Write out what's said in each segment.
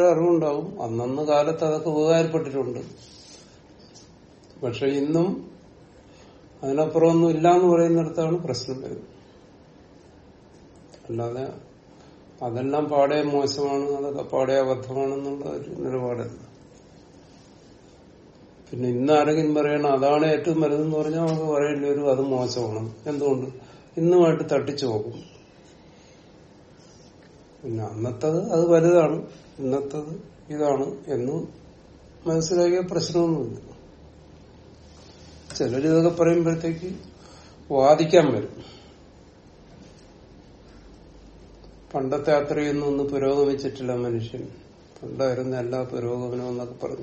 അറിവുണ്ടാവും അന്നന്ന് കാലത്ത് അതൊക്കെ ഉപകാരപ്പെട്ടിട്ടുണ്ട് പക്ഷെ ഇന്നും അതിനപ്പുറമൊന്നും ഇല്ല എന്ന് പറയുന്നിടത്താണ് പ്രശ്നം വരുന്നത് അല്ലാതെ അതെല്ലാം പാടെ മോശമാണ് അതൊക്കെ പാടെ അബദ്ധമാണെന്നുള്ള ഒരു നിലപാടല്ല പിന്നെ ഇന്ന് ആരെങ്കിലും പറയണം അതാണ് ഏറ്റവും വലുതെന്ന് പറഞ്ഞാൽ നമുക്ക് പറയേണ്ടി വരും അത് മോശമാണ് എന്തുകൊണ്ട് ഇന്നുമായിട്ട് തട്ടിച്ചു പോകും പിന്നെ അന്നത്തത് അത് വലുതാണ് ഇന്നത്തത് ഇതാണ് എന്ന് മനസ്സിലാക്കിയ പ്രശ്നമൊന്നുമില്ല ചിലരിതൊക്കെ പറയുമ്പോഴത്തേക്ക് വാദിക്കാൻ വരും പണ്ടത്തെ അത്രയൊന്നും ഒന്ന് പുരോഗമിച്ചിട്ടില്ല മനുഷ്യൻ പണ്ടായിരുന്ന എല്ലാ പുരോഗമനവും എന്നൊക്കെ പറഞ്ഞു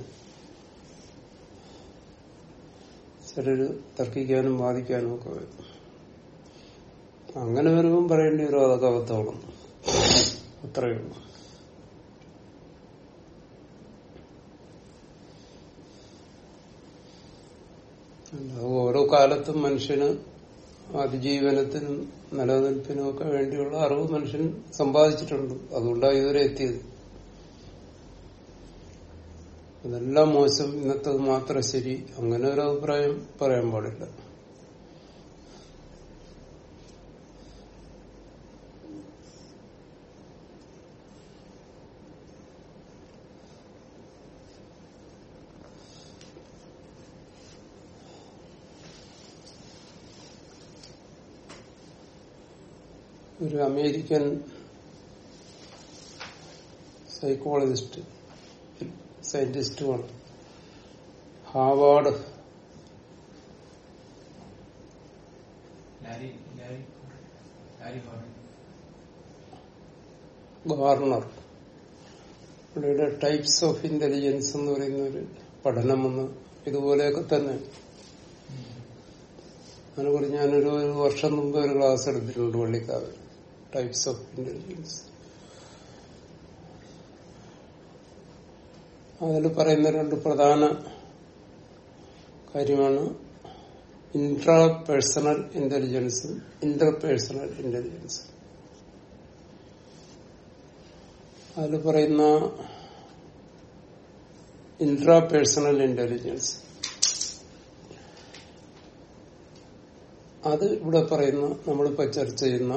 ചിലര് തർക്കിക്കാനും വാദിക്കാനും ഒക്കെ വരും അങ്ങനെ വരുമ്പം പറയേണ്ടി വരും അതൊക്കെ അബദ്ധമാണ് അത്രയേ ഉള്ളൂ അല്ലാതെ ഓരോ കാലത്തും മനുഷ്യന് അതിജീവനത്തിനും നിലനിൽപ്പിനും ഒക്കെ വേണ്ടിയുള്ള അറിവ് മനുഷ്യൻ സമ്പാദിച്ചിട്ടുണ്ട് അതുകൊണ്ടാണ് ഇതുവരെ എത്തിയത് അതെല്ലാം മോശം ഇന്നത്തത് മാത്രം ശരി അങ്ങനെ ഒരു അഭിപ്രായം പറയാൻ പാടില്ല ഒരു അമേരിക്കൻ സൈക്കോളജിസ്റ്റ് സയന്റിസ്റ്റുമാണ് Howard Larry Larry Larry Gordon governor പുള്ളിയുടെ ടൈപ്സ് ഓഫ് ഇന്റലിജൻസ് എന്ന് പറയുന്ന ഒരു പഠനം വന്ന് ഇതുപോലെയൊക്കെ തന്നെ അതിനെക്കുറിച്ച് ഞാനൊരു ഒരു വർഷം മുമ്പ് ഒരു ക്ലാസ് എടുത്തിട്ടുണ്ട് പള്ളിക്കാവ് ടൈപ്സ് ഓഫ് ഇന്റലിജൻസ് അതിൽ പറയുന്ന രണ്ട് പ്രധാന കാര്യമാണ് ഇൻട്രാ പേഴ്സണൽ ഇന്റലിജൻസും ഇന്റർ പേഴ്സണൽ ഇന്റലിജൻസും അതിൽ പറയുന്ന ഇൻട്രാ പേഴ്സണൽ ഇന്റലിജൻസ് അത് ഇവിടെ പറയുന്ന നമ്മളിപ്പോ ചർച്ച ചെയ്യുന്ന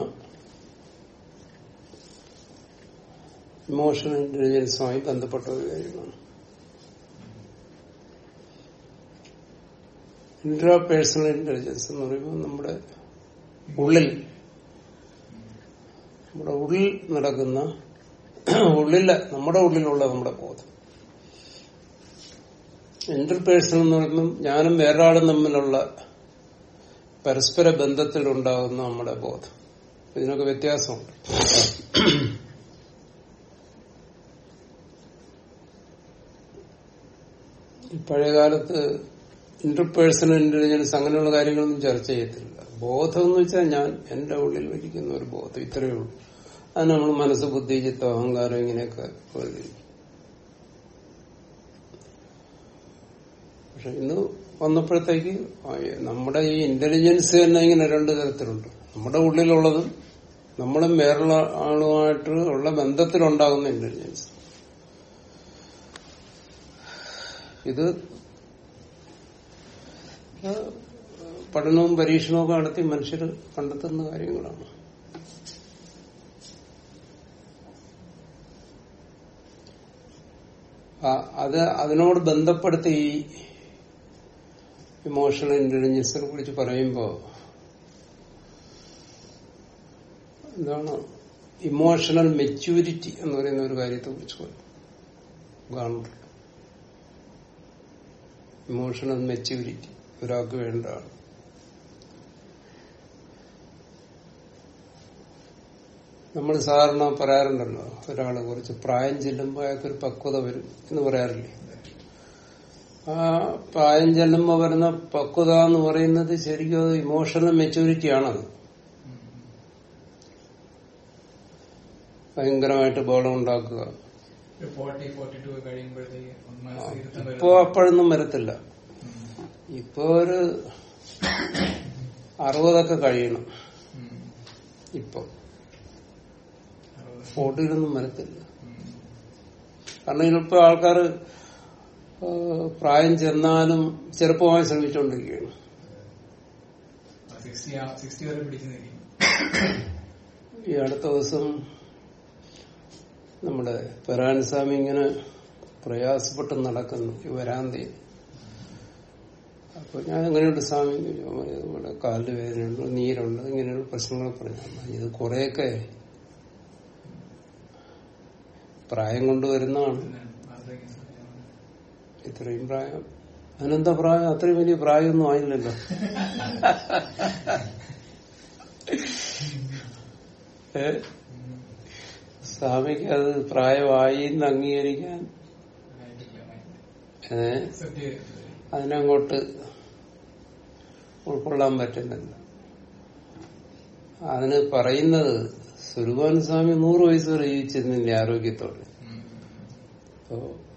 ഇമോഷണൽ ഇന്റലിജൻസുമായി ബന്ധപ്പെട്ട ഒരു കാര്യമാണ് ഇൻട്രാ പേഴ്സണൽ ഇന്റലിജൻസ് എന്ന് പറയുമ്പോൾ നമ്മുടെ ഉള്ളിൽ നമ്മുടെ ഉള്ളിൽ നടക്കുന്ന ഉള്ളില നമ്മുടെ ഉള്ളിലുള്ള നമ്മുടെ ബോധം ഇന്റർപേഴ്സണൽ എന്ന് പറയുമ്പോൾ ഞാനും വേറൊരാളും തമ്മിലുള്ള പരസ്പര ബന്ധത്തിലുണ്ടാകുന്ന നമ്മുടെ ബോധം ഇതിനൊക്കെ വ്യത്യാസമുണ്ട് ഈ പഴയകാലത്ത് ഇന്റർപേഴ്സണൽ ഇന്റലിജൻസ് അങ്ങനെയുള്ള കാര്യങ്ങളൊന്നും ചർച്ച ചെയ്യത്തില്ല ബോധം എന്ന് വെച്ചാൽ ഞാൻ എന്റെ ഉള്ളിൽ ഇരിക്കുന്ന ഒരു ബോധം ഇത്രയേ ഉള്ളൂ അത് നമ്മൾ മനസ്സ് ബുദ്ധി ചിത്തം അഹങ്കാരം ഇങ്ങനെയൊക്കെ വേർതിരിക്കും പക്ഷെ ഇന്ന് വന്നപ്പോഴത്തേക്ക് ആ, നമ്മുടെ ഈ ഇന്റലിജൻസ് തന്നെ ഇങ്ങനെ രണ്ട് തരത്തിലുണ്ട് നമ്മുടെ ഉള്ളിലുള്ളതും നമ്മളും വേറുള്ള ആളുമായിട്ട് ഉള്ള ബന്ധത്തിലുണ്ടാകുന്ന ഇന്റലിജൻസ് ഇത് ആ, പഠനവും പരീക്ഷണവും ഒക്കെ നടത്തി മനുഷ്യർ കണ്ടെത്തുന്ന കാര്യങ്ങളാണ് ആ, അത് അതിനോട് ബന്ധപ്പെടുത്തി ഈ ഇമോഷണൽ ഇന്റലിജൻസിനെ കുറിച്ച് പറയുമ്പോ എന്താണ് ഇമോഷണൽ മെച്യൂരിറ്റി എന്ന് പറയുന്ന ഒരു കാര്യത്തെ കുറിച്ച് പറയും ഗാന്ധി ഇമോഷണൽ മെച്യൂരിറ്റി ഒരാൾക്ക് വേണ്ടതാണ് നമ്മൾ സാധാരണ പറയാറുണ്ടല്ലോ ഒരാളെ കുറിച്ച് പ്രായം ചെല്ലുമ്പോൾ അയാൾക്കൊരു പക്വത വരും എന്ന് പറയാറില്ലേ ആ പ്രായം ചെല്ലുമ്പോൾ വരുന്ന പക്വത എന്ന് പറയുന്നത് ശരിക്കും അത് ഇമോഷണൽ മെച്യൂരിറ്റി ആണത് ഭയങ്കരമായിട്ട് ബോളം ഉണ്ടാക്കുക ഒരു ഫോർട്ടി ഫോർട്ടി ടു കഴിയുമ്പോഴത്തേക്ക് മനസ്സ് ഇരുത്തം ഇപ്പോ അപ്പോഴൊന്നും വരത്തില്ല ഇപ്പോ ഒരു അറുപതൊക്കെ കഴിയണം ഇപ്പൊ ഫോർട്ടിയിലൊന്നും വരത്തില്ല കാരണം ഇതിലിപ്പോ ആൾക്കാർ പ്രായം ചെന്നാലും ചെറുപ്പമായി ശ്രമിച്ചുകൊണ്ടിരിക്കുകയാണ് സിക്സ്റ്റി സിക്സ്റ്റി വരെ പിടിച്ചു നിൽക്കും ഈ അടുത്ത ദിവസം നമ്മുടെ പെരാൻ സ്വാമി ഇങ്ങനെ പ്രയാസപ്പെട്ട് നടക്കുന്നു ഈ വരാന്തയിൽ അപ്പൊ ഞാൻ എങ്ങനെയുണ്ട് സ്വാമി ഇവിടെ കാലിന് വേദനയുണ്ട് നീരുണ്ട് ഇങ്ങനെയുള്ള പ്രശ്നങ്ങൾ പറഞ്ഞു ഇത് കുറെയൊക്കെ പ്രായം കൊണ്ടുവരുന്നതാണ് ഇത്രയും പ്രായം അതിനെന്താ പ്രായം അത്രയും വലിയ പ്രായമൊന്നും ആയില്ലല്ലോ ഏ സ്വാമിക്ക് അത് പ്രായമായി എന്ന് അംഗീകരിക്കാൻ ഏ അതിനങ്ങോട്ട് ഉൾക്കൊള്ളാൻ പറ്റുന്നില്ല അതിന് പറയുന്നത് സുരുപാൻ സ്വാമി നൂറ് വയസ്സ് വരെ ജീവിച്ചിരുന്നില്ല ആരോഗ്യത്തോടെ അപ്പോ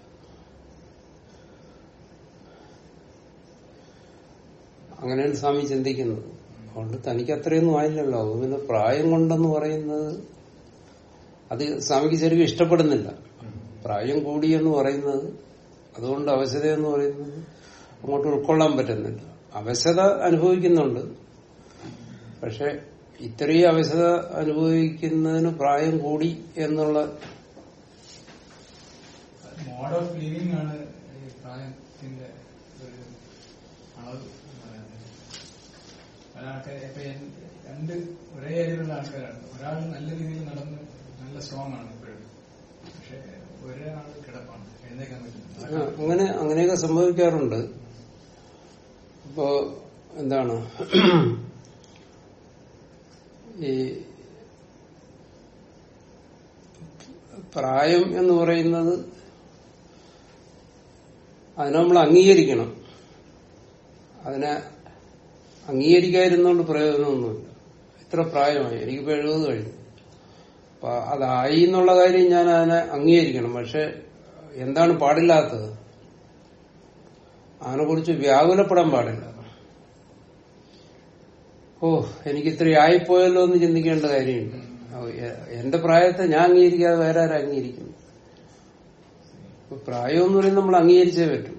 അങ്ങനെയാണ് സ്വാമി ചിന്തിക്കുന്നത് അതുകൊണ്ട് തനിക്ക് അത്രയൊന്നും ആയില്ലല്ലോ അപ്പൊ പിന്നെ പ്രായം കൊണ്ടെന്ന് പറയുന്നത് അത് സ്വാമിക്ക് ശരിക്കും ഇഷ്ടപ്പെടുന്നില്ല പ്രായം കൂടി എന്ന് പറയുന്നത് അതുകൊണ്ട് അവശത എന്ന് പറയുന്നത് അങ്ങോട്ട് ഉൾക്കൊള്ളാൻ പറ്റുന്നില്ല അവശത അനുഭവിക്കുന്നുണ്ട് പക്ഷെ ഇത്രയും അവശത അനുഭവിക്കുന്നതിന് പ്രായം കൂടി എന്നുള്ള മോഡ് ഓഫ് ലിവിംഗ് ആണ് ഈ പ്രായത്തിന്റെ ഒരു അളവ് എന്ന് പറയുന്നത് ഒരാൾക്ക് ഇപ്പൊ എൻ- രണ്ട് ഒരേ ഏജിലുള്ള ആൾക്കാരാണ് ഒരാൾ നല്ല രീതിയിൽ നടന്ന് നല്ല സ്ട്രോങ് ആണ് ഇപ്പോഴും പക്ഷെ ഒരാൾ കിടപ്പാണ് എഴുന്നേക്കാൻ ആ, പറ്റുന്നു അങ്ങനെ അങ്ങനെയൊക്കെ സംഭവിക്കാറുണ്ട് ഇപ്പോ എന്താണ് ഈ പ്രായം എന്ന് പറയുന്നത് അതിനെ നമ്മൾ അംഗീകരിക്കണം അതിനെ അംഗീകരിക്കാതിരുന്നോണ്ട് പ്രയോജനമൊന്നുമില്ല ഇത്ര പ്രായമായി എനിക്കിപ്പോ എഴുപത് കഴിഞ്ഞു അപ്പൊ അതായി എന്നുള്ള കാര്യം ഞാൻ അതിനെ അംഗീകരിക്കണം പക്ഷെ എന്താണ് പാടില്ലാത്തത് അതിനെക്കുറിച്ച് വ്യാകുലപ്പെടാൻ പാടില്ല ഓ എനിക്ക് ഇത്ര ആയിപ്പോയല്ലോ എന്ന് ചിന്തിക്കേണ്ട കാര്യമില്ല ഓ, എ- എന്റെ പ്രായത്തെ ഞാൻ അംഗീകരിക്കാതെ വേറെ ആരും അംഗീകരിക്കുന്നു അപ്പൊ പ്രായം എന്ന് പറയുന്നത് നമ്മൾ അംഗീകരിച്ചേ പറ്റും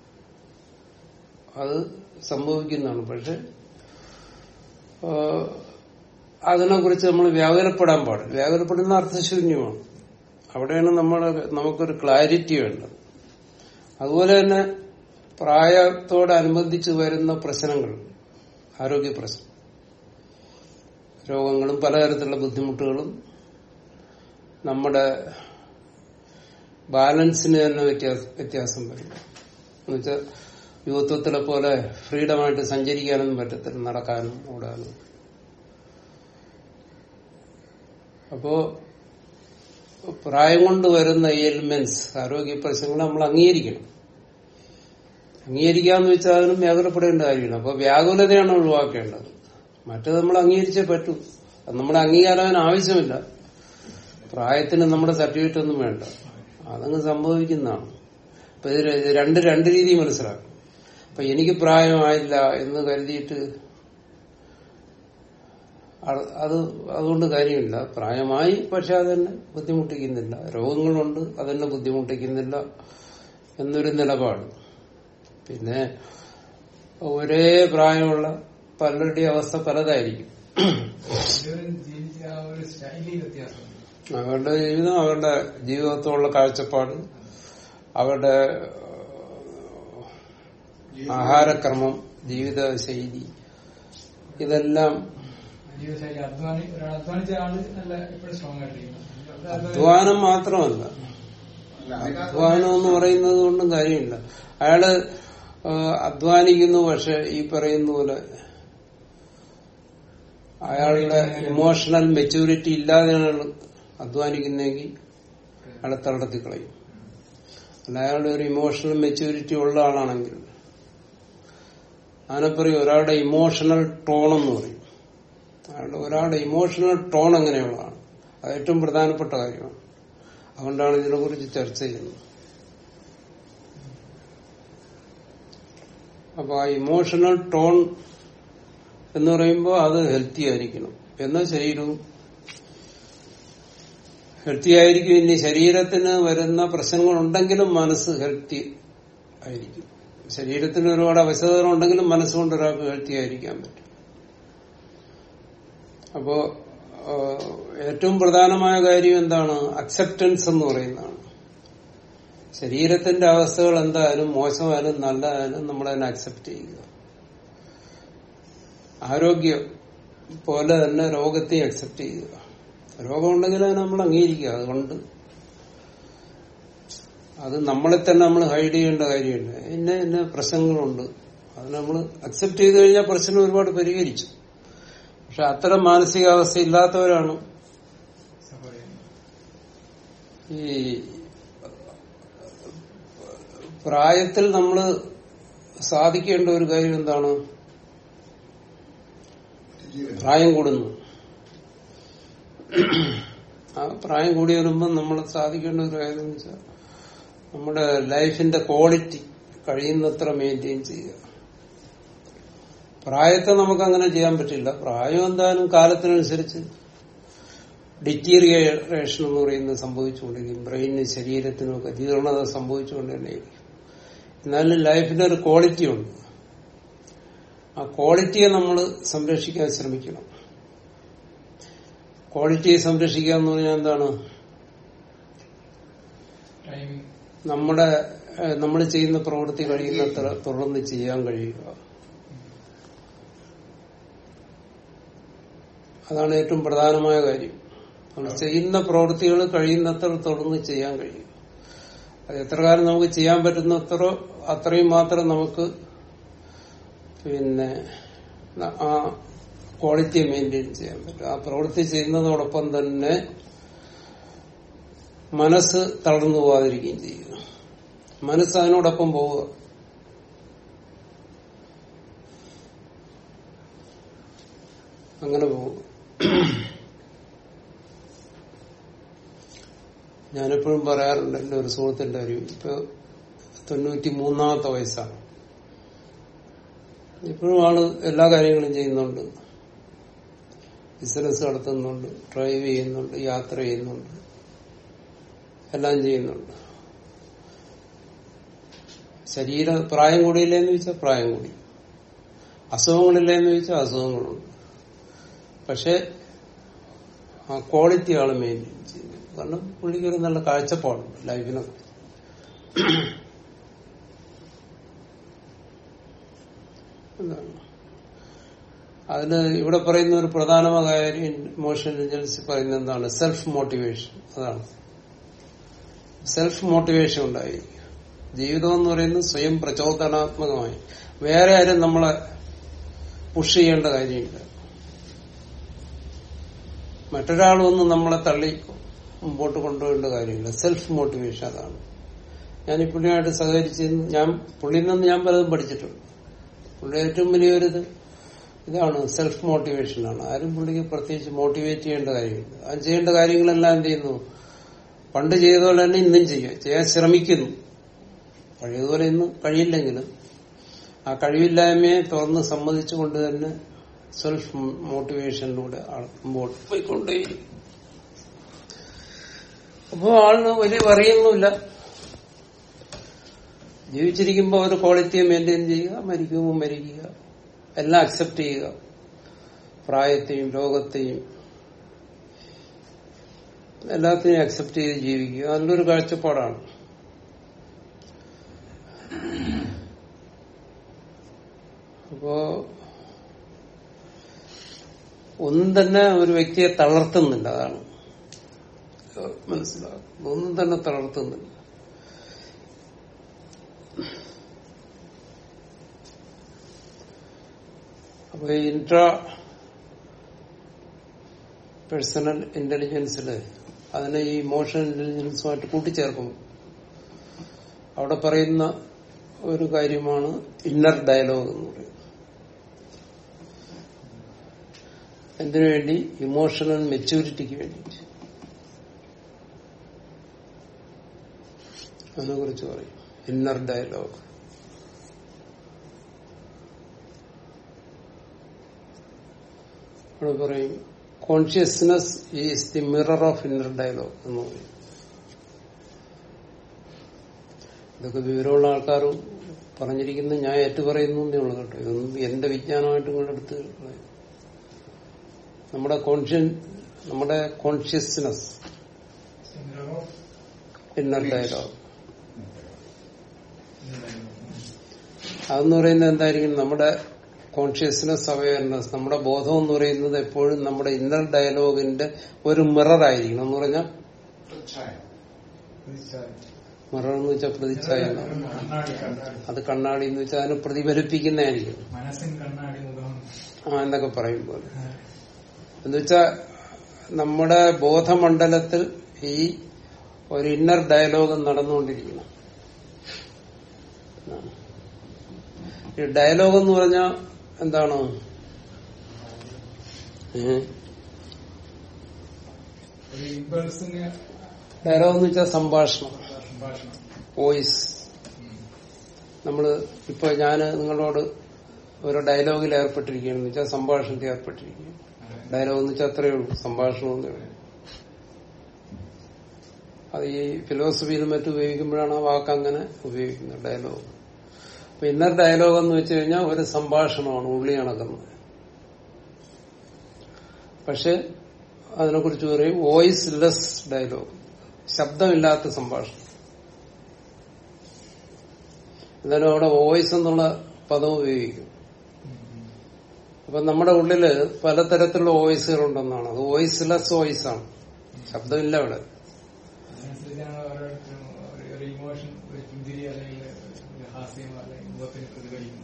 അത് സംഭവിക്കുന്നതാണ് പക്ഷെ ആ, അതിനെക്കുറിച്ച് നമ്മൾ വ്യാകുലപ്പെടാൻ പാടില്ല വ്യാകുലപ്പെടുന്ന അർത്ഥശൂന്യമാണ് അവിടെയാണ് നമ്മുടെ നമുക്കൊരു ക്ലാരിറ്റി വേണ്ടത് അതുപോലെ തന്നെ പ്രായത്തോടനുബന്ധിച്ച് വരുന്ന പ്രശ്നങ്ങൾ ആരോഗ്യ പ്രശ്നം രോഗങ്ങളും പലതരത്തിലുള്ള ബുദ്ധിമുട്ടുകളും നമ്മുടെ ബാലൻസിന് തന്നെ വ്യത്യാസം വ്യത്യാസം വരും എന്നുവെച്ചാൽ യുവത്വത്തിലെ പോലെ ഫ്രീഡമായിട്ട് സഞ്ചരിക്കാനൊന്നും പറ്റത്തില്ല നടക്കാനും ഓടാനും അപ്പോ പ്രായം കൊണ്ട് വരുന്ന എലിമെന്റ്സ് ആരോഗ്യ പ്രശ്നങ്ങൾ നമ്മൾ അംഗീകരിക്കണം അംഗീകരിക്കാന്ന് വെച്ചാൽ അതിനും വ്യാകുലപ്പെടേണ്ട കാര്യമില്ല അപ്പൊ വ്യാകുലതയാണ് ഒഴിവാക്കേണ്ടത് മറ്റത് നമ്മൾ അംഗീകരിച്ചേ പറ്റൂ അത് നമ്മുടെ അംഗീകാരം അതിന് ആവശ്യമില്ല പ്രായത്തിന് നമ്മുടെ സർട്ടിഫിക്കറ്റ് ഒന്നും വേണ്ട അതങ്ങ് സംഭവിക്കുന്നതാണ് അപ്പൊ ഇത് ര- രണ്ട് രണ്ട് രീതി മനസ്സിലാക്കും അപ്പൊ എനിക്ക് പ്രായമായില്ല എന്ന് കരുതിയിട്ട് അത് അത് അതുകൊണ്ട് കാര്യമില്ല പ്രായമായി പക്ഷെ അതെന്നെ ബുദ്ധിമുട്ടിക്കുന്നില്ല രോഗങ്ങളുണ്ട് അതെന്നെ ബുദ്ധിമുട്ടിക്കുന്നില്ല എന്നൊരു നിലപാട് പിന്നെ ഒരേ പ്രായമുള്ള പലരുടെയും അവസ്ഥ പലതായിരിക്കും ഇവരും ജീവിച്ച ആ ഒരു സ്റ്റൈലിൽ വ്യത്യാസമുണ്ട് അവരുടെ ജീവിതം അവരുടെ ജീവിതത്തോടുള്ള കാഴ്ചപ്പാട് അവരുടെ ഏഹ്, ആഹാരക്രമം ജീവിത ശൈലി ഇതെല്ലാം ജീവിതശൈലി അധ്വാനി ഒരാൾ അധ്വാനിച്ച ആള് നല്ല എപ്പോഴും സ്ട്രോങ് ആയിട്ടിരിക്കും അത് അധ്വാനി- അധ്വാനം മാത്രമല്ല അധ്വാനം എന്ന് പറയുന്നത് കൊണ്ടും കാര്യമില്ല അയാള് ആ, അധ്വാനിക്കുന്നു പക്ഷെ ഈ പറയുന്ന പോലെ അയാളുടെ ഇമോഷണൽ മെച്യൂരിറ്റി ഇല്ലാതെയാണ് അയാൾ അധ്വാനിക്കുന്നെങ്കിൽ അയാളെ തളർത്തി കളയും അല്ല അയാളുടെ ഒരു ഇമോഷണൽ മെച്യൂരിറ്റി ഉള്ള ആളാണെങ്കിൽ അതിനെ പറയും ഒരാളുടെ ഇമോഷണൽ ടോൺ എന്ന് പറയും അയാളുടെ ഒരാളുടെ ഇമോഷണൽ ടോൺ എങ്ങനെയുള്ളതാണ് അത് ഏറ്റവും പ്രധാനപ്പെട്ട കാര്യമാണ് അതുകൊണ്ടാണ് ഇതിനെക്കുറിച്ച് ചർച്ച ചെയ്യുന്നത് അപ്പൊ ആ ഇമോഷണൽ ടോൺ എന്ന് പറയുമ്പോൾ അത് ഹെൽത്തി ആയിരിക്കണം എന്നാൽ ശരീരവും ഹെൽത്തി ആയിരിക്കും ഇനി ശരീരത്തിന് വരുന്ന പ്രശ്നങ്ങൾ ഉണ്ടെങ്കിലും മനസ്സ് ഹെൽത്തി ആയിരിക്കും ശരീരത്തിന് ഒരുപാട് അവശതകൾ ഉണ്ടെങ്കിലും മനസ്സുകൊണ്ട് ഒരാൾക്ക് ഹെൽത്തി ആയിരിക്കാൻ പറ്റും അപ്പോ ആ, ഏറ്റവും പ്രധാനമായ കാര്യം എന്താണ് അക്സെപ്റ്റൻസ് എന്ന് പറയുന്നതാണ് ശരീരത്തിന്റെ അവസ്ഥകൾ എന്തായാലും മോശമായാലും നല്ലതായാലും നമ്മളതിനെ അക്സെപ്റ്റ് ചെയ്യുക ആരോഗ്യം പോലെ തന്നെ രോഗത്തെ അക്സെപ്റ്റ് ചെയ്യുക രോഗമുണ്ടെങ്കിൽ അത് നമ്മൾ അംഗീകരിക്കുക അതുകൊണ്ട് അത് നമ്മളെ തന്നെ നമ്മൾ ഹൈഡ് ചെയ്യേണ്ട കാര്യമില്ല ഇന്ന ഇന്ന പ്രശ്നങ്ങളുണ്ട് അത് നമ്മൾ അക്സെപ്റ്റ് ചെയ്ത് കഴിഞ്ഞാൽ പ്രശ്നം ഒരുപാട് പരിഹരിച്ചു പക്ഷെ അത്തരം മാനസികാവസ്ഥ ഇല്ലാത്തവരാണ് സഫർ ചെയ്യുന്നത് ഈ പ്രായത്തിൽ നമ്മൾ സാധിക്കേണ്ട ഒരു കാര്യം എന്താണ് പ്രായം കൂടുന്നു ആ പ്രായം കൂടി വരുമ്പോൾ നമ്മൾ സാധിക്കേണ്ട ഒരു കാര്യം എന്ന് വെച്ചാൽ നമ്മുടെ ലൈഫിന്റെ ക്വാളിറ്റി കഴിയുന്നത്ര മെയിൻറ്റെയിൻ ചെയ്യുക പ്രായത്തെ നമുക്ക് അങ്ങനെ ചെയ്യാൻ പറ്റില്ല പ്രായം എന്തായാലും കാലത്തിനനുസരിച്ച് ഡിറ്റീറിയേഷൻ എന്ന് പറയുന്നത് സംഭവിച്ചുകൊണ്ടിരിക്കും ബ്രെയിനും ശരീരത്തിനും ഒക്കെ ജീർണത സംഭവിച്ചുകൊണ്ട് തന്നെയിരിക്കും എന്നാലും ലൈഫിന് ഒരു ക്വാളിറ്റി ഉണ്ട് ആ ക്വാളിറ്റിയെ നമ്മൾ സംരക്ഷിക്കാൻ ശ്രമിക്കണം ക്വാളിറ്റിയെ സംരക്ഷിക്കുക എന്ന് പറഞ്ഞാൽ എന്താണ് ടൈമിംഗ് നമ്മുടെ നമ്മൾ ചെയ്യുന്ന പ്രവൃത്തി കഴിയുന്നത്ര തുടർന്ന് ചെയ്യാൻ കഴിയുക അതാണ് ഏറ്റവും പ്രധാനമായ കാര്യം നമ്മൾ ചെയ്യുന്ന പ്രവൃത്തികൾ കഴിയുന്നത്ര തുടർന്ന് ചെയ്യാൻ കഴിയും അത് എത്ര കാലം നമുക്ക് ചെയ്യാൻ പറ്റുന്നത്ര അത്രയും മാത്രം നമുക്ക് പിന്നെ ന- ആ ക്വാളിറ്റി മെയിൻറ്റെയിൻ ചെയ്യാൻ പറ്റും ആ പ്രവൃത്തി ചെയ്യുന്നതോടൊപ്പം തന്നെ മനസ്സ് തളർന്നു പോകാതിരിക്കുകയും ചെയ്യുക മനസ്സ് അതിനോടൊപ്പം പോവുക അങ്ങനെ പോകും ഞാനെപ്പോഴും പറയാറുണ്ട് എന്റെ ഒരു സുഹൃത്തിന്റെ ഒരു ഇപ്പൊ തൊണ്ണൂറ്റി മൂന്നാമത്തെ വയസ്സാണ് ഇപ്പോഴും ആള് എല്ലാ കാര്യങ്ങളും ചെയ്യുന്നുണ്ട് ബിസിനസ് നടത്തുന്നുണ്ട് ഡ്രൈവ് ചെയ്യുന്നുണ്ട് യാത്ര ചെയ്യുന്നുണ്ട് എല്ലാം ചെയ്യുന്നുണ്ട് ശരീര പ്രായം കൂടിയില്ലേന്ന് ചോദിച്ചാൽ പ്രായം കൂടി അസുഖങ്ങളില്ലേന്ന് ചോദിച്ചാൽ അസുഖങ്ങളുണ്ട് പക്ഷെ ആ ക്വാളിറ്റി ആള് മെയിൻറ്റെയിൻ ചെയ്യുന്നത് കാരണം പുള്ളിക്ക് ഒരു നല്ല കാഴ്ചപ്പാടുണ്ട് ലൈഫിനൊക്കെ എന്താണ് അതിന് ഇവിടെ പറയുന്ന ഒരു പ്രധാനമായ കാര്യം ഇമോഷൻ ഇന്റലിജൻസ് പറയുന്നത് എന്താണ് സെൽഫ് മോട്ടിവേഷൻ അതാണ് സെൽഫ് മോട്ടിവേഷൻ ഉണ്ടായിരിക്കും ജീവിതം എന്ന് പറയുന്നത് സ്വയം പ്രചോദനാത്മകമായി വേറെ ആരും നമ്മളെ പുഷ് ചെയ്യേണ്ട കാര്യമില്ല മറ്റൊരാളൊന്നും നമ്മളെ തള്ളി മുമ്പോട്ട് കൊണ്ടുപോകേണ്ട കാര്യമില്ല സെൽഫ് മോട്ടിവേഷൻ അതാണ് ഞാൻ ഈ പുള്ളിയായിട്ട് സഹകരിച്ച് ഞാൻ പുള്ളിയിൽ നിന്ന് ഞാൻ പലതും പഠിച്ചിട്ടുണ്ട് പുള്ളി ഏറ്റവും വലിയൊരിത് ഇതാണ് സെൽഫ് മോട്ടിവേഷനാണ് ആരും പുള്ളിക്ക് പ്രത്യേകിച്ച് മോട്ടിവേറ്റ് ചെയ്യേണ്ട കാര്യമില്ല അത് ചെയ്യേണ്ട കാര്യങ്ങളെല്ലാം എന്ത് ചെയ്യുന്നു പണ്ട് ചെയ്ത പോലെ തന്നെ ഇന്നും ചെയ്യുക ചെയ്യാൻ ശ്രമിക്കുന്നു പഴയതുപോലെ ഇന്ന് കഴിയില്ലെങ്കിലും ആ കഴിവില്ലായ്മയെ തുറന്ന് സമ്മതിച്ചുകൊണ്ട് തന്നെ സെൽഫ് മോട്ടിവേഷനിലൂടെ ആൾ മുമ്പോട്ട് പോയിക്കൊണ്ടേയിരിക്കും അപ്പോ ആളിന് വലിയ അറിയുന്നില്ല ജീവിച്ചിരിക്കുമ്പോൾ ഒരു ക്വാളിറ്റിയെ മെയിൻറ്റെയിൻ ചെയ്യുക മരിക്കുമ്പോൾ മരിക്കുക എല്ലാം അക്സെപ്റ്റ് ചെയ്യുക പ്രായത്തെയും രോഗത്തെയും എല്ലാത്തിനെയും അക്സെപ്റ്റ് ചെയ്ത് ജീവിക്കുക നല്ലൊരു കാഴ്ചപ്പാടാണ് അപ്പോ ഒന്നും തന്നെ ഒരു വ്യക്തിയെ തളർത്തുന്നില്ല അതാണ് മനസ്സിലാക്കും ഒന്നും തന്നെ തളർത്തുന്നില്ല അപ്പൊ ഇൻട്രാ പേഴ്സണൽ ഇന്റലിജൻസില് അതിനെ ഈ ഇമോഷണൽ ഇന്റലിജൻസുമായിട്ട് കൂട്ടിച്ചേർക്കും അവിടെ പറയുന്ന ഒരു കാര്യമാണ് ഇന്നർ ഡയലോഗ് എന്ന് പറയുന്നത് എന്തിനു വേണ്ടി ഇമോഷണൽ മെച്യൂരിറ്റിക്ക് വേണ്ടിയിട്ട് അതിനെ കുറിച്ച് പറയും ഇന്നർ ഡയലോഗ് അവിടെ പറയും consciousness is the mirror of inner dialogue എന്ന് പറയും ഇതൊക്കെ വിവരമുള്ള ആൾക്കാർ പറഞ്ഞിരിക്കുന്നത് ഞാൻ ഏറ്റു പറയുന്നു എന്നേ ഉള്ളൂ കേട്ടോ ഇതൊന്നും എന്റെ വിജ്ഞാനമായിട്ട് ഇങ്ങോട്ട് എടുത്ത് കളയും. നമ്മുടെ കോൺഷ്യൻ നമ്മുടെ കോൺഷ്യസ്നെസ് സിംഗറോ ഇന്നർ ഡയലോഗ് അതെന്ന് പറയുന്നത് എന്തായിരിക്കും നമ്മുടെ കോൺഷ്യസ്നെസ് അവയർനെസ് നമ്മുടെ ബോധം എന്ന് പറയുന്നത് എപ്പോഴും നമ്മുടെ ഇന്നർ ഡയലോഗിന്റെ ഒരു മിറർ ആയിരിക്കണം എന്ന് പറഞ്ഞാൽ മിറർ എന്ന് വെച്ചാൽ പ്രതിച്ഛായ എന്നാണ്. കണ്ണാടി കണ്ണാടി അത് കണ്ണാടി എന്ന് വെച്ചാൽ അതിനെ പ്രതിഫലിപ്പിക്കുന്നതായിരിക്കും മനസ്സിൻ കണ്ണാടി മുഖം ആ എന്നൊക്കെ പറയും പോലെ എന്ന് വെച്ചാൽ നമ്മുടെ ബോധമണ്ഡലത്തിൽ ഈ ഒരു ഇന്നർ ഡയലോഗ് നടന്നുകൊണ്ടിരിക്കണം എന്നാണ്. ഈ ഡയലോഗ് എന്ന് പറഞ്ഞാൽ എന്താണ് ഏ? ഒരു ഇമ്പൾസിന് ഡയലോഗ് എന്ന് വെച്ചാൽ സംഭാഷണം സംഭാഷണം വോയിസ് നമ്മള് ഇപ്പൊ ഞാന് നിങ്ങളോട് ഒരു ഡയലോഗിൽ ഏർപ്പെട്ടിരിക്കുകയാണെന്ന് വെച്ചാൽ സംഭാഷണത്തിൽ ഏർപ്പെട്ടിരിക്കുകയാണ് ഡയലോഗ് എന്ന് വെച്ചാൽ അത്രയേ ഉള്ളൂ സംഭാഷണം എന്നേ ഉള്ളൂ അത് ഈ ഫിലോസഫിയിലും മറ്റും ഉപയോഗിക്കുമ്പോഴാണ് ആ വാക്ക് അങ്ങനെ ഉപയോഗിക്കുന്നത് ഡയലോഗ് അപ്പൊ ഇന്നർ ഡയലോഗ് എന്ന് വെച്ച് കഴിഞ്ഞാൽ ഒരു സംഭാഷണമാണ് ഉള്ളി നടക്കുന്നത് പക്ഷെ അതിനെക്കുറിച്ച് പറയും വോയിസ് ലെസ് ഡയലോഗ് ശബ്ദമില്ലാത്ത സംഭാഷണം എന്നാലും അവിടെ വോയിസ് എന്നുള്ള പദം ഉപയോഗിക്കും അപ്പൊ നമ്മുടെ ഉള്ളില് പലതരത്തിലുള്ള വോയിസുകൾ ഉണ്ടെന്നാണ് അത് വോയിസ് ലെസ് വോയിസ് ആണ് ശബ്ദമില്ല അവിടെ അതിനനുസരിച്ചാണ് ഓരോരുത്തരും ഒരു- ഒരു ഇമോഷൻ ഒരു പുഞ്ചിരി അല്ലെങ്കിൽ ഒരു ഹാസ്യം അല്ലെങ്കിൽ മുഖത്തിൽ പ്രതിഫലിക്കുന്നത്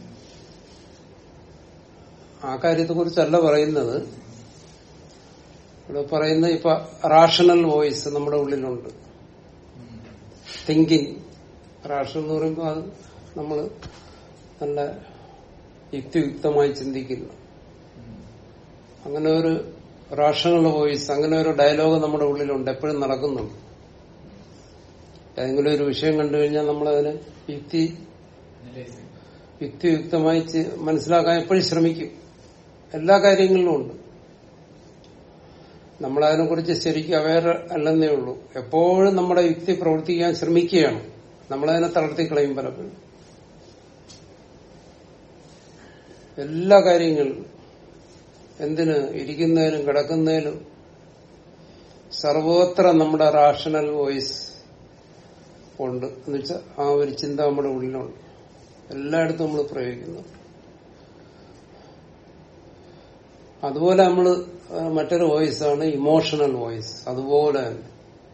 ആ കാര്യത്തെ കുറിച്ചല്ല പറയുന്നത് ഇവിടെ പറയുന്ന ഇപ്പൊ റാഷണൽ വോയിസ് നമ്മുടെ ഉള്ളിലുണ്ട് തിങ്കിങ് റാഷണൽ എന്ന് പറയുമ്പോൾ അത് നമ്മൾ നല്ല യുക്തിയുക്തമായി ചിന്തിക്കുന്നു അങ്ങനെ ഒരു റാഷണൽ വോയിസ് അങ്ങനെ ഒരു ഡയലോഗ് നമ്മുടെ ഉള്ളിലുണ്ട് എപ്പോഴും നടക്കുന്നുണ്ട് ഏതെങ്കിലും ഒരു വിഷയം കണ്ടു കഴിഞ്ഞാൽ നമ്മളതിന് യുക്തി അനലൈസ് ചെയ്യും. യുക്തിയുക്തമായി ചി- മനസ്സിലാക്കാൻ എപ്പോഴും ശ്രമിക്കും എല്ലാ കാര്യങ്ങളിലും ഉണ്ട് നമ്മളതിനെ കുറിച്ച് ശരിക്കും അവയർ അല്ലെന്നേ ഉള്ളൂ എപ്പോഴും നമ്മുടെ യുക്തി പ്രവർത്തിക്കാൻ ശ്രമിക്കുകയാണ് നമ്മളതിനെ തളർത്തി കളയും പലപ്പോഴും എല്ലാ കാര്യങ്ങളിലും എന്തിന് ഇരിക്കുന്നതിലും കിടക്കുന്നതിലും സർവോത്ര നമ്മുടെ റാഷണൽ വോയിസ് ഉണ്ട് എന്ന് വെച്ചാൽ ആ ഒരു ചിന്ത നമ്മുടെ ഉള്ളിലുണ്ട് എല്ലായിടത്തും നമ്മൾ പ്രയോഗിക്കുന്നു അതുപോലെ നമ്മൾ മറ്റൊരു വോയിസാണ് ഇമോഷണൽ വോയിസ് അതുപോലെ തന്നെ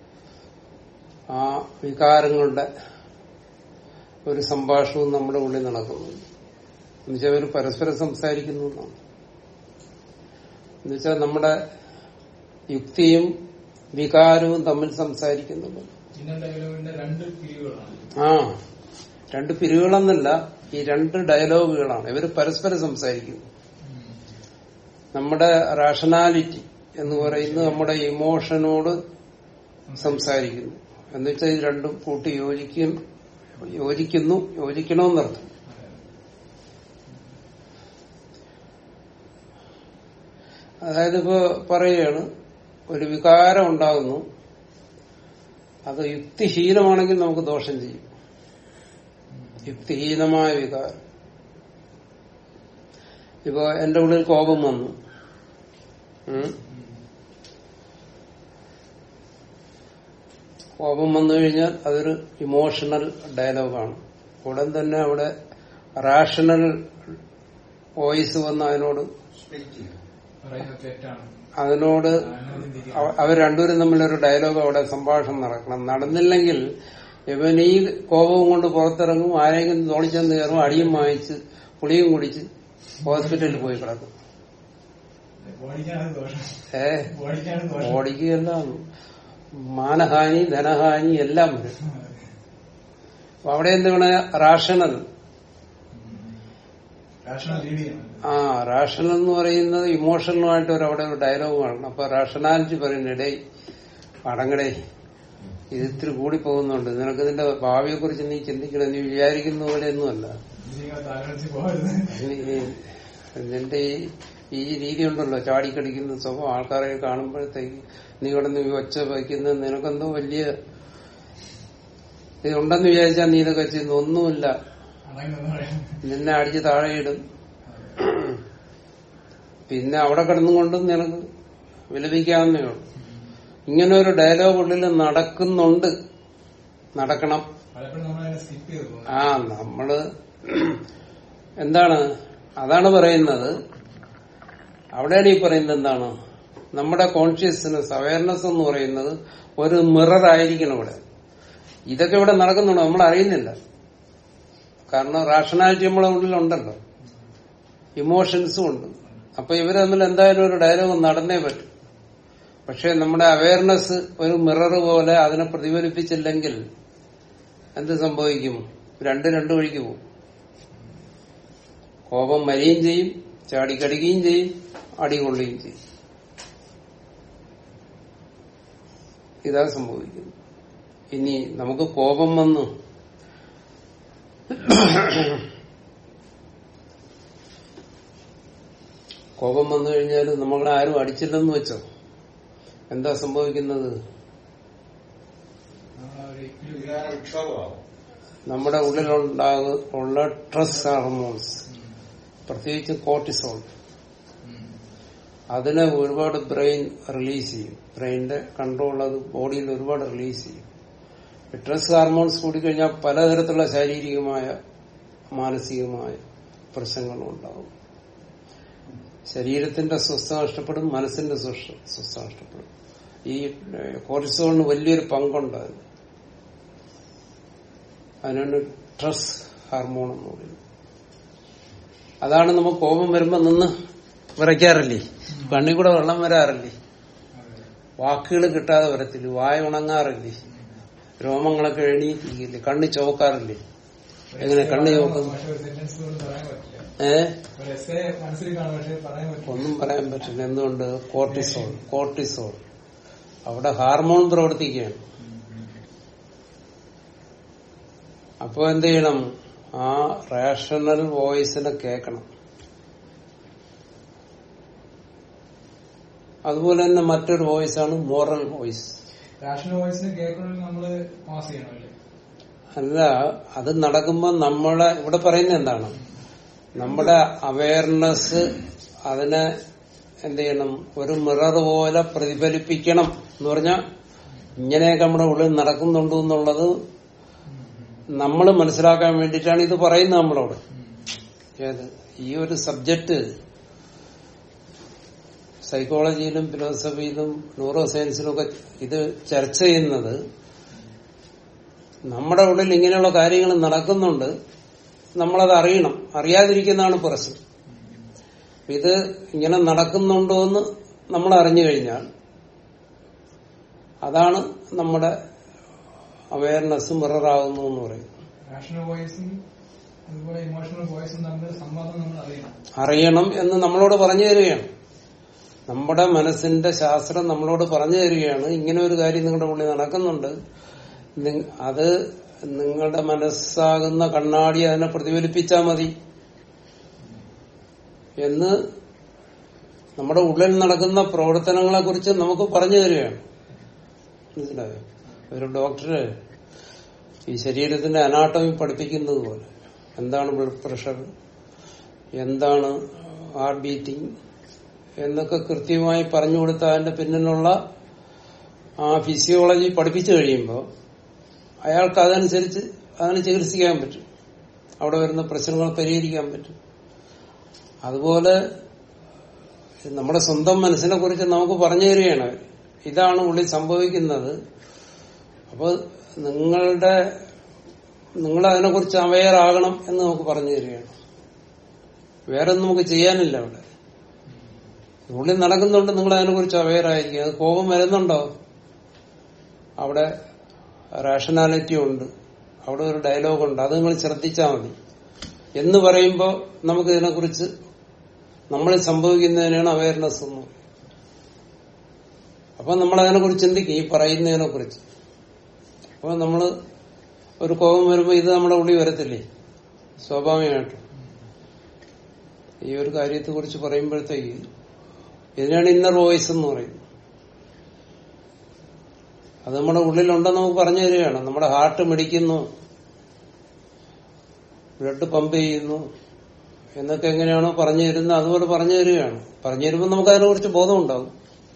ആ വികാരങ്ങളുടെ ഒരു സംഭാഷണവും നമ്മുടെ ഉള്ളിൽ നടക്കുന്നു എന്നുവെച്ചാൽ അവർ പരസ്പരം സംസാരിക്കുന്നു എന്നാണ് എന്നുവെച്ചാൽ നമ്മുടെ യുക്തിയും വികാരവും തമ്മിൽ സംസാരിക്കുന്നുണ്ട് ഇന്നർ ഡയലോഗിന്റെ രണ്ട് പിരിവുകളാണ് ആ രണ്ട് പിരിവുകളെന്നല്ല ഈ രണ്ട് ഡയലോഗുകളാണ് ഇവർ പരസ്പരം സംസാരിക്കുന്നു നമ്മുടെ റാഷണാലിറ്റി എന്ന് പറയുന്നത് നമ്മുടെ ഇമോഷനോട് സംസാരിക്കുന്നു എന്നുവെച്ചാൽ ഇത് രണ്ടും കൂട്ടി യോജിക്കും യോജിക്കുന്നു യോജിക്കണമെന്നർത്ഥം അതായത് ഇപ്പോ പറയുകയാണ് ഒരു വികാരം ഉണ്ടാകുന്നു അത് യുക്തിഹീനമാണെങ്കിൽ നമുക്ക് ദോഷം ചെയ്യും യുക്തിഹീനമായ വികാരം ഇപ്പോ എന്റെ ഉള്ളിൽ കോപം വന്നു ഉം. കോപം വന്നു കഴിഞ്ഞാൽ അതൊരു ഇമോഷണൽ ഡയലോഗാണ് ഉടൻ തന്നെ അവിടെ റാഷണൽ വോയിസ് വന്ന് അതിനോട് പറയുന്നത് തെറ്റാണ് അതിനോട് അങ്ങനെ ചിന്തിക്കുക അവ- അവർ രണ്ടുപേരും തമ്മിലൊരു ഡയലോഗ് അവിടെ സംഭാഷണം നടക്കണം നടന്നില്ലെങ്കിൽ ഇവൻ ഈ കോപവും കൊണ്ട് പുറത്തിറങ്ങും ആരെങ്കിലും തോളിച്ചെന്ന് കയറും അടിയും വാങ്ങിച്ച് പുളിയും കുടിച്ച് ഹോസ്പിറ്റലിൽ പോയി കിടക്കും ബോഡിക്കാണ് ദോഷം ഏ ബോഡിക്കാണ് ദോഷം ബോഡിക്കെല്ലാം മാനഹാനി ധനഹാനി എല്ലാം വരും അപ്പൊ അവിടെ എന്താണ് റാഷണൽ രാഷ്ട്രീയ ലീഡ് ചെയ്യണം ആ റാഷണൽ എന്ന് പറയുന്നത് ഇമോഷണലുമായിട്ട് ഒരു അവിടെ ഒരു ഡയലോഗ് കാണണം അപ്പൊ റാഷണാലിറ്റി പറയുന്നത് ഇടേ അടങ്ങടേ ഇത് ഇത്തിരി കൂടി പോകുന്നുണ്ട് നിനക്ക് ഇതിന്റെ ഭാവിയെ കുറിച്ച് നീ ചിന്തിക്കണം നീ വിചാരിക്കുന്ന പോലെ ഒന്നുമല്ല ഇതിങ്ങനെ തലവെച്ച് പോകരുത് നീ- നിന്റെ ഈ ഈ രീതി ഉണ്ടല്ലോ ചാടിക്കടിക്കുന്ന സ്വഭാവം ആൾക്കാരെ കാണുമ്പോഴത്തേക്ക് നീ കിടന്ന് ഈ ഒച്ച വയ്ക്കുന്നത് നിനക്കെന്തോ വലിയ ഇതുണ്ടെന്ന് വിചാരിച്ചാൽ നീ ഇതൊക്കെ ചെയ്യുന്നു ഒന്നുമില്ല അടങ്ങുന്ന പറയാം നിന്നെ അടിച്ച് താഴെയിടും പിന്നെ അവിടെ കിടന്നുകൊണ്ടും നിനക്ക് വിലപിക്കാവുന്നേ ഉള്ളൂ ഇങ്ങനെ ഒരു ഡയലോഗ് ഉള്ളിൽ നടക്കുന്നുണ്ട് നടക്കണം പലപ്പോഴും നമ്മളതിനെ സ്കിപ്പ് ചെയ്ത് പോകും ആ നമ്മള് എന്താണ് അതാണ് പറയുന്നത് അവിടെയാണ് ഈ പറയുന്നത് എന്താണ് നമ്മുടെ കോൺഷ്യസ്നെസ് അവയർനെസ് എന്ന് പറയുന്നത് ഒരു മിറർ ആയിരിക്കണം ഇവിടെ ഇതൊക്കെ ഇവിടെ നടക്കുന്നുണ്ടോ നമ്മൾ അറിയുന്നില്ല കാരണം റാഷണാലിറ്റി നമ്മളെ ഉള്ളിലുണ്ടല്ലോ ഇമോഷൻസും ഉണ്ട് അപ്പൊ ഇവര് തമ്മിൽ എന്തായാലും ഒരു ഡയലോഗ് നടന്നേ പറ്റും പക്ഷെ നമ്മുടെ അവയർനെസ് ഒരു മിറർ പോലെ അതിനെ പ്രതിഫലിപ്പിച്ചില്ലെങ്കിൽ എന്ത് സംഭവിക്കും രണ്ട് രണ്ടു വഴിക്ക് പോകും കോപം മരിയും ചെയ്യും ചാടിക്കടിക്കുകയും ചെയ്യും അടികൊള്ളുകയും ചെയ്യും ഇതാ സംഭവിക്കുന്നത് ഇനി നമുക്ക് കോപം വന്നു കോപം വന്നു കഴിഞ്ഞാൽ നമ്മളെ ആരും അടിച്ചില്ലെന്ന് വെച്ചോ എന്താ സംഭവിക്കുന്നത് നമ്മളാ ഒരു equilibrium വികാര വിക്ഷോഭമാവും നമ്മുടെ ഉള്ളിലുണ്ടാക ഉള്ള സ്ട്രെസ് ഹോർമോൺസ് പ്രത്യേകിച്ച് കോർട്ടിസോൾ ഉം. അതിനെ ഒരുപാട് ബ്രെയിൻ റിലീസ് ചെയ്യും ബ്രെയിനിന്റെ കൺട്രോൾ അത് ബോഡിയിൽ ഒരുപാട് റിലീസ് ചെയ്യും സ്ട്രെസ് ഹാർമോൺസ് കൂടിക്കഴിഞ്ഞാൽ പലതരത്തിലുള്ള ശാരീരികമായ മാനസികമായ പ്രശ്നങ്ങളും ഉണ്ടാവും ശരീരത്തിന്റെ സ്വസ്ഥ നഷ്ടപ്പെടും മനസ്സിന്റെ സ്വസ്ഥ സ്വസ്ഥ നഷ്ടപ്പെടും ഈ കോർട്ടിസോളിന് വലിയൊരു പങ്കുണ്ട് അതിന് അതിനാണ് സ്ട്രെസ് ഹാർമോൺ എന്ന് പറയുന്നത് അതാണ് നമുക്ക് കോപം വരുമ്പോ നിന്ന് വിറയ്ക്കാറില്ലേ കണ്ണി കൂടെ വെള്ളം വരാറില്ലേ അതെ. വാക്കുകൾ കിട്ടാതെ വരത്തില്ല വായ ഉണങ്ങാറില്ലേ രോമങ്ങളൊക്കെ എണീക്കില്ലേ കണ്ണ് ചോക്കാറില്ലേ എങ്ങനെ കണ്ണ് ചോക്കും പക്ഷെ ഒരു സെന്റൻസ് പോലും പറയാൻ പറ്റില്ല ഏ ഒരു എസ്സേ മനസ്സിൽ കാണും പക്ഷെ പറയാൻ പറ്റില്ല ഒന്നും പറയാൻ പറ്റില്ല എന്തുകൊണ്ട് കോർട്ടിസോൾ കോർട്ടിസോൾ അവിടെ ഹാർമോൺ പ്രവർത്തിക്കുകയാണ് അപ്പൊ എന്ത് ചെയ്യണം ആ റേഷണൽ വോയിസിനെ കേൾക്കണം അതുപോലെ തന്നെ മറ്റൊരു വോയിസാണ് മോറൽ വോയിസ് രാഷണൽ വോയിസിന് കേൾക്കണമെങ്കിൽ നമ്മള് പാസ് ചെയ്യണമല്ലേ അല്ല അത് നടക്കുമ്പോൾ നമ്മളെ ഇവിടെ പറയുന്നത് എന്താണ് നമ്മുടെ അവയർനെസ് അതിനെ എന്ത് ചെയ്യണം ഒരു മിറർ പോലെ പ്രതിഫലിപ്പിക്കണം എന്ന് പറഞ്ഞാൽ ഇങ്ങനെയൊക്കെ നമ്മുടെ ഉള്ളിൽ നടക്കുന്നുണ്ട് എന്നുള്ളത് നമ്മൾ മനസ്സിലാക്കാൻ വേണ്ടിയിട്ടാണ് ഇത് പറയുന്നത് നമ്മളോട് ഏത് ഈ ഒരു സബ്ജക്ട് സൈക്കോളജിയിലും ഫിലോസഫിയിലും ന്യൂറോ സയൻസിലും ഒക്കെ ഇത് ചർച്ച ചെയ്യുന്നത് നമ്മുടെ ഉള്ളിൽ ഇങ്ങനെയുള്ള കാര്യങ്ങൾ നടക്കുന്നുണ്ട് നമ്മളത് അറിയണം അറിയാതിരിക്കുന്നതാണ് പ്രശ്നം ഇത് ഇങ്ങനെ നടക്കുന്നുണ്ടോ എന്ന് നമ്മൾ അറിഞ്ഞു കഴിഞ്ഞാൽ അതാണ് നമ്മുടെ അവയർനെസ് മിററാകുന്നു എന്ന് പറയും രാഷണൽ വോയിസും അതുപോലെ ഇമോഷണൽ വോയിസും തമ്മിൽ സംവാദം നമ്മൾ അറിയണം അറിയണം എന്ന് നമ്മളോട് പറഞ്ഞു തരികയാണ് നമ്മുടെ മനസ്സിന്റെ ശാസ്ത്രം നമ്മളോട് പറഞ്ഞു തരികയാണ് ഇങ്ങനെ ഒരു കാര്യം നിങ്ങളുടെ ഉള്ളിൽ നടക്കുന്നുണ്ട് നി- അത് നിങ്ങളുടെ മനസ്സാകുന്ന കണ്ണാടി അതിനെ പ്രതിഫലിപ്പിച്ചാൽ മതി എന്ന് നമ്മുടെ ഉള്ളിൽ നടക്കുന്ന പ്രവർത്തനങ്ങളെ കുറിച്ച് നമുക്ക് പറഞ്ഞു തരികയാണ് മനസ്സിലായോ ഒരു ഡോക്ടറ് ഈ ശരീരത്തിന്റെ അനാട്ടമി പഠിപ്പിക്കുന്നത് പോലെ എന്താണ് ബ്ലഡ് പ്രഷർ എന്താണ് ഹാർട്ട് ബീറ്റിംഗ് എന്നൊക്കെ കൃത്യമായി പറഞ്ഞു കൊടുത്ത അതിന്റെ പിന്നിലുള്ള ആ ഫിസിയോളജി പഠിപ്പിച്ചു കഴിയുമ്പോൾ അയാൾക്ക് അതനുസരിച്ച് അതിനെ ചികിത്സിക്കാൻ പറ്റും അവിടെ വരുന്ന പ്രശ്നങ്ങൾ പരിഹരിക്കാൻ പറ്റും അതുപോലെ നമ്മുടെ സ്വന്തം മനസ്സിനെ കുറിച്ച് നമുക്ക് പറഞ്ഞു തരികയാണ് അവര്. ഇതാണ് ഉള്ളിൽ സംഭവിക്കുന്നത് അപ്പോൾ നിങ്ങളുടെ നിങ്ങൾ അതിനെക്കുറിച്ച് അവെയർ ആകണം എന്ന് നമുക്ക് പറഞ്ഞു തരികയാണ് വേറെ ഒന്നും നമുക്ക് ചെയ്യാനില്ല അവിടെ ഉള്ളിൽ നടക്കുന്നുണ്ട് നിങ്ങൾ അതിനെക്കുറിച്ച് അവെയർ ആയിരിക്കും അത് കോപം വരുന്നുണ്ടോ അവിടെ റാഷണാലിറ്റി ഉണ്ട് അവിടെ ഒരു ഡയലോഗ് ഉണ്ട് അത് നിങ്ങൾ ശ്രദ്ധിച്ചാൽ മതി എന്ന് പറയുമ്പോൾ നമുക്ക് ഇതിനെക്കുറിച്ച് നമ്മളിൽ സംഭവിക്കുന്നതിനാണ് അവയർനെസ് എന്ന് പറയുന്നത്. അപ്പൊ നമ്മൾ അതിനെക്കുറിച്ച് ചിന്തിക്കും ഈ പറയുന്നതിനെ കുറിച്ച് അപ്പൊ നമ്മള് ഒരു കോപം വരുമ്പോ ഇത് നമ്മുടെ ഉള്ളിൽ വരത്തില്ലേ സ്വാഭാവികമായിട്ടും ഈ ഒരു കാര്യത്തെ കുറിച്ച് പറയുമ്പോഴത്തേക്ക് ഇതിനാണ് ഇന്നർ വോയിസ് എന്ന് പറയുന്നത് അത് നമ്മുടെ ഉള്ളിലുണ്ടെന്ന് നമുക്ക് പറഞ്ഞു തരികയാണ് നമ്മുടെ ഹാർട്ട് മിടിക്കുന്നു ബ്ലഡ് പമ്പ് ചെയ്യുന്നു എന്നൊക്കെ എങ്ങനെയാണോ പറഞ്ഞു തരുന്നത് അതുപോലെ പറഞ്ഞു തരികയാണ് പറഞ്ഞു തരുമ്പോൾ നമുക്ക് അതിനെക്കുറിച്ച് ബോധം ഉണ്ടാവും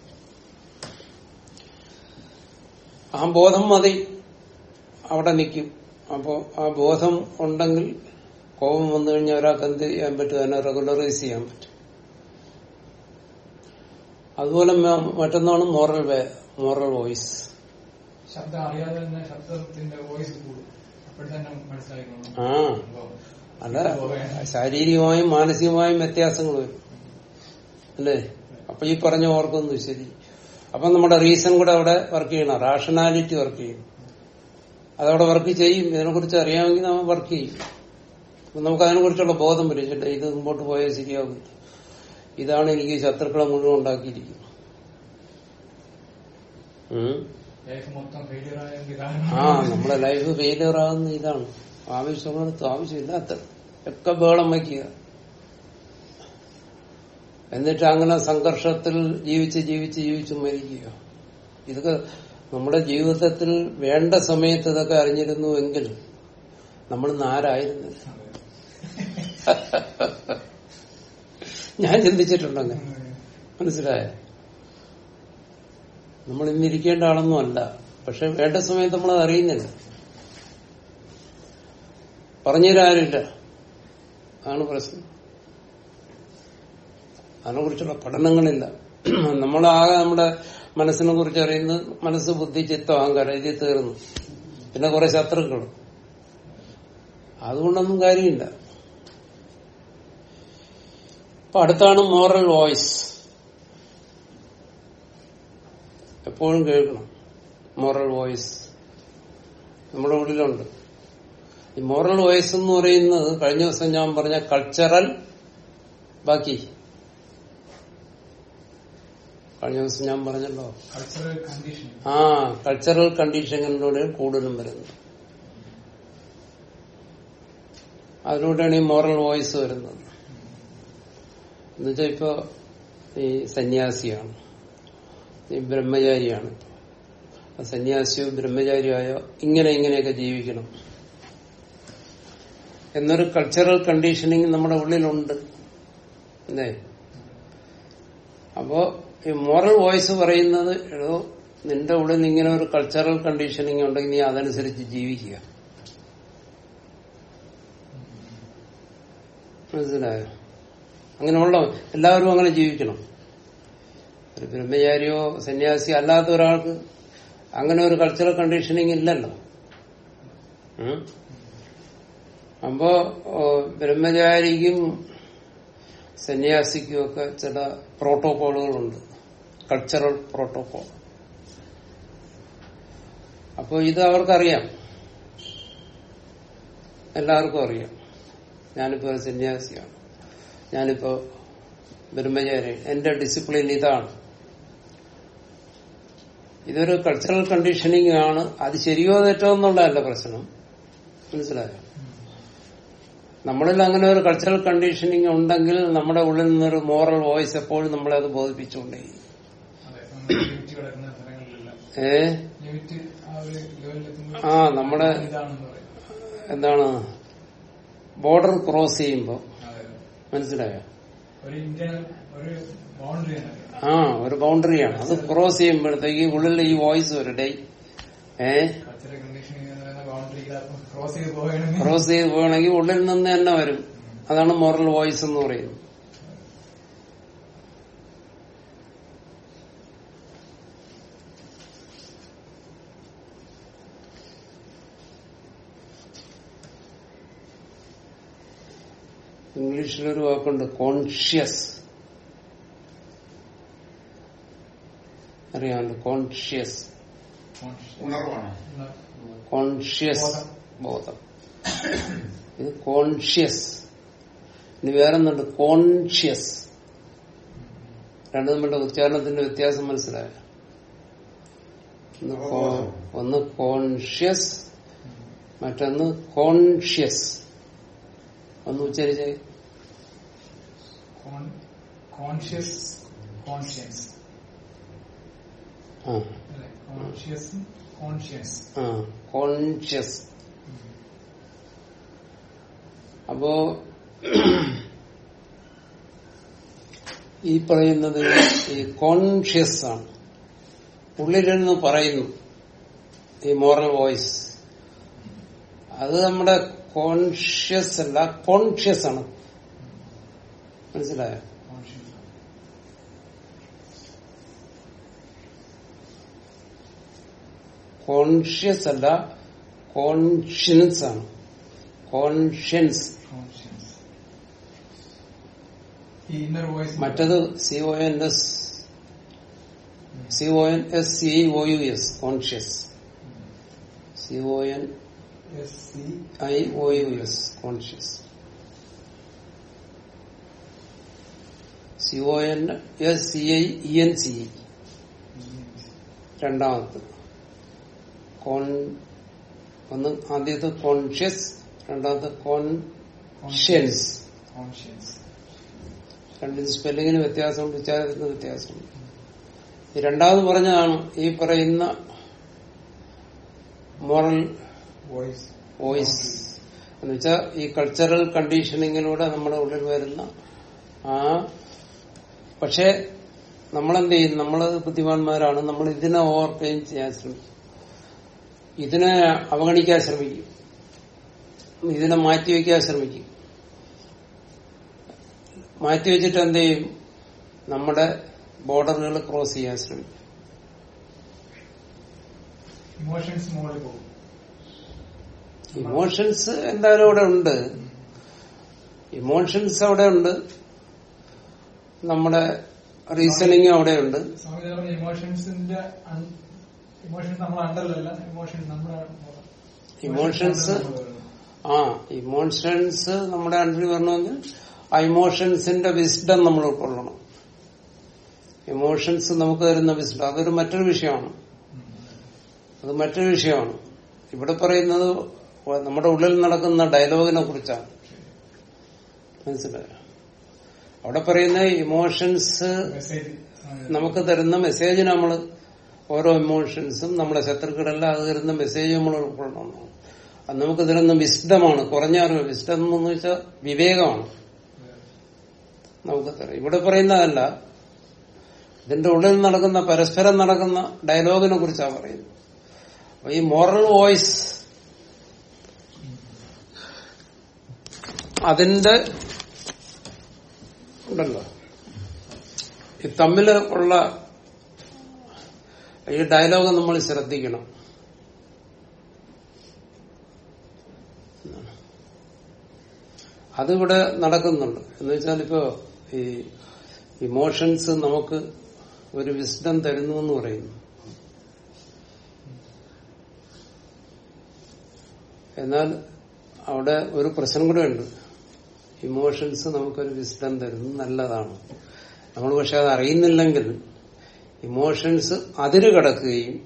ആ ബോധം മതി അവിടെ നിൽക്കും അപ്പോൾ ആ ബോധം ഉണ്ടെങ്കിൽ കോപം വന്നു കഴിഞ്ഞാൽ ഒരാൾക്ക് എന്ത് ചെയ്യാൻ പറ്റും അതിനെ റെഗുലറൈസ് ചെയ്യാൻ പറ്റും അതുപോലെ മ- മറ്റൊന്നാണ് മോറൽ വേ മോറൽ വോയിസ് ശബ്ദം അറിയാതെ തന്നെ ശബ്ദത്തിന്റെ വോയിസ് കൂടും അപ്പോൾ തന്നെ മനസ്സിലായിക്കോളും ആ അപ്പോ അല്ല ശാരീരികമായും മാനസികമായും വ്യത്യാസങ്ങൾ വരും അല്ലേ അപ്പൊ ഈ പറഞ്ഞ ഓർക്കൊന്നും ശരി അപ്പൊ നമ്മുടെ റീസൺ കൂടെ അവിടെ വർക്ക് ചെയ്യണം റാഷണാലിറ്റി വർക്ക് ചെയ്യണം അതവിടെ വർക്ക് ചെയ്യും ഇതിനെ കുറിച്ച് അറിയാമെങ്കിൽ നമ്മൾ വർക്ക് ചെയ്യും അപ്പൊ നമുക്ക് അതിനെ കുറിച്ചുള്ള ബോധം വരും ചേട്ടാ ഇത് മുമ്പോട്ട് പോയാൽ ശരിയാകും ഇതാണ് എനിക്ക് ശത്രുക്കളെ മുഴുവൻ ഉണ്ടാക്കിയിരിക്കുന്നത് ഉം. ലൈഫ് മൊത്തം ഫെയിലിയർ ആയതിന്റെ ആ കാരണം നമ്മുടെ ലൈഫ് ഫെയിലിയർ ആകുന്ന ഇതാണ് ആവശ്യമുള്ളിടത്ത് ആവശ്യമില്ലാത്ത ഒക്കെ ബേളം വയ്ക്കുക എന്നിട്ട് അങ്ങനെ സംഘർഷത്തിൽ ജീവിച്ച് ജീവിച്ച് ജീവിച്ച് മരിക്കുക ഇതൊക്കെ നമ്മുടെ ജീവിതത്തിൽ വേണ്ട സമയത്ത് ഇതൊക്കെ അറിഞ്ഞിരുന്നുവെങ്കിൽ നമ്മൾ നാരായിരുന്നില്ല ഞാൻ ചിന്തിച്ചിട്ടുണ്ടെങ്കിൽ മനസ്സിലായോ നമ്മൾ ഇന്നിരിക്കേണ്ട ആളൊന്നും അല്ല പക്ഷെ വേണ്ട സമയത്ത് നമ്മളത് അറിയുന്നില്ല പറഞ്ഞുതരാനില്ല അതാണ് പ്രശ്നം അതിനെ കുറിച്ചുള്ള പഠനങ്ങളില്ല നമ്മളാകെ നമ്മുടെ മനസ്സിനെ കുറിച്ച് അറിയുന്നത് മനസ്സ് ബുദ്ധി ചിത്തം അഹങ്കാരം ഇതിൽ തീർന്നു പിന്നെ കുറെ ശത്രുക്കൾ അതുകൊണ്ടൊന്നും കാര്യമില്ല അപ്പൊ അടുത്താണ് മോറൽ വോയിസ് എപ്പോഴും കേൾക്കണം മോറൽ വോയിസ് നമ്മുടെ ഉള്ളിലുണ്ട് ഈ മോറൽ വോയിസ് എന്ന് പറയുന്നത് കഴിഞ്ഞ ദിവസം ഞാൻ പറഞ്ഞ കൾച്ചറൽ ബാക്കി കഴിഞ്ഞ ദിവസം ഞാൻ പറഞ്ഞല്ലോ കൾച്ചറൽ കണ്ടീഷൻ ആ കൾച്ചറൽ കണ്ടീഷനിലൂടെ കൂടുതലും വരുന്നത് അതിലൂടെയാണ് ഈ മോറൽ വോയിസ് വരുന്നത് എന്നുവെച്ചാൽ ഇപ്പൊ ഈ സന്യാസിയാണ് ഈ ബ്രഹ്മചാരിയാണ് ആ സന്യാസിയോ ബ്രഹ്മചാരിയായോ ഇങ്ങനെ ഇങ്ങനെയൊക്കെ ജീവിക്കണം എന്നൊരു കൾച്ചറൽ കണ്ടീഷനിങ് നമ്മുടെ ഉള്ളിലുണ്ട് അല്ലേ അപ്പോ ഈ മോറൽ വോയിസ് പറയുന്നത് എടോ നിന്റെ ഉള്ളിൽ ഇങ്ങനെ ഒരു കൾച്ചറൽ കണ്ടീഷനിങ് ഉണ്ടെങ്കിൽ നീ അതനുസരിച്ച് ജീവിക്കുക മനസ്സിലായോ അങ്ങനെയുള്ള എല്ലാവരും അങ്ങനെ ജീവിക്കണം ഒരു ബ്രഹ്മചാരിയോ സന്യാസി അല്ലാത്ത ഒരാൾക്ക് അങ്ങനെ ഒരു കൾച്ചറൽ കണ്ടീഷനിങ് ഇല്ലല്ലോ ഉം? അപ്പോ ഓ, ബ്രഹ്മചാരിക്കും സന്യാസിക്കും ഒക്കെ ചില പ്രോട്ടോകോളുകളുണ്ട് കൾച്ചറൽ പ്രോട്ടോകോൾ അപ്പോൾ ഇത് അവർക്കറിയാം എല്ലാവർക്കും അറിയാം ഞാനിപ്പോ ഒരു സന്യാസിയാണ് ഞാനിപ്പോ ബ്രഹ്മചാരി എന്റെ ഡിസിപ്ലിൻ ഇതാണ് ഇതൊരു കൾച്ചറൽ കണ്ടീഷനിങ് ആണ് അത് ശരിയോ തെറ്റോ എന്നുള്ളതല്ല പ്രശ്നം മനസ്സിലായോ നമ്മളിൽ അങ്ങനെ ഒരു കൾച്ചറൽ കണ്ടീഷനിങ് ഉണ്ടെങ്കിൽ നമ്മുടെ ഉള്ളിൽ നിന്നൊരു മോറൽ വോയിസ് എപ്പോഴും നമ്മളെ അത് ബോധിപ്പിച്ചുകൊണ്ടേ അതെ ലിമിറ്റ് കിടക്കുന്ന സ്ഥലങ്ങളിലെല്ലാം ഏ ലിമിറ്റ് ആ ഒരു ലെവലിലെത്തുമ്പോൾ ആ നമ്മുടെ ഇതാണെന്ന് പറയും എന്താണ് ബോർഡർ ക്രോസ് ചെയ്യുമ്പോൾ അതെ മനസ്സിലായോ ഒരു ഇന്റേണൽ ഒരു ബൗണ്ടറി ആണ് ആ ഒരു ബൗണ്ടറിയാണ് അത് ക്രോസ് ചെയ്യുമ്പോഴത്തേക്ക് ഉള്ളിൽ ഈ വോയിസ് വരും ഡേ ഏ കൾച്ചറൽ കണ്ടീഷനിങ് എന്ന് പറയുന്ന ബൗണ്ടറി ക്രോസ് ചെയ്ത് പോവുകയാണെങ്കിൽ ക്രോസ് ചെയ്ത് പോകണമെങ്കിൽ ഉള്ളിൽ നിന്ന് തന്നെ വരും അതാണ് മോറൽ വോയിസ് എന്ന് പറയുന്നത് ഇംഗ്ലീഷിലൊരു വാക്കുണ്ട് കോൺഷ്യസ് അറിയാമല്ലോ കോൺഷ്യസ് ഉണർവാണോ കോൺഷ്യസ് ബോധം ഇത് കോൺഷ്യസ് ഇനി വേറൊന്നുണ്ട് കോൺഷ്യസ് രണ്ടു തമ്മിലുള്ള ഉച്ചാരണത്തിന്റെ വ്യത്യാസം മനസ്സിലായ ഒന്ന് കോ- ഒന്ന് കോൺഷ്യസ് മറ്റൊന്ന് കോൺഷ്യസ് ഒന്ന് ഉച്ചരിച്ചേ കോൺഷ്യസ് കോൺഷ്യൻസ് ആ അല്ലെ കോൺഷ്യസും കോൺഷ്യൻസ് ആ കോൺഷ്യസ് അപ്പോ ഈ പറയുന്നത് ഈ കോൺഷ്യസ് ആണ് ഉള്ളിലിരുന്ന് പറയുന്നു ഈ മോറൽ വോയിസ് അത് നമ്മുടെ കോൺഷ്യസ് അല്ല കോൺഷ്യസ് ആണ് മനസ്സിലായോ കോൺഷ്യസ് കോൺഷ്യസ് അല്ല കോൺഷ്യൻസ് ആണ് കോൺഷ്യൻസ് കോൺഷ്യൻസ് ഈ ഇന്നർ വോയിസ് മറ്റത് C O N S C O N S C O U S conscious C O N S C I O U S conscious C O N S C I E N C രണ്ടാമത് കോൺ ഒന്ന് ആദ്യത്തെ conscious രണ്ടാമത്തെ conscience conscience രണ്ടിന് സ്പെല്ലിങ്ങിന് വ്യത്യാസമുണ്ട് ഉച്ചാരണത്തിന് വ്യത്യാസമുണ്ട് ഈ രണ്ടാമത് പറഞ്ഞതാണ് ഈ പറയുന്ന മോറൽ വോയിസ് വോയിസ് എന്ന് വെച്ചാൽ ഈ കൾച്ചറൽ കണ്ടീഷനിങ്ങിലൂടെ നമ്മുടെ ഉള്ളിൽ വരുന്ന ആ പക്ഷെ നമ്മളെന്ത് ചെയ്യും നമ്മള് ബുദ്ധിമാന്മാരാണ് നമ്മൾ ഇതിനെ ഓവർകെയിം ചെയ്യാൻ ശ്രമിക്കും ഇതിനെ അവഗണിക്കാൻ ശ്രമിക്കും ഇതിനെ മാറ്റിവെക്കാൻ ശ്രമിക്കും മാറ്റിവെച്ചിട്ട് എന്ത് ചെയ്യും നമ്മുടെ ബോർഡറുകൾ ക്രോസ് ചെയ്യാൻ ശ്രമിക്കും ഇമോഷൻസ് മുകളിൽ പോകും ഇമോഷൻസ് എന്തായാലും അവിടെ ഉണ്ട് ഇമോഷൻസ് അവിടെ ഉണ്ട് നമ്മുടെ റീസണിങ് അവിടെ ഉണ്ട് സ്വാമി പറഞ്ഞ ഇമോഷൻസിന്റെ ഇമോഷൻസ് നമ്മൾ അണ്ടറിലല്ല ഇമോഷൻസ് നമ്മുടെ ഇമോഷൻസ് ആ ഇമോഷൻസ് നമ്മുടെ അണ്ടറിൽ വരണമെങ്കിൽ ആ ഇമോഷൻസിന്റെ വിസ്ഡം നമ്മൾ ഉൾക്കൊള്ളണം ഇമോഷൻസ് നമുക്ക് തരുന്ന വിസ്ഡം അതൊരു മറ്റൊരു വിഷയമാണ് അത് മറ്റൊരു വിഷയമാണ് ഇവിടെ പറയുന്നത് നമ്മുടെ ഉള്ളിൽ നടക്കുന്ന ഡയലോഗിനെ കുറിച്ചാണ് മനസ്സിലായോ അവിടെ പറയുന്ന ഇമോഷൻസ് മെസ്സേജ് നമുക്ക് തരുന്ന മെസ്സേജ് നമ്മൾ ഓരോ ഇമോഷൻസും നമ്മുടെ ശത്രുക്കളെല്ലാം അത് തരുന്ന മെസ്സേജ് നമ്മൾ ഉൾക്കൊള്ളണം അത് നമുക്ക് തരുന്ന വിശുദ്ധമാണ് കുറഞ്ഞ അറിവ് വിശുദ്ധം എന്ന് വെച്ചാൽ വിവേകമാണ് നമുക്ക് തരാം ഇവിടെ പറയുന്നതല്ല ഇതിന്റെ ഉള്ളിൽ നടക്കുന്ന പരസ്പരം നടക്കുന്ന ഡയലോഗിനെ കുറിച്ചാണ് പറയുന്നത് അപ്പൊ ഈ മോറൽ വോയിസ് അതിന്റെ ഉണ്ടല്ലോ ഈ തമ്മില് ഉള്ള ഈ ഡയലോഗ് നമ്മൾ ശ്രദ്ധിക്കണം അതിവിടെ നടക്കുന്നുണ്ട് എന്ന് വെച്ചാൽ ഇപ്പോ ഈ ഇമോഷൻസ് നമുക്ക് ഒരു വിസ്ഡം തരുന്നു എന്ന് പറയുന്നു എന്നാൽ അവിടെ ഒരു പ്രശ്നം കൂടെ ഉണ്ട് ഇമോഷൻസ് നമുക്കൊരു വിസ്ഡം തരുന്നു നല്ലതാണ് നമ്മൾ പക്ഷെ അത് അറിയുന്നില്ലെങ്കിൽ ഇമോഷൻസ് അതിര് കടക്കുകയും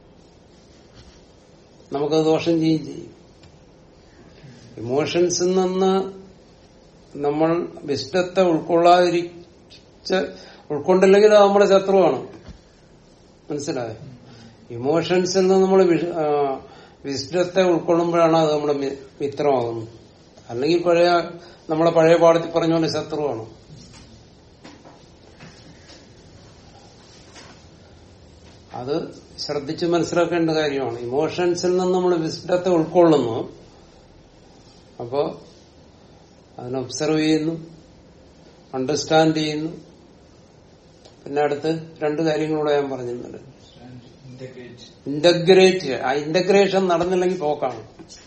നമുക്കത് ദോഷം ചെയ്യുകയും ചെയ്യും ഇമോഷൻസിൽ നിന്ന് നമ്മൾ വിഷ്ടത്തെ ഉൾക്കൊള്ളാതിരിച്ച് ഉൾക്കൊണ്ടില്ലെങ്കിൽ അത് നമ്മുടെ ശത്രുവാണ് മനസ്സിലായോ ഇമോഷൻസിൽ നിന്ന് നമ്മൾ വിശുദ്ധത്തെ ഉൾക്കൊള്ളുമ്പോഴാണ് അത് നമ്മുടെ മി- മിത്രമാകുന്നത് അല്ലെങ്കിൽ പഴയ നമ്മളെ പഴയ പാടത്തിൽ പറഞ്ഞുകൊണ്ട് ശത്രുവാണ് അത് ശ്രദ്ധിച്ച് മനസ്സിലാക്കേണ്ട കാര്യമാണ് ഇമോഷൻസിൽ നിന്ന് നമ്മൾ വിശുദ്ധത്തെ ഉൾക്കൊള്ളുന്നു അപ്പോ അതിനെ ഒബ്സർവ് ചെയ്യുന്നു അണ്ടർസ്റ്റാൻഡ് ചെയ്യുന്നു പിന്നെ അടുത്ത് രണ്ട് കാര്യങ്ങളൂടെ ഞാൻ പറഞ്ഞിരുന്നുണ്ട് ഇന്റഗ്രേറ്റ് ഇന്റഗ്രേറ്റ് ആ ഇന്റഗ്രേഷൻ നടന്നില്ലെങ്കിൽ പോക്കാണ്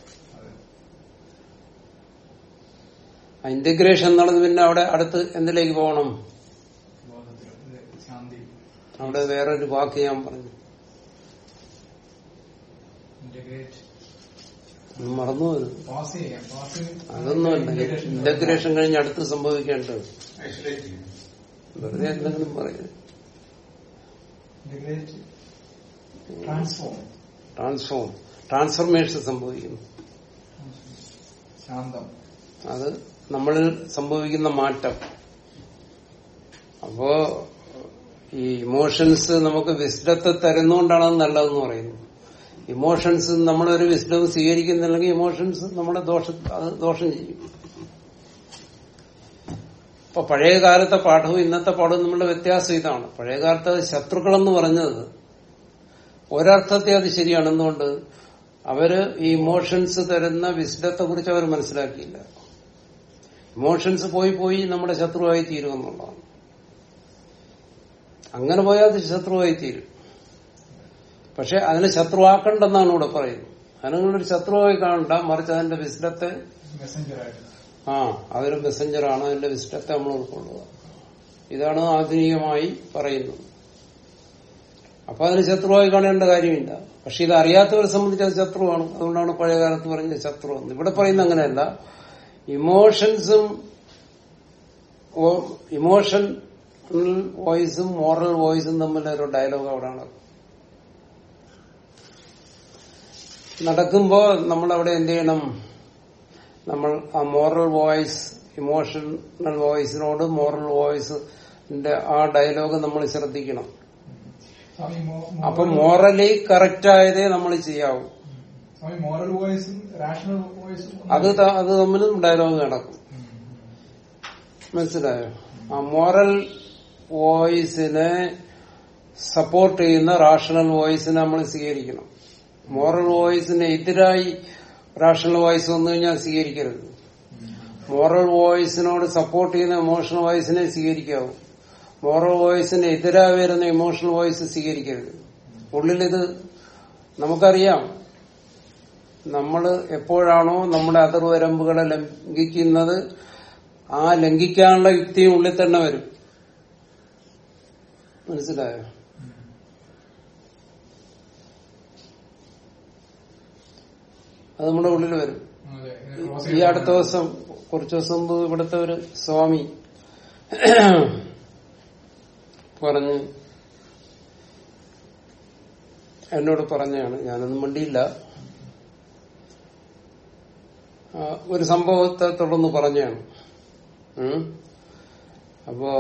ആ ഇന്റഗ്രേഷൻ നടന്ന് പിന്നെ അവിടെ അടുത്ത് എന്തിലേക്ക് പോകണം ബോധത്തിൽ ഇത് ശാന്തി അവിടെ വേറൊരു വാക്ക് ഞാൻ പറഞ്ഞു ഇന്റഗ്രേറ്റ് ഒന്ന് മറന്നുപോയത് പാസ് ചെയ്യാം പാസ് അതൊന്നുമല്ല ഇന്റഗ്രേഷൻ കഴിഞ്ഞ് അടുത്ത് സംഭവിക്കേണ്ടത് ഐസൊലേറ്റ് ചെയ്യും വെറുതെ എന്തെങ്കിലും പറയുന്നത് ഇന്റഗ്രേറ്റ് ട്രാൻസ്ഫോം ട്രാൻസ്ഫോം ട്രാൻസ്ഫർമേഷൻ സംഭവിക്കുന്നു ശാന്തം അത് നമ്മളിൽ സംഭവിക്കുന്ന മാറ്റം അപ്പോ ഈ ഇമോഷൻസ് നമുക്ക് വിസ്ഡത്തെ തരുന്നോണ്ടാണ് അത് നല്ലതെന്ന് പറയുന്നത് ഇമോഷൻസ് നമ്മളൊരു വിസ്ഡം സ്വീകരിക്കുന്നില്ലെങ്കിൽ ഇമോഷൻസ് നമ്മുടെ ദോഷം അത് ദോഷം ചെയ്യും ഇപ്പൊ പഴയ കാലത്തെ പാഠവും ഇന്നത്തെ പാഠവും തമ്മിലുള്ള വ്യത്യാസം ഇതാണ് പഴയ കാലത്ത് ശത്രുക്കളെന്ന് പറഞ്ഞത് ഒരർത്ഥത്തെ അത് ശരിയാണ് എന്തുകൊണ്ട് അവര് ഈ ഇമോഷൻസ് തരുന്ന വിസ്ഡത്തെ കുറിച്ച് അവർ മനസ്സിലാക്കിയില്ല ഇമോഷൻസ് പോയി പോയി നമ്മുടെ ശത്രുവായി തീരുമെന്നുള്ളതാണ് അങ്ങനെ പോയാൽ അത് ശത്രുവായി തീരും പക്ഷെ അതിനെ ശത്രുവാക്കണ്ടെന്നാണ് ഇവിടെ പറയുന്നത് അതിനൊരു ശത്രുവായി കാണണ്ട മറിച്ച് അതിന്റെ വിസ്ഡത്തെ മെസ്സഞ്ചറായിട്ട് ആ അതൊരു മെസ്സഞ്ചറാണ് അതിന്റെ വിശിഷ്ടത്തെ നമ്മൾ ഉൾക്കൊള്ളുക ഇതാണ് ആധുനികമായി പറയുന്നത് അപ്പൊ അതിന് ശത്രുവായി കാണേണ്ട കാര്യമില്ല പക്ഷെ ഇത് അറിയാത്തവരെ സംബന്ധിച്ച് അത് ശത്രുവാണ് അതുകൊണ്ടാണ് പഴയ കാലത്ത് പറഞ്ഞ ശത്രു എന്ന് ഇവിടെ പറയുന്ന അങ്ങനെയല്ല ഇമോഷൻസും ഇമോഷൻ വോയിസും മോറൽ വോയിസും തമ്മിൽ ഒരു ഡയലോഗ് അവിടെയാണ് നടക്കുമ്പോ നമ്മൾ അവിടെ എന്ത് ചെയ്യണം നമ്മൾ ആ മോറൽ വോയിസ് ഇമോഷണൽ വോയിസിനോട് മോറൽ വോയിസിന്റെ ആ ഡയലോഗ് നമ്മൾ ശ്രദ്ധിക്കണം സ്വാമി മോ- അപ്പൊ moral- മോറലി കറക്റ്റ് ആയതേ നമ്മൾ ചെയ്യാവൂ സ്വാമി മോറൽ വോയിസും റാഷണൽ വോയിസും അത് ത- അത് തമ്മിലും ഡയലോഗ് നടക്കും മനസ്സിലായോ ആ മോറൽ വോയിസിനെ സപ്പോർട്ട് ചെയ്യുന്ന റാഷണൽ വോയിസിനെ നമ്മൾ സ്വീകരിക്കണം മോറൽ വോയിസിന് എതിരായി റാഷണൽ വോയിസ് വന്നു കഴിഞ്ഞാൽ സ്വീകരിക്കരുത് മോറൽ വോയിസിനോട് സപ്പോർട്ട് ചെയ്യുന്ന ഇമോഷണൽ വോയിസിനെ സ്വീകരിക്കാവൂ മോറൽ വോയിസിന് എതിരായി വരുന്ന ഇമോഷണൽ വോയിസ് സ്വീകരിക്കരുത് ഉള്ളിലിത് നമുക്കറിയാം നമ്മൾ എപ്പോഴാണോ നമ്മുടെ അതിർവരമ്പുകളെ ലംഘിക്കുന്നത് ആ ലംഘിക്കാനുള്ള യുക്തിയും ഉള്ളിൽ തന്നെ വരും മനസ്സിലായോ അത് നമ്മുടെ ഉള്ളിൽ വരും അതെ ഇത് cross ഈ ചെയ്ത് അടുത്ത ദിവസം കുറച്ചു ദിവസം മുമ്പ് ഇവിടുത്തെ ഒരു സ്വാമി പറഞ്ഞ് എന്നോട് പറഞ്ഞാണ് ഞാനൊന്നും മിണ്ടിയില്ല ആ, ഒരു സംഭവത്തെ തുടർന്ന് പറഞ്ഞാണ് ഉം. അപ്പോ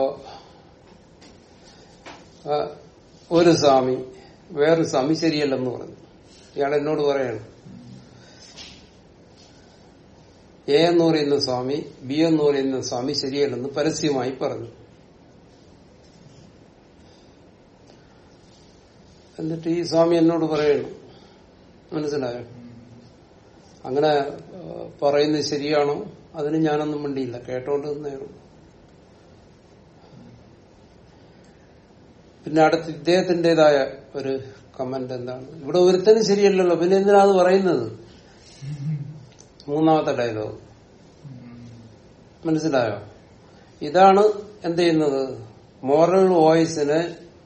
ആ, ഒരു സ്വാമി വേറൊരു സ്വാമി ശരിയല്ലെന്ന് പറഞ്ഞു ഇയാൾ എന്നോട് പറയാണ് എ എന്ന് പറയുന്ന സ്വാമി ബി എന്ന് പറയുന്ന സ്വാമി ശരിയല്ലെന്ന് പരസ്യമായി പറഞ്ഞു എന്നിട്ട് ഈ സ്വാമി എന്നോട് പറയണം മനസ്സിലായോ അങ്ങനെ ഏഹ്, പറയുന്നത് ശരിയാണോ അതിന് ഞാനൊന്നും മിണ്ടിയില്ല കേട്ടോണ്ട് നിന്നേറും പിന്നെ അടുത്ത് ഇദ്ദേഹത്തിന്റേതായ ഒരു കമന്റ് എന്താണ് ഇവിടെ ഒരുത്തനും ശരിയല്ലല്ലോ പിന്നെ എന്തിനാ അത് പറയുന്നത് മൂന്നാമത്തെ ഡയലോഗ് മനസ്സിലായോ ഇതാണ് എന്ത് ചെയ്യുന്നത് മോറൽ വോയിസിന്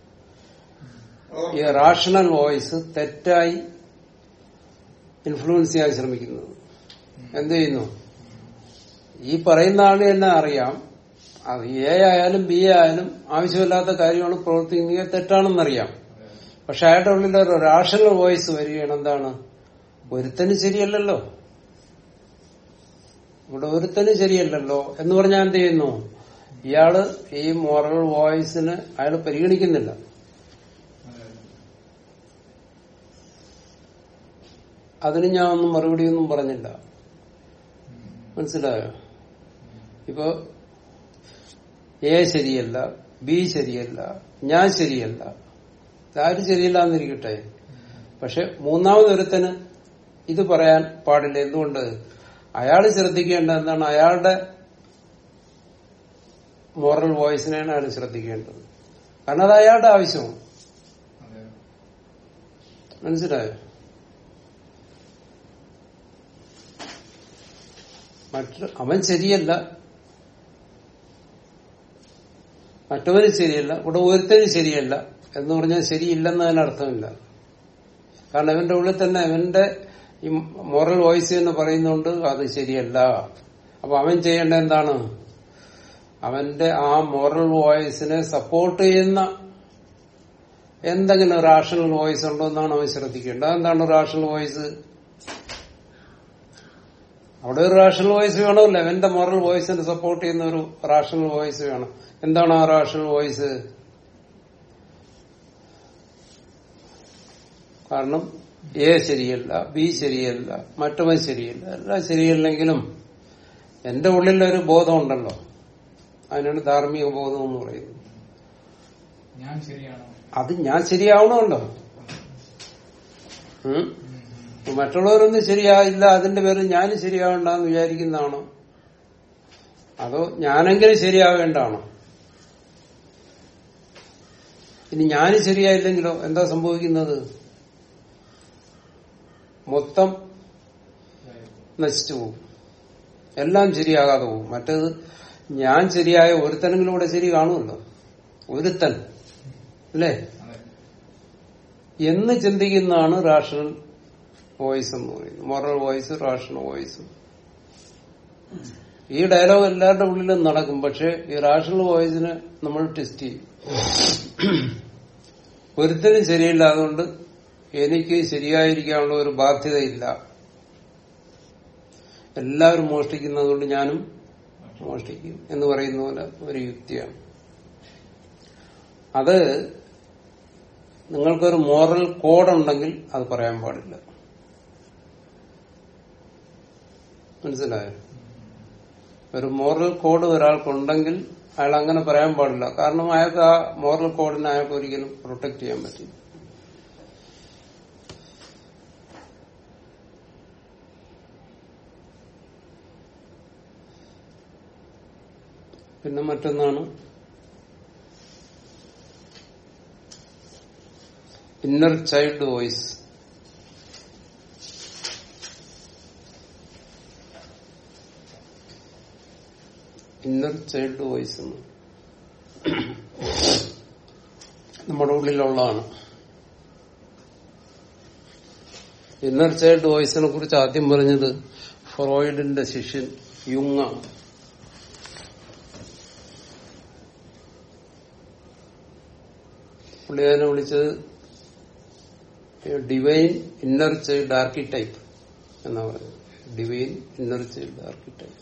ഈ റാഷണൽ വോയിസ് തെറ്റായി ഇൻഫ്ലുവൻസ് ചെയ്യാൻ ശ്രമിക്കുന്നത് എന്ത് ചെയ്യുന്നു ഈ പറയുന്ന ആള് തന്നെ അറിയാം അത് എ ആയാലും ബി ആയാലും ആവശ്യമില്ലാത്ത കാര്യമാണ് പ്രവർത്തിക്കുന്നത് തെറ്റാണെന്നറിയാം പക്ഷെ അയാളുടെ ഉള്ളിൽ ഒരു റാഷണൽ വോയിസ് വരികയാണ് എന്താണ് ഒരുത്തന് ശരിയല്ലല്ലോ ഇവിടെ ഒരുത്തന് ശരിയല്ലല്ലോ എന്ന് പറഞ്ഞാൽ എന്ത് ചെയ്യുന്നു ഇയാള് ഈ മോറൽ വോയിസിന് അയാൾ പരിഗണിക്കുന്നില്ല അതെ അതിന് ഞാൻ ഒന്നും മറുപടിയൊന്നും പറഞ്ഞില്ല മനസ്സിലായോ ഇപ്പൊ എ ശരിയല്ല ബി ശരിയല്ല ഞാൻ ശരിയല്ല ആരും ശരിയല്ല എന്നിരിക്കട്ടെ പക്ഷെ മൂന്നാമതൊരുത്തന് ഇത് പറയാൻ പാടില്ല എന്തുകൊണ്ട് അയാൾ ശ്രദ്ധിക്കേണ്ട എന്താണ് അയാളുടെ മോറൽ വോയിസിനെയാണ് അയാൾ ശ്രദ്ധിക്കേണ്ടത് കാരണം അത് അയാളുടെ ആവശ്യമാണ് അതെ മനസ്സിലായോ മറ്റു അവൻ ശരിയല്ല മറ്റവന് ശരിയല്ല ഇവിടെ ഒരുത്തനും ശരിയല്ല എന്ന് പറഞ്ഞാൽ ശരിയില്ലെന്ന് അതിന് അർത്ഥമില്ല കാരണം ഇവന്റെ ഉള്ളിൽ തന്നെ അവന്റെ ഈ മോറൽ വോയിസ് എന്ന് പറയുന്നുണ്ട് അത് ശരിയല്ല അപ്പൊ അവൻ ചെയ്യേണ്ട എന്താണ് അവന്റെ ആ മോറൽ വോയിസിനെ സപ്പോർട്ട് ചെയ്യുന്ന എന്തെങ്കിലും റാഷണൽ വോയിസ് ഉണ്ടോ എന്നാണ് അവൻ ശ്രദ്ധിക്കേണ്ടത് എന്താണ് റാഷണൽ വോയിസ് അവിടെ ഒരു റാഷണൽ വോയിസ് വേണമല്ലോ എന്റെ മോറൽ വോയിസിനെ സപ്പോർട്ട് ചെയ്യുന്ന ഒരു റാഷണൽ വോയിസ് വേണം എന്താണ് ആ റാഷണൽ വോയിസ് കാരണം എ ശരിയല്ല ബി ശരിയല്ല മറ്റവൻ ശരിയല്ല എല്ലാം ശരിയല്ലെങ്കിലും എന്റെ ഉള്ളിലൊരു ബോധമുണ്ടല്ലോ അതിനാണ് ധാർമ്മിക ബോധം എന്ന് പറയുന്നത് ഞാൻ ശരിയാണോ അത് ഞാൻ ശരിയാവണമല്ലോ ഉം? ഉം, ഉം. മറ്റുള്ളവരൊന്നും ശരിയായില്ല അതിന്റെ പേരിൽ ഞാൻ ശരിയാവണ്ടെന്ന് വിചാരിക്കുന്നതാണോ അതോ ഞാനെങ്കിലും ശരിയാവേണ്ടാണോ ഇനി ഞാൻ ശരിയായില്ലെങ്കിലോ എന്താ സംഭവിക്കുന്നത് മൊത്തം നശിച്ചു പോകും എല്ലാം ശരിയാകാതെ പോകും മറ്റേത് ഞാൻ ശരിയായ ഒരുത്തനെങ്കിലും ഇവിടെ ശരി കാണുമല്ലോ ഒരുത്തൻ അല്ലേ അതെ എന്ന് ചിന്തിക്കുന്നതാണ് റാഷണൽ വോയിസ് എന്ന് പറയുന്നത് മൊറൽ വോയിസ് റാഷണൽ വോയിസ് ഈ ഡയലോഗ് എല്ലാവരുടെ ഉള്ളിലും നടക്കും പക്ഷെ ഈ റാഷണൽ വോയിസിനെ നമ്മൾ ടെസ്റ്റ് ചെയ്യും ഒരുത്തനും ശരിയില്ല അതുകൊണ്ട് എനിക്ക് ശരിയായിരിക്കാനുള്ള ഒരു ബാധ്യതയില്ല എല്ലാവരും മോഷ്ടിക്കുന്നതുകൊണ്ട് ഞാനും മോഷ്ടിക്കും എന്ന് പറയുന്ന പോലെ ഒരു യുക്തിയാണ് അത് നിങ്ങൾക്കൊരു മോറൽ കോഡ് ഉണ്ടെങ്കിൽ അത് പറയാൻ പാടില്ല മനസ്സിലായോ ഒരു മോറൽ കോഡ് ഒരാൾക്കുണ്ടെങ്കിൽ അയാൾ അങ്ങനെ പറയാൻ പാടില്ല കാരണം അയാൾക്ക് ആ മോറൽ കോഡിനെ അയാൾക്ക് ഒരിക്കലും പ്രൊട്ടക്ട് ചെയ്യാൻ പറ്റില്ല പിന്നെ മറ്റൊന്നാണ് inner child voice inner child voice എന്ന് നമ്മുടെ ഉള്ളിലുള്ളതാണ് ഇന്നർ ചൈൽഡ് വോയിസിനെ കുറിച്ച് ആദ്യം പറഞ്ഞത് ഫ്രോയിഡിന്റെ ശിഷ്യൻ യുങ്ങാണ് പുള്ളി അതിനെ വിളിച്ചത് ഡിവൈൻ ഇന്നർ ചൈൽഡ് ആർക്കിടൈപ്പ് എന്നാ പറയുന്നത് ഡിവൈൻ ഇന്നർ ചൈൽഡ് ആർക്കിടൈപ്പ്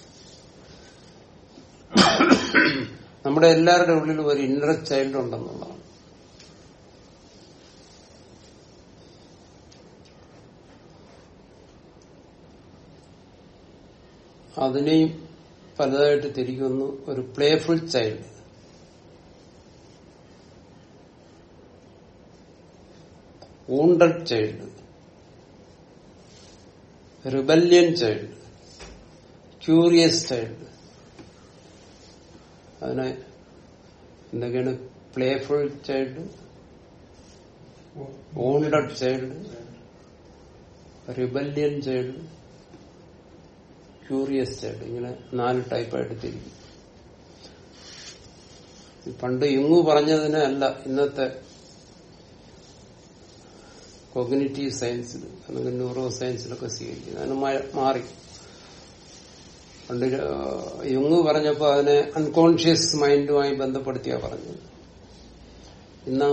നമ്മുടെ എല്ലാവരുടെ ഉള്ളിലും ഒരു ഇന്നർ ചൈൽഡ് ഉണ്ടെന്നുള്ളതാണ് അതിനെയും പലതായിട്ട് തിരിക്കുന്നു ഒരു playful child wounded child rebellion child curious child അതിനെ എന്തൊക്കെയാണ് playful child wounded child rebellion child curious child ഇങ്ങനെ നാല് ടൈപ്പായിട്ട് തിരിക്കും പണ്ട് യുങ്ങു പറഞ്ഞതിനെ അല്ല ഇന്നത്തെ കോഗ്നിറ്റീവ് സയൻസിൽ അല്ലെങ്കിൽ ന്യൂറോ സയൻസിലൊക്കെ സ്വീകരിക്കുന്നത് അതിന് മ- മാറി പണ്ട് യുങ് പറഞ്ഞപ്പോ അതിനെ അൺകോൺഷ്യസ് മൈൻഡുമായി ബന്ധപ്പെടുത്തിയാ പറഞ്ഞത് ഇന്ന്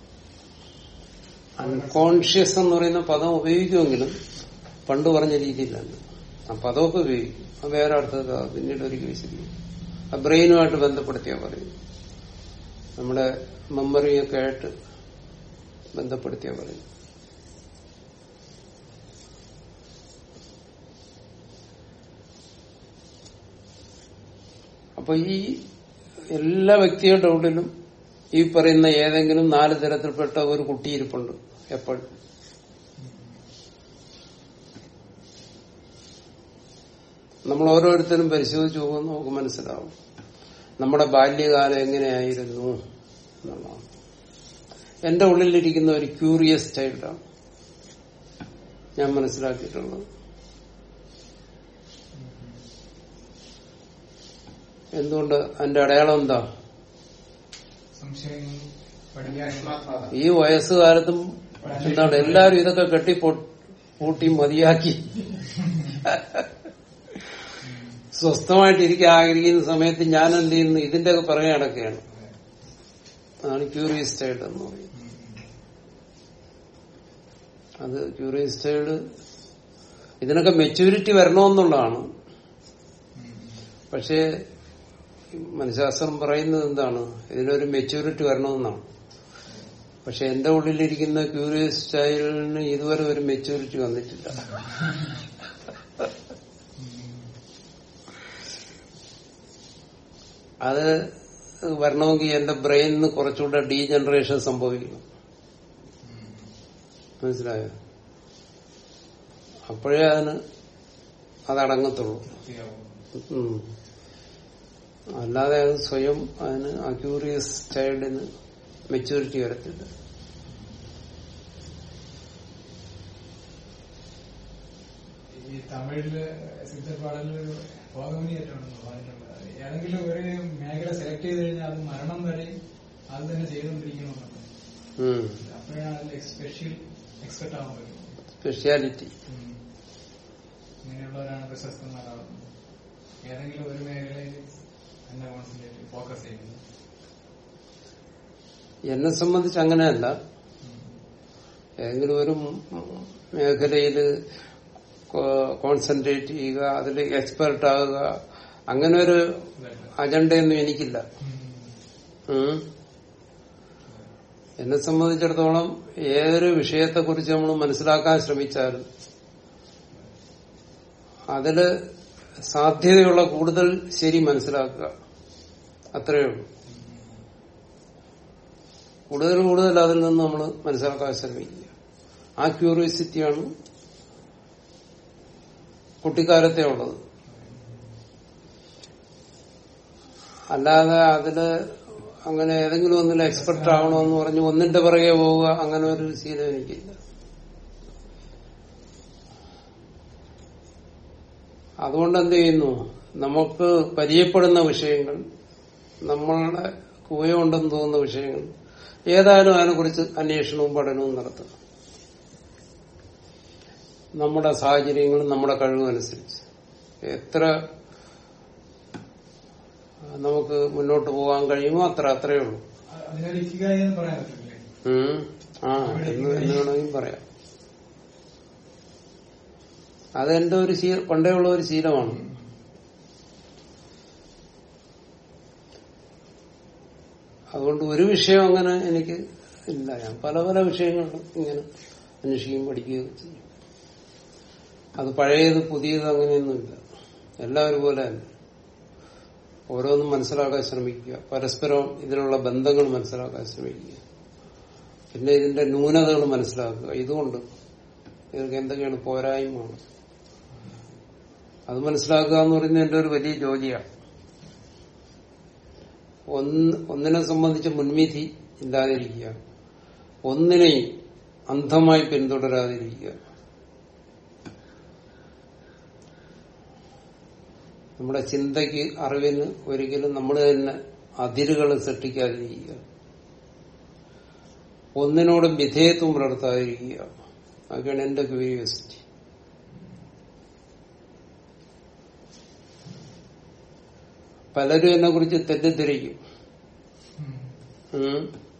അൺകോൺഷ്യസ് എന്ന് പറയുന്ന പദം ഉപയോഗിക്കുമെങ്കിലും പണ്ട് പറഞ്ഞ രീതിയിലല്ല ആ പദമൊക്കെ ഉപയോഗിക്കും അത് വേറെ അർത്ഥത്തിൽ പിന്നീട് ഒരിക്കൽ വിശദീകരിക്കും ആ ബ്രെയിനുമായിട്ട് ബന്ധപ്പെടുത്തിയാ പറയും നമ്മുടെ മെമ്മറിയൊക്കെ ആയിട്ട് ബന്ധപ്പെടുത്തിയാ പറയും അപ്പൊ ഈ എല്ലാ വ്യക്തികളുടെ ഉള്ളിലും ഈ പറയുന്ന ഏതെങ്കിലും നാല് തരത്തിൽപ്പെട്ട ഒരു കുട്ടിയിരിപ്പുണ്ട് എപ്പോഴും നമ്മൾ ഓരോരുത്തരും പരിശോധിച്ച് പോകുമ്പോൾ നമുക്ക് മനസ്സിലാവും നമ്മുടെ ബാല്യകാലം എങ്ങനെയായിരുന്നു എന്നുള്ളതാണ് എന്റെ ഉള്ളിലിരിക്കുന്ന ഒരു ക്യൂറിയസ് ചൈൽഡാണ് ഞാൻ മനസ്സിലാക്കിയിട്ടുള്ളത് എന്തുകൊണ്ട് അതിന്റെ അടയാളം എന്താ സംശയങ്ങൾ പഠിക്കാൻ ഈ വയസ്സുകാലത്തും എന്താണ് എല്ലാരും ഇതൊക്കെ കെട്ടി പൊ- പൂട്ടി മതിയാക്കി സ്വസ്ഥമായിട്ട് ഇരിക്കാൻ ആഗ്രഹിക്കുന്ന സമയത്ത് ഞാൻ എന്ത് ചെയ്യുന്നു ഇതിന്റെ ഒക്കെ പുറകെ നടക്കുകയാണ് അതാണ് ക്യൂറിയസ് ചൈൽഡ് എന്ന് പറയുന്നത് അത് ക്യൂറിയസ് ചൈൽഡ് ഇതിനൊക്കെ മെച്യൂരിറ്റി വരണമെന്നുള്ളതാണ് പക്ഷേ മനഃശാസ്ത്രം പറയുന്നത് എന്താണ് ഇതിനൊരു മെച്യൂരിറ്റി വരണമെന്നാണ് പക്ഷെ എന്റെ ഉള്ളിലിരിക്കുന്ന ക്യൂരിയസ് ചൈൽഡിന് ഇതുവരെ ഒരു മെച്യൂരിറ്റി വന്നിട്ടില്ല അത് വരണമെങ്കിൽ എന്റെ ബ്രെയിനിന് കുറച്ചുകൂടെ ഡീജനറേഷൻ സംഭവിക്കണം മനസ്സിലായോ അപ്പോഴേ അതിന് അതടങ്ങത്തുള്ളൂ വൃത്തിയാവും ഉം. അല്ലാതെ അത് സ്വയം അതിന് ആ ക്യൂറിയസ് ചൈൽഡിന് മെച്യൂരിറ്റി വരത്തില്ല ഈ തമിഴില് സിദ്ധപാടലൊരു ഭോഗമനിയായിട്ടാണെന്ന് പറഞ്ഞിട്ടുള്ളത് ഏതെങ്കിലും ഒരു മേഖല സെലക്ട് ചെയ്ത് കഴിഞ്ഞാൽ അത് മരണം വരെ അത് തന്നെ ചെയ്തുകൊണ്ടിരിക്കണമെന്നുണ്ട് ഉം. അപ്പോഴാണ് അതിൽ സ്പെഷ്യൽ എക്സ്പെർട്ട് ആവാൻ പറ്റും സ്പെഷ്യാലിറ്റി ഉം. ഇങ്ങനെയുള്ളവരാണ് പ്രശസ്തന്മാരാകുന്നത് ഏതെങ്കിലും ഒരു മേഖലയിൽ തന്നെ കോൺസെൻട്രേറ്റ് ഫോക്കസ് ചെയ്യുന്നത് എന്നെ സംബന്ധിച്ച് അങ്ങനെയല്ല ഉം. ഏതെങ്കിലും ഒരു മേഖലയിൽ കോൺസെൻട്രേറ്റ് ചെയ്യുക അതിൽ എക്സ്പെർട്ട് ആകുക അങ്ങനെ ഒരു ഇതല്ല. അജണ്ടയൊന്നും എനിക്കില്ല ഉം. ഉം. എന്നെ സംബന്ധിച്ചിടത്തോളം ഏതൊരു വിഷയത്തെക്കുറിച്ച് നമ്മൾ മനസ്സിലാക്കാൻ ശ്രമിച്ചാലും അതില് സാധ്യതയുള്ള കൂടുതൽ ശരി മനസ്സിലാക്കുക അത്രയേ ഉള്ളൂ കൂടുതൽ കൂടുതൽ അതിൽ നിന്ന് നമ്മൾ മനസ്സിലാക്കാൻ ശ്രമിക്കുക ആ ക്യൂരിയോസിറ്റിയാണ് കുട്ടിക്കാലത്തെ ഉള്ളത് അല്ലാതെ അതില് അങ്ങനെ ഏതെങ്കിലും ഒന്നിൽ എക്സ്പെർട്ട് ആവണമെന്ന് പറഞ്ഞ് ഒന്നിന്റെ പിറകെ പോവുക അങ്ങനെ ഒരു ശീലം എനിക്കില്ല അതുകൊണ്ട് എന്ത് ചെയ്യുന്നു നമുക്ക് പരിചയപ്പെടുന്ന വിഷയങ്ങൾ നമ്മളുടെ കൂയുണ്ടെന്ന് തോന്നുന്ന വിഷയങ്ങൾ ഏതായാലും അതിനെക്കുറിച്ച് അന്വേഷണവും പഠനവും നടത്തുക നമ്മുടെ സാഹചര്യങ്ങളും നമ്മുടെ കഴിവും അനുസരിച്ച് എത്ര നമുക്ക് മുന്നോട്ട് പോകാൻ കഴിയുമോ അത്ര അത്രയേ ഉള്ളൂ അതിനൊരു ഇക്കിഗായി എന്ന് പറയാൻ പറ്റില്ലേ ഉം. ആ എന്ന് എന്ന് വേണമെങ്കിൽ പറയാം അതെന്റെ ഒരു ശീല പണ്ടേ ഉള്ള ഒരു ശീലമാണ് അതുകൊണ്ട് ഒരു വിഷയം അങ്ങനെ എനിക്ക് ഇല്ല ഞാൻ പല പല വിഷയങ്ങളും ഇങ്ങനെ അന്വേഷിക്കുകയും പഠിക്കുകയും ചെയ്യും അത് പഴയത് പുതിയത് അങ്ങനെയൊന്നുമില്ല എല്ലാവരും പോലെ തന്നെ ഓരോന്നും മനസ്സിലാക്കാൻ ശ്രമിക്കുക പരസ്പരം ഇതിലുള്ള ബന്ധങ്ങൾ മനസ്സിലാക്കാൻ ശ്രമിക്കുക പിന്നെ ഇതിന്റെ ന്യൂനതകൾ മനസ്സിലാക്കുക ഇതുകൊണ്ട് ഇതൊക്കെ എന്തൊക്കെയാണ് പോരായ്മയാണ് അത് മനസ്സിലാക്കുക എന്ന് പറയുന്നത് എന്റെ ഒരു വലിയ ജോലിയാണ് ഒന്ന് ഒന്നിനെ സംബന്ധിച്ച് മുൻവിധി ഇല്ലാതിരിക്കുക ഒന്നിനെയും അന്ധമായി പിന്തുടരാതിരിക്കുക നമ്മുടെ ചിന്തയ്ക്ക് അറിവിന് ഒരിക്കലും നമ്മൾ തന്നെ അതിരുകൾ സൃഷ്ടിക്കാതിരിക്കുക ഒന്നിനോടും വിധേയത്വം പുലർത്താതിരിക്കുക അതൊക്കെയാണ് എന്റെ ക്യൂരിയോസിറ്റി പലരും എന്നെ കുറിച്ച് തെറ്റിദ്ധരിക്കും ഉം. ഉം.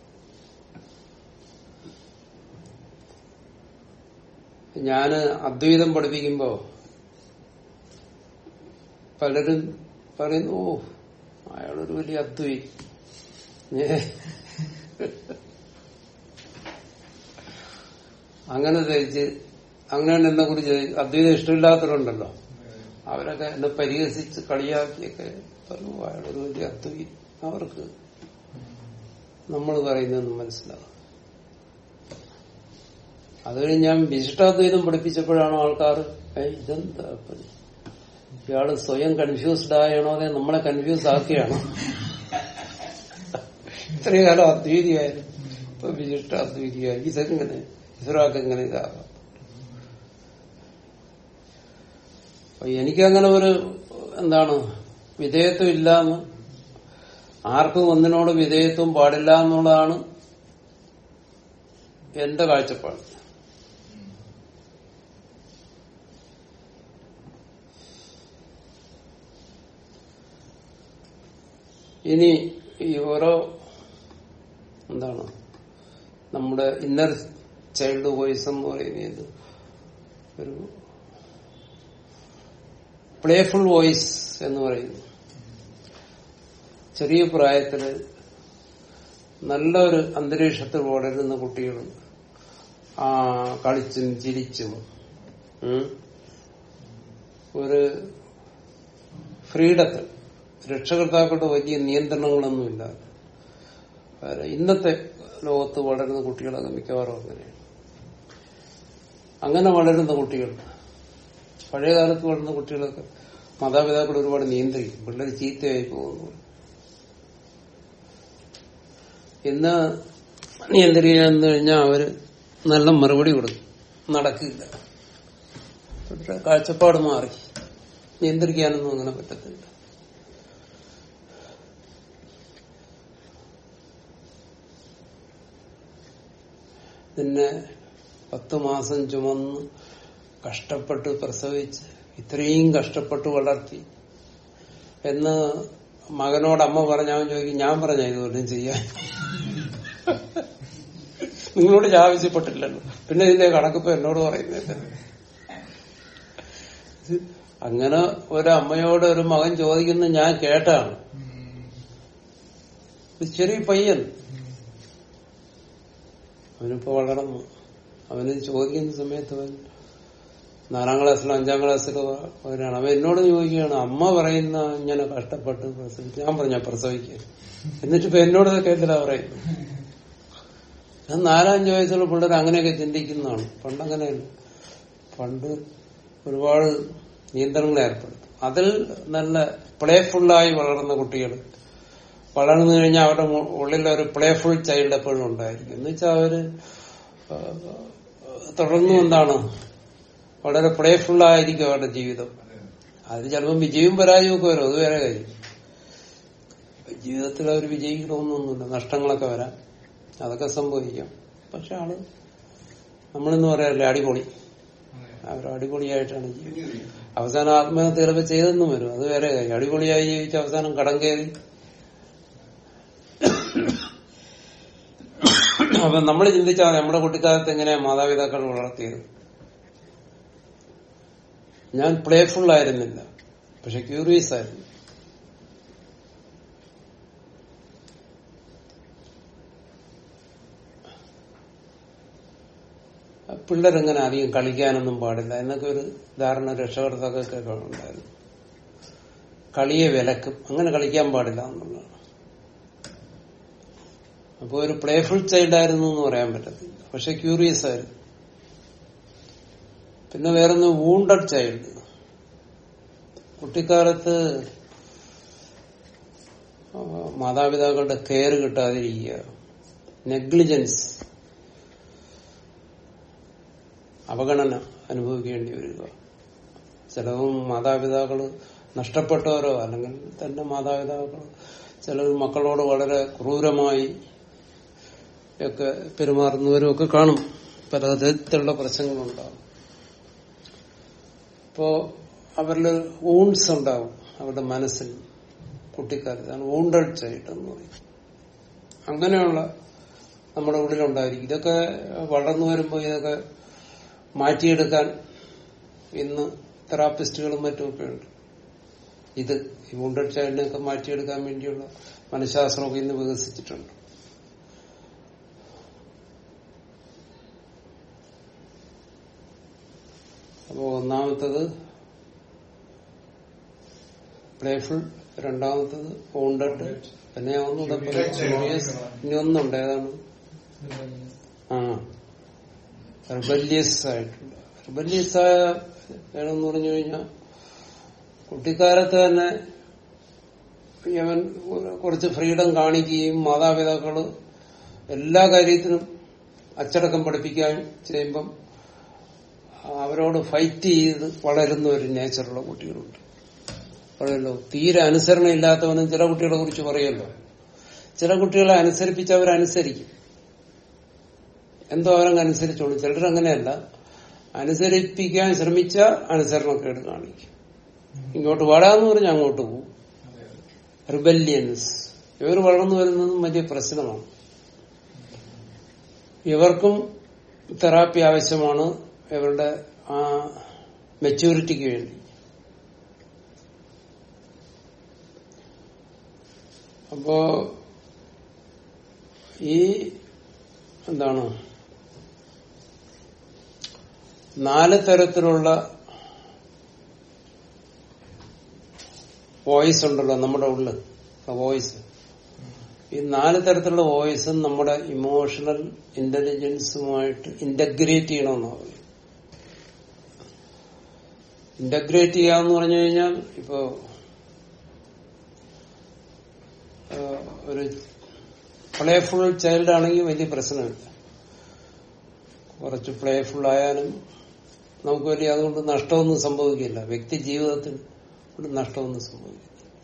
ഞാന് അദ്വൈതം പഠിപ്പിക്കുമ്പോ പലരും പറയുന്നു ഓ അയാളൊരു വലിയ അദ്വൈ ഏ. അങ്ങനെ ധരിച്ച് അങ്ങനെയാണ് എന്നെ കുറിച്ച് അദ്വൈതം ഇഷ്ടമില്ലാത്തവരുണ്ടല്ലോ അവരൊക്കെ എന്നെ പരിഹസിച്ച് കളിയാക്കിയൊക്കെ പറഞ്ഞു അയാളൊരു വലിയ അദ്വൈ അവർക്ക് നമ്മൾ പറയുന്നതെന്ന് മനസ്സിലാവും അത് കഴിഞ്ഞ് ഞാൻ വിശിഷ്ടാദ്വൈതം പഠിപ്പിച്ചപ്പോഴാണ് ആൾക്കാർ "ഏയ്, ഇതെന്താ പണി? ഇയാള് സ്വയം കൺഫ്യൂസ്ഡ് ആയണോ അതെ നമ്മളെ കൺഫ്യൂസ് ആക്കിയാണോ ഇത്രയും കാലം അദ്വൈതിയായിരുന്നു ഇപ്പൊ വിശിഷ്ട അദ്വൈതിയായി ഇതെങ്ങനെ ഇതൊരാൾക്ക് എങ്ങനെ ഇതാകാം അപ്പൊ എനിക്കങ്ങനെ ഒരു എന്താണ് വിധേയത്വം ഇല്ലാന്ന് ആർക്കും ഒന്നിനോട് വിധേയത്വം പാടില്ല എന്നുള്ളതാണ് എന്റെ കാഴ്ചപ്പാട് ഇനി ഈ ഓരോ എന്താണ് നമ്മുടെ ഇന്നർ ചൈൽഡ് വോയിസ് എന്ന് പറയുന്നത് ഒരു പ്ലേഫുൾ വോയിസ് എന്ന് പറയുന്നു ചെറിയ പ്രായത്തില് നല്ലൊരു അന്തരീക്ഷത്തിൽ വളരുന്ന കുട്ടികൾ ആ കളിച്ചും ചിരിച്ചും ഉം, ഒരു ഫ്രീഡത്തിൽ രക്ഷകർത്താക്കളുടെ വലിയ നിയന്ത്രണങ്ങളൊന്നുമില്ല അവര് ഇന്നത്തെ ലോകത്ത് വളരുന്ന കുട്ടികളൊക്കെ മിക്കവാറും അങ്ങനെയാണ് അങ്ങനെ വളരുന്ന കുട്ടികൾ പഴയ കാലത്ത് വളർന്ന കുട്ടികളൊക്കെ മാതാപിതാക്കൾ ഒരുപാട് നിയന്ത്രിക്കും പിള്ളേർ ചീത്തയായി പോകുന്നു ഇന്ന് നിയന്ത്രിക്കാന്ന് കഴിഞ്ഞാൽ അവര് നല്ല മറുപടി കൊടുക്കും നടക്കില്ല അവരുടെ കാഴ്ചപ്പാട് മാറി നിയന്ത്രിക്കാനൊന്നും അങ്ങനെ പറ്റത്തില്ല പിന്നെ പത്ത് മാസം ചുമന്ന് കഷ്ടപ്പെട്ട് പ്രസവിച്ച് ഇത്രയും കഷ്ടപ്പെട്ട് വളർത്തി എന്ന് മകനോട് അമ്മ പറഞ്ഞ അവൻ ചോദിക്കും ഞാൻ പറഞ്ഞ ഇതുപോലെ ചെയ്യാൻ നിങ്ങളോട് ഞാൻ ആവശ്യപ്പെട്ടില്ലല്ലോ പിന്നെ ഇതിന്റെ കണക്കിപ്പോ എന്നോട് പറയുന്നില്ല അങ്ങനെ ഒരു അമ്മയോട് ഒരു മകൻ ചോദിക്കുന്ന ഞാൻ കേട്ടാണ് ഒരു ചെറിയ പയ്യൻ അവനിപ്പോ വളർന്നു അവന് ചോദിക്കുന്ന സമയത്ത് അവൻ നാലാം ക്ലാസ്സിലോ അഞ്ചാം ക്ലാസ്സിലോ അവരാണ് അവൻ എന്നോട് ചോദിക്കുകയാണ് അമ്മ പറയുന്ന ഇങ്ങനെ കഷ്ടപ്പെട്ട് പ്രസവിച്ചു ഞാൻ പറഞ്ഞ പ്രസവിക്കുക എന്നിട്ടിപ്പോ എന്നോട് ഇതൊക്കെ എന്തിനാ പറയുന്നത് ഞാൻ നാലഞ്ച് വയസ്സുള്ള പിള്ളേർ അങ്ങനെയൊക്കെ ചിന്തിക്കുന്നതാണ് പണ്ടങ്ങനെയല്ല പണ്ട് ഒരുപാട് നിയന്ത്രണങ്ങൾ ഏർപ്പെടുത്തും അതിൽ നല്ല പ്ലേഫുള്ളായി വളർന്ന കുട്ടികൾ വളർന്നു കഴിഞ്ഞാൽ അവരുടെ മു- ഉള്ളിൽ ഒരു പ്ലേഫുൾ ചൈൽഡ് എപ്പോഴും ഉണ്ടായിരിക്കും എന്ന് വെച്ചാൽ അവര് ആ, തുടർന്നും എന്താണ് വളരെ പ്ലേഫുള്ളായിരിക്കും അവരുടെ ജീവിതം അത് ചിലപ്പോൾ വിജയവും പരാജയവും ഒക്കെ വരും അത് വേറെ കാര്യം ജീവിതത്തിൽ അവർ വിജയിക്കണമെന്നൊന്നുമില്ല നഷ്ടങ്ങളൊക്കെ വരാം അതൊക്കെ സംഭവിക്കാം പക്ഷെ ആള് നമ്മളിന്ന് പറയാറില്ല അടിപൊളി അവർ അടിപൊളിയായിട്ടാണ് ജീവിക്കുന്നത് അവസാനം ആത്മഹത്യ ചിലപ്പോൾ ചെയ്തെന്നും വരും അത് വേറെ കാര്യം അടിപൊളിയായി ജീവിച്ച് അവസാനം കടം കയറി അപ്പൊ നമ്മൾ ചിന്തിച്ചാൽ മതി, നമ്മുടെ കുട്ടിക്കാലത്ത് എങ്ങനെയാ മാതാപിതാക്കൾ വളർത്തിയത് ഞാൻ പ്ലേഫുൾ ആയിരുന്നില്ല പക്ഷെ ക്യൂറിയസ് ആയിരുന്നു പിള്ളേരെങ്ങനെ അധികം കളിക്കാനൊന്നും പാടില്ല എന്നൊക്കെ ഒരു ധാരണ രക്ഷകർത്താക്കൾക്കൊക്കെ ഉണ്ടായിരുന്നു കളിയെ വിലക്കും അങ്ങനെ കളിക്കാൻ പാടില്ല എന്നുള്ളതാണ് അപ്പോൾ ഒരു പ്ലേഫുൾ ചൈൽഡ് ആയിരുന്നു എന്ന് പറയാൻ പറ്റത്തില്ല പക്ഷെ ക്യൂറിയസ് ആയിരുന്നു പിന്നെ വേറൊന്ന് വൂണ്ടഡ് ചൈൽഡ് കുട്ടിക്കാലത്ത് ആ, മാതാപിതാക്കളുടെ കെയർ കിട്ടാതിരിക്കുക നെഗ്ലിജൻസ് അവഗണന അനുഭവിക്കേണ്ടി വരിക ചിലവും മാതാപിതാക്കള് നഷ്ടപ്പെട്ടവരോ അല്ലെങ്കിൽ തന്നെ മാതാപിതാക്കൾ ചിലർ മക്കളോട് വളരെ ക്രൂരമായി ഒക്കെ പെരുമാറുന്നവരും ഒക്കെ കാണും പലതരത്തിലുള്ള പ്രശ്നങ്ങളുണ്ടാകും അപ്പോ അവരിൽ ഊൺസ് ഉണ്ടാവും അവരുടെ മനസ്സിൽ കുട്ടിക്കാലത്താണ് ഊണ്ടഡ് ചൈൽഡ് എന്ന് പറയും അങ്ങനെയുള്ള നമ്മുടെ ഉള്ളിലുണ്ടായിരിക്കും ഇതൊക്കെ വളർന്നു വരുമ്പോൾ ഇതൊക്കെ മാറ്റിയെടുക്കാൻ ഇന്ന് തെറാപ്പിസ്റ്റുകളും മറ്റുമൊക്കെ ഉണ്ട് ഇത് ഈ വുണ്ടഡ് ചൈൽഡിനെയൊക്കെ മാറ്റിയെടുക്കാൻ വേണ്ടിയുള്ള മനഃശാസ്ത്രമൊക്കെ ഇന്ന് വികസിച്ചിട്ടുണ്ട് അപ്പോ ഒന്നാമത്തത് പ്ലേഫുൾ രണ്ടാമത്തത് വൗണ്ടഡ് പിന്നെ ഞാൻ ഒന്നുകൂടെ പറയാം. Curious. ഇനി ഒന്നുണ്ട് ഏതാണ് ആ റിബല്യസ് ആയിട്ടുണ്ട് റിബല്യസ് ആയ വേണമെന്ന് പറഞ്ഞു കഴിഞ്ഞാൽ കുട്ടിക്കാലത്ത് തന്നെ ഇവൻ കുറച്ച് ഫ്രീഡം കാണിക്കുകയും മാതാപിതാക്കള് എല്ലാ കാര്യത്തിനും അച്ചടക്കം പഠിപ്പിക്കാൻ ചെയ്യുമ്പം അവരോട് ഫൈറ്റ് ചെയ്ത് വളരുന്ന ഒരു നേച്ചറുള്ള കുട്ടികളുണ്ട് പറയല്ലോ തീരെ അനുസരണ ഇല്ലാത്തവനും ചില കുട്ടികളെ കുറിച്ച് പറയല്ലോ ചില കുട്ടികളെ അനുസരിപ്പിച്ച് അവരനുസരിക്കും എന്തോ അവരങ്ങ് അനുസരിച്ചോളൂ ചിലരങ്ങനെയല്ല അനുസരിപ്പിക്കാൻ ശ്രമിച്ച അനുസരണക്കേട് കാണിക്കും ഇങ്ങോട്ട് വാടാന്ന് പറഞ്ഞാൽ അങ്ങോട്ട് പോകും റിബല്യൻസ് ഇവർ വളർന്നു വരുന്നതും വലിയ പ്രശ്നമാണ് ഇവർക്കും തെറാപ്പി ആവശ്യമാണ് ഇവരുടെ ആ മെച്യൂരിറ്റിക്ക് വേണ്ടി അപ്പോ ഈ എന്താണ് നാല് തരത്തിലുള്ള വോയിസ് ഉണ്ടല്ലോ നമ്മുടെ ഉള്ളിൽ വോയിസ് ഈ നാല് തരത്തിലുള്ള വോയിസും നമ്മുടെ ഇമോഷണൽ ഇന്റലിജൻസുമായിട്ട് ഇന്റഗ്രേറ്റ് ചെയ്യണമെന്നാണ് പറയുന്നത് ഇന്റഗ്രേറ്റ് ചെയ്യാന്ന് പറഞ്ഞു കഴിഞ്ഞാൽ ഇപ്പോ ആ, ഒരു പ്ലേഫുൾ ചൈൽഡ് ആണെങ്കിൽ വലിയ പ്രശ്നമില്ല കുറച്ച് പ്ലേഫുൾ ആയാലും നമുക്ക് വലിയ അതുകൊണ്ട് നഷ്ടമൊന്നും സംഭവിക്കില്ല വ്യക്തി ജീവിതത്തിൽ കൊണ്ട് നഷ്ടമൊന്നും സംഭവിക്കില്ല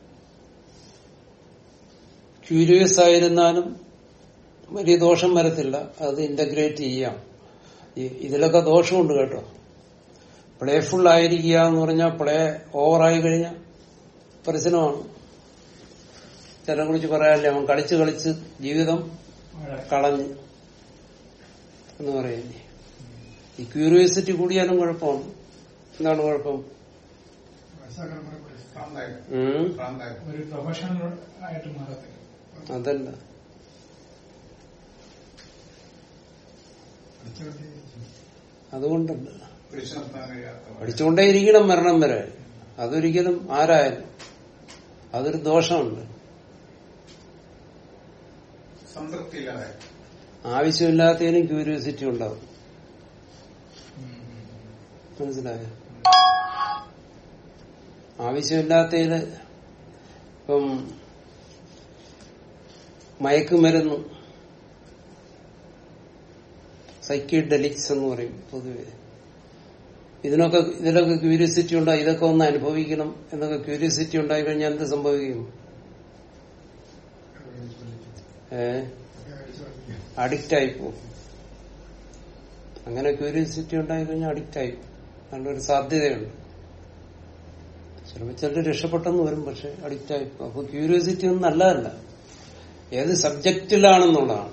ക്യൂരിയസ് ആയിരുന്നാലും വലിയ ദോഷം വരത്തില്ല അത് ഇന്റഗ്രേറ്റ് ചെയ്യാം ഈ- ഇതിലൊക്കെ ദോഷമുണ്ട് കേട്ടോ പ്ലേഫുൾ ആയിരിക്കുക എന്ന് പറഞ്ഞാൽ പ്ലേ ഓവറായി കഴിഞ്ഞാൽ പ്രശ്നമാണ് ചില കുറിച്ച് പറയാനില്ല അവൻ കളിച്ച് കളിച്ച് ജീവിതം കളഞ്ഞു എന്ന് പറയുന്നേ ഈ ക്യൂരിയോസിറ്റി കൂടിയാലും കുഴപ്പമാണ് എന്താണ് കുഴപ്പം പ്രാന്തായി ഉം? പ്രാന്തായി ഒരു പ്രൊഫഷണൽ ആയിട്ട് മാറത്തില്ല അതല്ല അതുകൊണ്ടല്ല പിടിച്ചു നിർത്താൻ കഴിയാത്ത പഠിച്ചുകൊണ്ടേയിരിക്കണം മരണം വരെ അതൊരിക്കലും ആരായാലും അതൊരു ദോഷമുണ്ട് സംതൃപ്തി ഇല്ലാതെ ആവശ്യമില്ലാത്തതിനും ക്യൂരിയോസിറ്റി ഉണ്ടാവും മനസ്സിലായോ ആവശ്യമില്ലാത്തതില് ഇപ്പം മയക്കുമരുന്ന് സൈക്കിഡെലിക്സ് എന്ന് പറയും പൊതുവെ ഇതിനൊക്കെ ഇതിലൊക്കെ ക്യൂരിയോസിറ്റി ഉണ്ടായി ഇതൊക്കെ ഒന്ന് അനുഭവിക്കണം എന്നൊക്കെ ക്യൂരിയോസിറ്റി ഉണ്ടായി കഴിഞ്ഞാൽ എന്ത് സംഭവിക്കും ഏ അഡിക്റ്റ് ആയി പോകും അങ്ങനെ ക്യൂരിയോസിറ്റി ഉണ്ടായി കഴിഞ്ഞാൽ അഡിക്റ്റ് ആയി പോകും. നല്ലൊരു സാധ്യതയുണ്ട് ശ്രമിച്ചിട്ട് രക്ഷപ്പെട്ടെന്ന് വരും പക്ഷെ അഡിക്റ്റ് ആയി പോകും അപ്പൊ ക്യൂരിയോസിറ്റി ഒന്നും നല്ലതല്ല ഏത് സബ്ജക്റ്റിലാണെന്നുള്ളതാണ്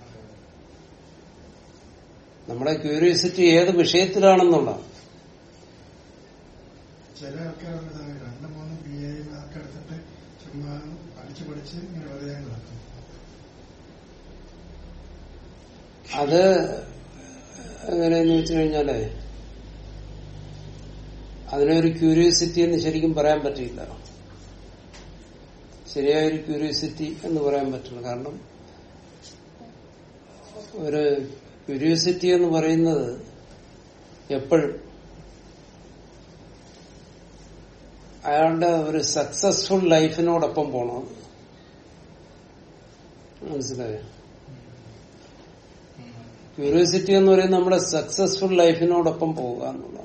നമ്മുടെ ക്യൂരിയോസിറ്റി ഏത് വിഷയത്തിലാണെന്നുള്ളതാണ് ചില ആൾക്കാരുണ്ട് രണ്ട് മൂന്ന് ബി എ ഒക്കെ എടുത്തിട്ട് ചുമ്മാ പഠിച്ച് പഠിച്ച് ഇങ്ങനെ വെറുതെ അങ്ങ് നടക്കും അത് എങ്ങനെയെന്ന് വെച്ച് കഴിഞ്ഞാലേ അതിനൊരു ക്യൂരിയോസിറ്റി എന്ന് ശരിക്കും പറയാൻ പറ്റില്ല ശരിയായൊരു ക്യൂരിയോസിറ്റി എന്ന് പറയാൻ പറ്റില്ല കാരണം ഒരു ക്യൂരിയോസിറ്റി എന്ന് പറയുന്നത് എപ്പോഴും അയാളുടെ ഒരു സക്സസ്ഫുൾ ലൈഫിനോടൊപ്പം പോണം മനസ്സിലായോ ക്യൂരിയോസിറ്റി എന്ന് പറയുന്നത് നമ്മുടെ സക്സസ്ഫുൾ ലൈഫിനോടൊപ്പം പോവുക എന്നുള്ളതാണ്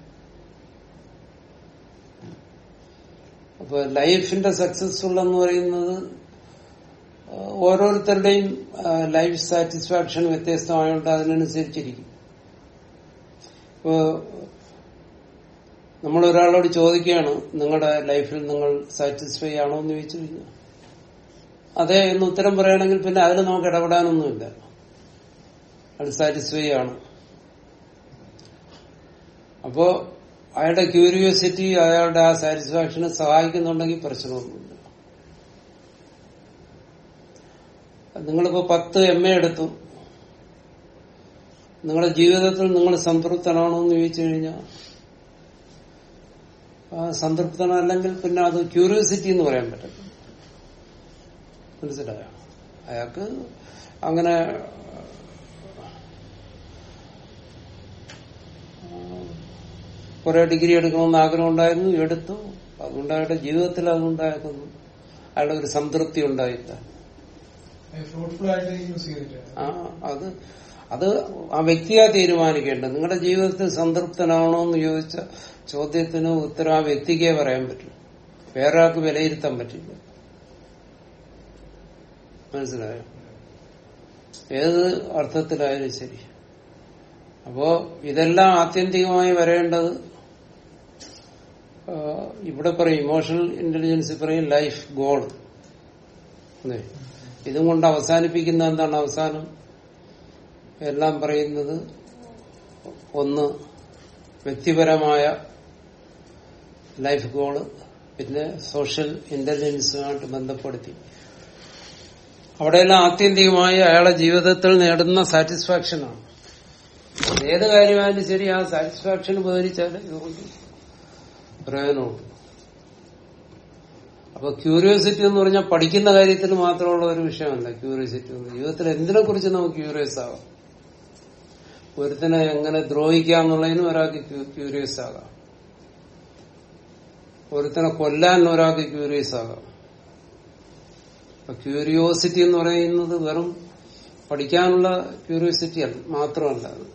അപ്പൊ ലൈഫിന്റെ സക്സസ്ഫുൾ എന്ന് പറയുന്നത് ആ, ഓരോരുത്തരുടെയും ലൈഫ് സാറ്റിസ്ഫാക്ഷൻ വ്യത്യസ്തമായോണ്ട് അതിനനുസരിച്ചിരിക്കും ഇപ്പോ നമ്മൾ ഒരാളോട് ചോദിക്കുകയാണ് നിങ്ങളുടെ ലൈഫിൽ നിങ്ങൾ സാറ്റിസ്ഫൈ ആണോ എന്ന് ചോദിച്ചു കഴിഞ്ഞാൽ അതെ എന്ന് ഉത്തരം പറയുകയാണെങ്കിൽ പിന്നെ അതിൽ നമുക്ക് ഇടപെടാനൊന്നുമില്ല അത് സാറ്റിസ്ഫൈ ആണ് അപ്പോ അയാളുടെ ക്യൂരിയോസിറ്റി അയാളുടെ ആ സാറ്റിസ്ഫാക്ഷനെ സഹായിക്കുന്നുണ്ടെങ്കിൽ പ്രശ്നമൊന്നുമില്ല നിങ്ങളിപ്പോ പത്ത് എം എ എടുത്തു നിങ്ങളുടെ ജീവിതത്തിൽ നിങ്ങൾ സംതൃപ്തനാണോ എന്ന് ചോദിച്ചു കഴിഞ്ഞാൽ ആ സംതൃപ്തനല്ലെങ്കിൽ പിന്നെ അത് ക്യൂരിയോസിറ്റി എന്ന് പറയാൻ പറ്റില്ല മനസ്സിലായോ അയാൾക്ക് അങ്ങനെ കുറെ ഡിഗ്രി എടുക്കണമെന്ന് ആഗ്രഹം ഉണ്ടായിരുന്നു എടുത്തു അതുകൊണ്ട് അയാളുടെ ജീവിതത്തിൽ അതുണ്ടായിരുന്നു അയാളുടെ ഒരു സംതൃപ്തി ഉണ്ടായില്ല ഫ്രൂട്ട്ഫുൾ ആയിട്ട് യൂസ് ചെയ്തിട്ട് ആ അത് അത് ആ വ്യക്തിയാ തീരുമാനിക്കേണ്ടത് നിങ്ങളുടെ ജീവിതത്തിൽ സംതൃപ്തനാണോ എന്ന് ചോദിച്ച ചോദ്യത്തിന് ഉത്തരം ആ വ്യക്തിക്കേ പറയാൻ പറ്റും വേറെ ആൾക്ക് വിലയിരുത്താൻ പറ്റില്ല മനസ്സിലായോ ഏത് അർത്ഥത്തിലായാലും ശരി അപ്പോ ഇതെല്ലാം ആത്യന്തികമായി വരേണ്ടത് ആ, ഇവിടെ പറയും ഇമോഷണൽ ഇന്റലിജൻസ് പറയും ലൈഫ് ഗോൾ അല്ലേ ഇതും കൊണ്ട് അവസാനിപ്പിക്കുന്ന എന്താണ് അവസാനം എല്ലാം പറയുന്നത് ഒന്ന് വ്യക്തിപരമായ ലൈഫ് ഗോള് പിന്നെ സോഷ്യൽ ഇന്റലിജൻസുമായിട്ട് ബന്ധപ്പെടുത്തി അവിടെയെല്ലാം ആത്യന്തികമായി അയാളെ ജീവിതത്തിൽ നേടുന്ന സാറ്റിസ്ഫാക്ഷനാണ് ഏത് കാര്യമായാലും ശരി ആ സാറ്റിസ്ഫാക്ഷൻ ഉപകരിച്ചാൽ ഇതുകൊണ്ട് പ്രയോജനമുണ്ട് അപ്പൊ ക്യൂരിയോസിറ്റി എന്ന് പറഞ്ഞാൽ പഠിക്കുന്ന കാര്യത്തിൽ മാത്രമുള്ള ഒരു വിഷയമല്ല ക്യൂരിയോസിറ്റി എന്ന് ജീവിതത്തിൽ എന്തിനെ കുറിച്ച് നമുക്ക് ക്യൂരിയസ് ആവാം ഒരുത്തിനെ എങ്ങനെ ദ്രോഹിക്കാം എന്നുള്ളതിനും ഒരാൾക്ക് ക്യൂരിയസ് ആകാം ഒരുത്തിനെ കൊല്ലാൻ ഒരാൾക്ക് ക്യൂരിയസ് ആകാം അപ്പൊ ക്യൂരിയോസിറ്റി എന്ന് പറയുന്നത് വെറും പഠിക്കാനുള്ള ക്യൂരിയോസിറ്റി അല്ല മാത്രമല്ല അത്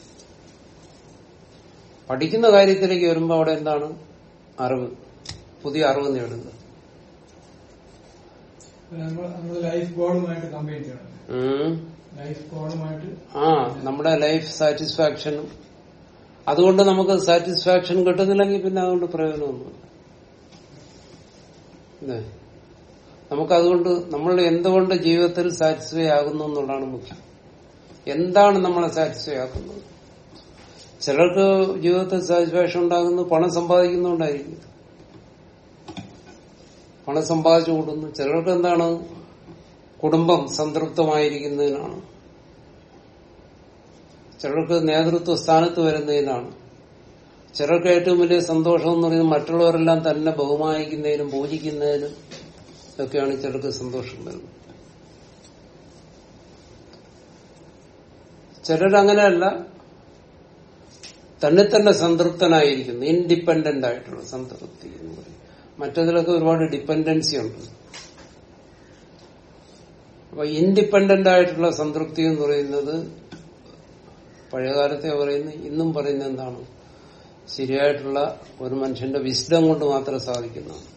പഠിക്കുന്ന കാര്യത്തിലേക്ക് വരുമ്പോൾ അവിടെ എന്താണ് അറിവ് പുതിയ അറിവ് നേടുക നമ്മൾ നമ്മൾ ലൈഫ് ഗോളുമായിട്ട് കമ്പയർ ചെയ്യണം ഉം. ലൈഫ് ഗോളുമായിട്ട് ആ നമ്മുടെ ലൈഫ് സാറ്റിസ്ഫാക്ഷനും അതുകൊണ്ട് നമുക്ക് സാറ്റിസ്ഫാക്ഷൻ കിട്ടുന്നില്ലെങ്കിൽ പിന്നെ അതുകൊണ്ട് പ്രയോജനമൊന്നുമില്ല ഇല്ലേ? നമുക്കതുകൊണ്ട് നമ്മൾ എന്തുകൊണ്ട് ജീവിതത്തിൽ സാറ്റിസ്ഫൈ ആകുന്നു എന്നുള്ളതാണ് മുഖ്യം എന്താണ് നമ്മളെ സാറ്റിസ്ഫൈ ആക്കുന്നത് ചിലർക്ക് ജീവിതത്തിൽ സാറ്റിസ്ഫാക്ഷൻ ഉണ്ടാകുന്നത് പണം സമ്പാദിക്കുന്നുണ്ടായിരിക്കും പണം സമ്പാദിച്ചു കൂടുന്നു ചിലർക്ക് എന്താണ് കുടുംബം സംതൃപ്തമായിരിക്കുന്നതിനാണ് ചിലർക്ക് നേതൃത്വ സ്ഥാനത്ത് വരുന്നതിനാണ് ചിലർക്ക് ഏറ്റവും വലിയ സന്തോഷം എന്ന് പറയുന്നത് മറ്റുള്ളവരെല്ലാം തന്നെ ബഹുമാനിക്കുന്നതിനും പൂജിക്കുന്നതിനും ഒക്കെയാണ് ചിലർക്ക് സന്തോഷം വരുന്നത് ചിലരങ്ങനെയല്ല തന്നെ തന്നെ സംതൃപ്തനായിരിക്കുന്നു ഇൻഡിപെൻഡന്റ് ആയിട്ടുള്ള സംതൃപ്തി എന്ന് പറയും മറ്റതിലൊക്കെ ഒരുപാട് ഡിപ്പെൻഡൻസി ഉണ്ട് അപ്പൊ ഇൻഡിപെൻഡന്റ് ആയിട്ടുള്ള സംതൃപ്തി എന്ന് പറയുന്നത് പഴയകാലത്തെ പറയുന്നത് ഇന്നും പറയുന്നത് എന്താണ് ശരിയായിട്ടുള്ള ഒരു മനുഷ്യന്റെ വിസ്ഡം കൊണ്ട് മാത്രം സാധിക്കുന്നതാണ്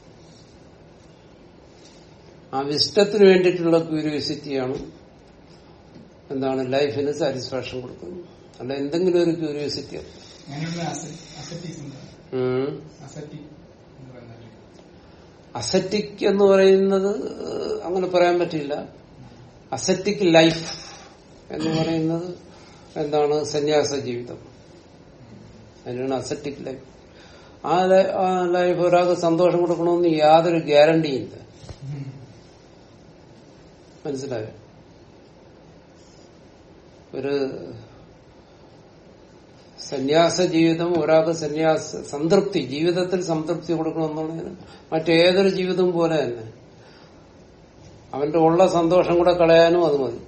ആ വിസ്ഡത്തിന് വേണ്ടിയിട്ടുള്ള ക്യൂരിയോസിറ്റിയാണ് എന്താണ് ലൈഫിന് സാറ്റിസ്ഫാക്ഷൻ കൊടുക്കുന്നത് അല്ല എന്തെങ്കിലും ഒരു ക്യൂരിയോസിറ്റി അല്ല അങ്ങനെയുള്ള അസറ്റിക് ഉം. അസറ്റിക് എന്ന് പറയുന്നത് അസറ്റിക് എന്ന് പറയുന്നത് ഏഹ്, അങ്ങനെ പറയാൻ പറ്റില്ല അസറ്റിക് ലൈഫ് എന്ന് പറയുന്നത് എന്താണ് സന്യാസ ജീവിതം അതിനാണ് അസറ്റിക് ലൈഫ് ആ ലൈ- ആ ലൈഫ് ഒരാൾക്ക് സന്തോഷം കൊടുക്കണമെന്ന് യാതൊരു ഗ്യാരണ്ടിയില്ല മനസ്സിലായോ ഒരു സന്യാസ ജീവിതം ഒരാൾക്ക് സന്യാസ സംതൃപ്തി ജീവിതത്തിൽ സംതൃപ്തി കൊടുക്കണമെന്നുള്ളതിന് മറ്റേതൊരു ജീവിതം പോലെ തന്നെ അവന്റെ ഉള്ള സന്തോഷം കൂടെ കളയാനും അത് മതി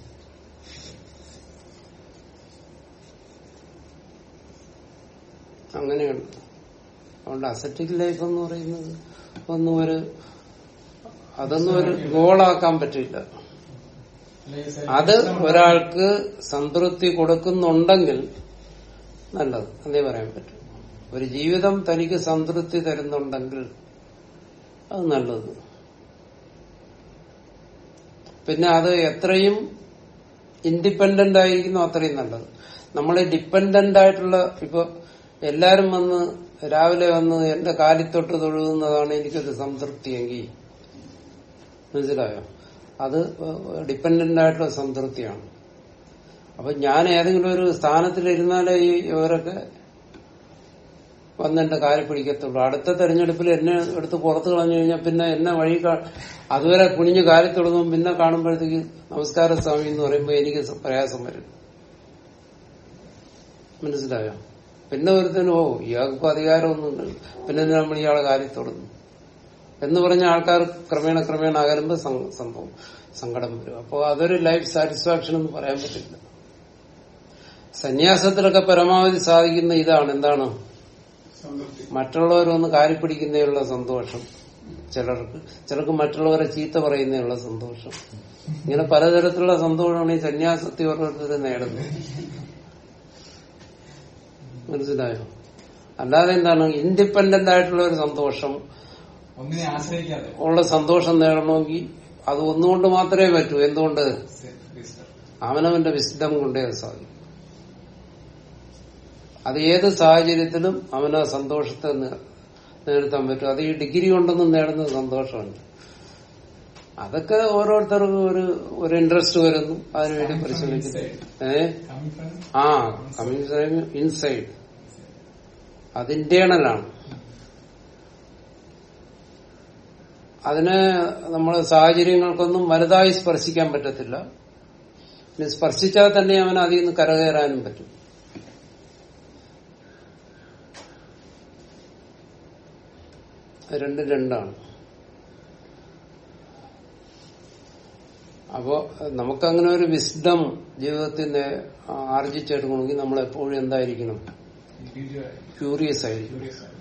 അങ്ങനെയുണ്ട് അതുകൊണ്ട് അസറ്റിക് ലൈഫ് എന്ന് പറയുന്നത് ഒന്നും ഒരു അതൊന്നും ഒരു ഗോളാക്കാൻ പറ്റില്ല അത് ഒരാൾക്ക് സംതൃപ്തി കൊടുക്കുന്നുണ്ടെങ്കിൽ നല്ലത് എന്നേ പറയാൻ പറ്റും ഒരു ജീവിതം തനിക്ക് സംതൃപ്തി തരുന്നുണ്ടെങ്കിൽ അത് നല്ലത് പിന്നെ അത് എത്രയും ഇൻഡിപെൻഡന്റ് ആയിരിക്കുന്നു അത്രയും നല്ലത് നമ്മൾ ഡിപ്പെൻഡന്റ് ആയിട്ടുള്ള ഇപ്പൊ എല്ലാരും വന്ന് രാവിലെ വന്ന് എന്റെ കാലിത്തൊട്ട് തൊഴുകുന്നതാണ് എനിക്കൊരു സംതൃപ്തിയെങ്കിൽ മനസ്സിലായോ അത് ഡിപ്പെൻഡന്റ് ആയിട്ടുള്ള സംതൃപ്തിയാണ് അപ്പൊ ഞാൻ ഏതെങ്കിലും ഒരു സ്ഥാനത്തിലിരുന്നാലേ ഈ ഇവരൊക്കെ വന്ന് എന്റെ കാല് പിടിക്കത്തുള്ളൂ അടുത്ത തെരഞ്ഞെടുപ്പിൽ എന്നെ എടുത്ത് പുറത്തു കളഞ്ഞു കഴിഞ്ഞാൽ പിന്നെ എന്നെ വഴി കാ- അതുവരെ കുനിഞ്ഞ് കാലിൽ തൊടുമ്പോൾ പിന്നെ കാണുമ്പോഴത്തേക്ക് നമസ്കാര സ്വാമി എന്ന് പറയുമ്പോൾ എനിക്ക് സ- പ്രയാസം വരും മനസ്സിലായോ പിന്നെ ഒരുത്തനും ഓ ഇയാൾക്കിപ്പോ അധികാരമൊന്നുമില്ല പിന്നെ എന്തിനാ നമ്മൾ ഇയാളെ കാലിൽ തൊടുന്നു എന്ന് പറഞ്ഞ ആൾക്കാർ ക്രമേണ ക്രമേണ അകലുമ്പോൾ സം- സംഭവം സങ്കടം വരും അപ്പോൾ അതൊരു ലൈഫ് സാറ്റിസ്ഫാക്ഷൻ എന്ന് പറയാൻ പറ്റില്ല സന്യാസത്തിലൊക്കെ പരമാവധി സാധിക്കുന്ന ഇതാണ് എന്താണ് സംതൃപ്തി മറ്റുള്ളവരൊന്ന് കാലിപ്പിടിക്കുന്നതിനുള്ള സന്തോഷം ചിലർക്ക് ചിലർക്ക് മറ്റുള്ളവരെ ചീത്ത പറയുന്നതിനുള്ള സന്തോഷം ഇങ്ങനെ പലതരത്തിലുള്ള സന്തോഷമാണ് ഈ സന്യാസത്തിൽ ഓരോരുത്തർ നേടുന്നത് മനസ്സിലായോ അല്ലാതെ എന്താണ് ഇൻഡിപെൻഡന്റ് ആയിട്ടുള്ള ഒരു സന്തോഷം ഒന്നിനെ ആശ്രയിക്കാതെ ഉള്ള സന്തോഷം നേടണമെങ്കിൽ അത് ഒന്നുകൊണ്ട് മാത്രമേ പറ്റൂ എന്തുകൊണ്ട് wisdom. അവനവന്റെ വിശുദ്ധം കൊണ്ടേ അത് സാധിക്കും അത് ഏത് സാഹചര്യത്തിലും അവന് ആ സന്തോഷത്തെ നേ- നേടുത്താൻ പറ്റും അത് ഈ ഡിഗ്രി കൊണ്ടൊന്നും നേടുന്ന സന്തോഷമല്ല അതൊക്കെ ഓരോരുത്തർക്കും ഒരു ഒരു ഇൻട്രസ്റ്റ് വരുന്നു അതിനുവേണ്ടി പരിശ്രമിക്കുന്നു ഏ Coming from ആ കമ്മ്യൂണിസം ഇൻസൈഡ് അത് ഇന്റേണലാണ് അതിന് നമ്മളെ സാഹചര്യങ്ങൾക്കൊന്നും വലുതായി സ്പർശിക്കാൻ പറ്റത്തില്ല ഇനി സ്പർശിച്ചാൽ തന്നെ അവൻ അതിൽ നിന്ന് കരകയറാനും പറ്റും അത് രണ്ടും രണ്ടാണ് അപ്പോ നമുക്കങ്ങനെ ഒരു വിസ്ഡം ജീവിതത്തിന്റെ ആർജിച്ചെടുക്കണമെങ്കിൽ നമ്മൾ എപ്പോഴും എന്തായിരിക്കണം ഇൻഡിവിജ്വൽ ക്യൂറിയസ് ആയിരിക്കും ക്യൂരിയസ് ആണ്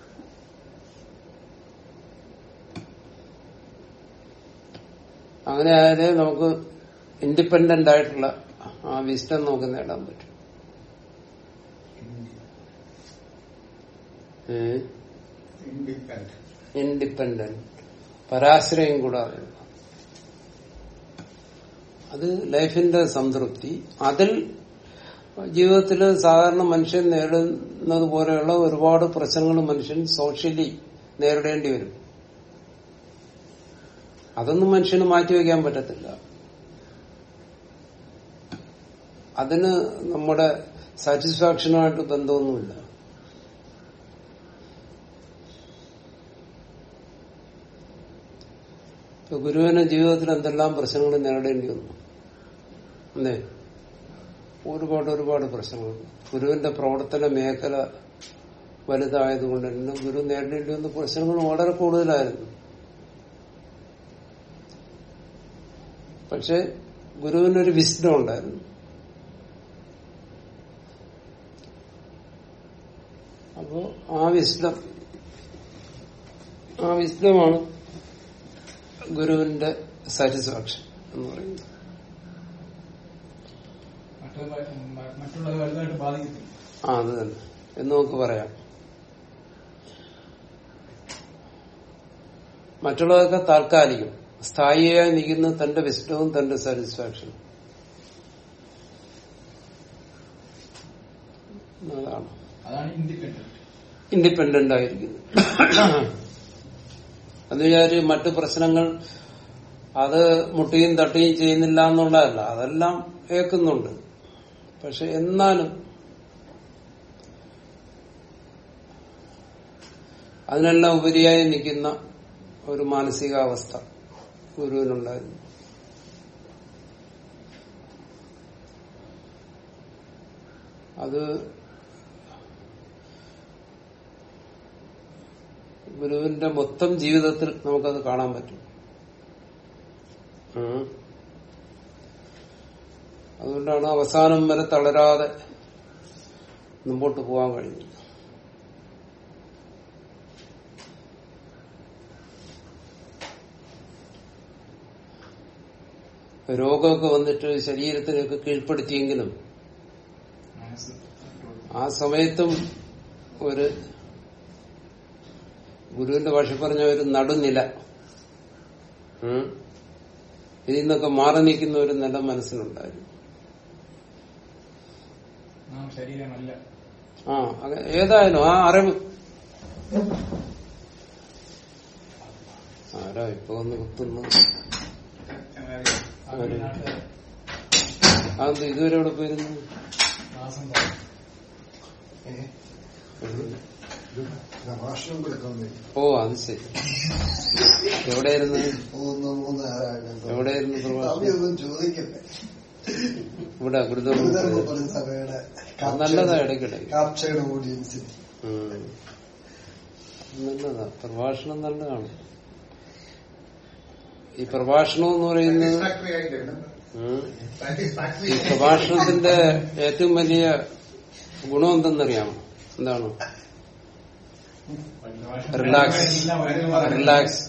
അങ്ങനെ ആയാലേ നമുക്ക് ഇൻഡിപെൻഡന്റ് ആയിട്ടുള്ള ആ വിസ്ഡം നമുക്ക് നേടാൻ പറ്റും ഇൻഡിപെൻഡന്റ് ഇൻഡിപെൻഡന്റ് പരാശ്രയം കൂടാതെ അത് ലൈഫിന്റെ സംതൃപ്തി അതിൽ ജീവിതത്തിൽ സാധാരണ മനുഷ്യൻ നേരിടുന്നത് പോലെയുള്ള ഒരുപാട് പ്രശ്നങ്ങൾ മനുഷ്യൻ സോഷ്യലി നേരിടേണ്ടി വരും അതൊന്നും മനുഷ്യന് മാറ്റിവെക്കാൻ പറ്റത്തില്ല അതിന് നമ്മുടെ സാറ്റിസ്ഫാക്ഷനുമായിട്ട് ബന്ധമൊന്നുമില്ല ഇപ്പൊ ഗുരുവിന് ജീവിതത്തിൽ എന്തെല്ലാം പ്രശ്നങ്ങൾ നേരിടേണ്ടി വന്നു അല്ലേ ഒരുപാട് ഒരുപാട് പ്രശ്നങ്ങൾ ഗുരുവിന്റെ പ്രവർത്തന മേഖല വലുതായതുകൊണ്ട് തന്നെ ഗുരു നേരിടേണ്ടി വന്ന പ്രശ്നങ്ങൾ വളരെ കൂടുതലായിരുന്നു പക്ഷെ ഗുരുവിനൊരു വിസ്ഡം ഉണ്ടായിരുന്നു അപ്പോ ആ വിസ്ഡം ആ വിസ്ഡമാണ് ഗുരുവിന്റെ സാറ്റിസ്ഫാക്ഷൻ എന്ന് പറയുന്നത് മറ്റുള്ള മറ്റുള്ളത് വലുതായിട്ട് ബാധിക്കത്തില്ല ആ അത് തന്നെ എന്ന് നമുക്ക് പറയാം മറ്റുള്ളതൊക്കെ താൽക്കാലികം സ്ഥായിയായി നിൽക്കുന്ന തന്റെ വിസ്ഡവും തന്റെ സാറ്റിസ്ഫാക്ഷനും അതാണ് അതാണ് ഇൻഡിപെൻഡന്റ് ഇൻഡിപെൻഡന്റ് ആയിരിക്കുന്നത് എന്ന് വിചാരിച്ച് മറ്റു പ്രശ്നങ്ങൾ അത് മുട്ടിയും തട്ടിയും ചെയ്യുന്നില്ല എന്നുള്ളതല്ല അതെല്ലാം ഏക്കുന്നുണ്ട് പക്ഷെ എന്നാലും അതിനെല്ലാം ഉപരിയായി നിൽക്കുന്ന ഒരു മാനസികാവസ്ഥ ഗുരുവിനുണ്ടായിരുന്നു അത് ഗുരുവിന്റെ മൊത്തം ജീവിതത്തിൽ നമുക്കത് കാണാൻ പറ്റും ഉം. അതുകൊണ്ടാണ് അവസാനം വരെ തളരാതെ മുമ്പോട്ട് പോകാൻ കഴിഞ്ഞത് രോഗമൊക്കെ വന്നിട്ട് ശരീരത്തിനൊക്കെ കീഴ്പ്പെടുത്തിയെങ്കിലും മനസ്സ് control. ആ സമയത്തും ഒരു ഗുരുവിന്റെ ഭാഷ പറഞ്ഞ ഒരു നടുനില ഉം. ഇതിൽ നിന്നൊക്കെ മാറി നിൽക്കുന്ന ഒരു നില മനസ്സിലുണ്ടായിരുന്നു നാം ശരീരമല്ല ആ അങ്ങ- ഏതായാലും ആ അറിവ് ആരാ ഇപ്പൊ ഒന്ന് കുത്തുന്നു അവരുടെ നാട്ടിലെ അതെന്ത് ഇതുവരെ ഇവിടെ പോയിരുന്നു മാസം പറയും പ്രഭാഷണം കൊടുക്കാൻ ഓ അത് ശരി എവിടെയായിരുന്നു മൂന്ന് മൂന്ന് ആറായിരം എവിടെയായിരുന്നു പ്രഭാഷണം അവയൊന്നും ചോദിക്കട്ടെ ഇവിടെ ഗുരുതര ഗുരുധർമ്മ സഭയുടെ നല്ലതാ ഇടയ്ക്കിടെ കാപ്ചയുടെ ഓഡിയൻസിൽ ഉം. നല്ലതാ പ്രഭാഷണം നല്ലതാണ് ഈ പ്രഭാഷണം എന്ന് പറയുന്നത് സാറ്റിസ്ഫാക്ടറി ആയിട്ടുണ്ട് ഉം, സാറ്റിസ്ഫാക്ടറി ഈ പ്രഭാഷണത്തിന്റെ ഏറ്റവും വലിയ ഗുണം എന്തെന്നറിയാമോ എന്താണ് റിലാക്സ് റിലാക്സ്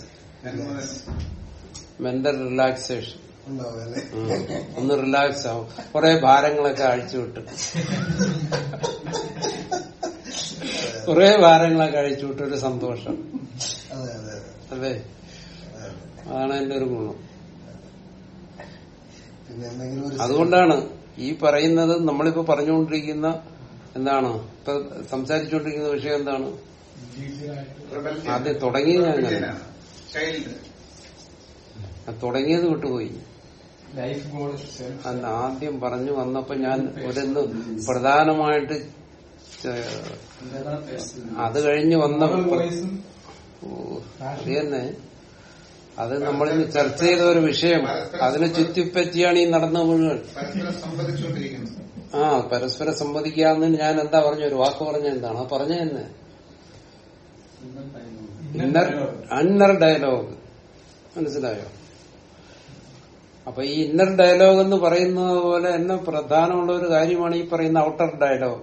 മെന്റൽ റിലാക്സേഷൻ ഉണ്ടാവും അല്ലേ ഒന്ന് റിലാക്സ് ആവും കുറെ ഭാരങ്ങളൊക്കെ അഴിച്ചുവിട്ട് കുറെ ഭാരങ്ങളൊക്കെ അഴിച്ചുവിട്ട് ഒരു സന്തോഷം അതെ അതെ അതെ അല്ലേ അതെ. അതാണ് അതിന്റെ ഒരു ഗുണം പിന്നെ എന്തെങ്കിലും ഒരു അതുകൊണ്ടാണ് ഈ പറയുന്നത് നമ്മളിപ്പോ പറഞ്ഞുകൊണ്ടിരിക്കുന്ന എന്താണ് ഇപ്പൊ സംസാരിച്ചുകൊണ്ടിരിക്കുന്ന വിഷയം എന്താണ് ഇൻഡിവിജ്വലായിട്ട് ആദ്യം തുടങ്ങിയത് ഞാൻ അങ്ങനെ ചൈൽഡ് ആ തുടങ്ങിയത് വിട്ടുപോയി ലൈഫ് ഗോൾ സെൽഫ് അന്ന് ആദ്യം പറഞ്ഞു വന്നപ്പോ ഞാൻ ഒരു പ്രധാനമായിട്ട് ചെ- അത് കഴിഞ്ഞ് വന്ന വോയിസും ഓ, അത് തന്നെ അത് നമ്മളിന്ന് ചർച്ച ചെയ്ത ഒരു വിഷയം അതിനെ ചുറ്റിപ്പറ്റിയാണ് ഈ നടന്ന മുഴുവൻ പരസ്പരം സംവദിച്ചുകൊണ്ടിരിക്കുന്നു ആ പരസ്പരം സംവദിക്കാന്ന് ഞാൻ എന്താ പറഞ്ഞ ഒരു വാക്ക് പറഞ്ഞ എന്താണ് ആ പറഞ്ഞ തന്നെ ഇന്നർ അന്നർ ഡയലോഗ് മനസ്സിലായോ അപ്പൊ ഈ ഇന്നർ ഡയലോഗ് എന്ന് പറയുന്നത് പോലെ തന്നെ പ്രധാനമുള്ള ഒരു കാര്യമാണ് ഈ പറയുന്ന ഔട്ടർ ഡയലോഗ്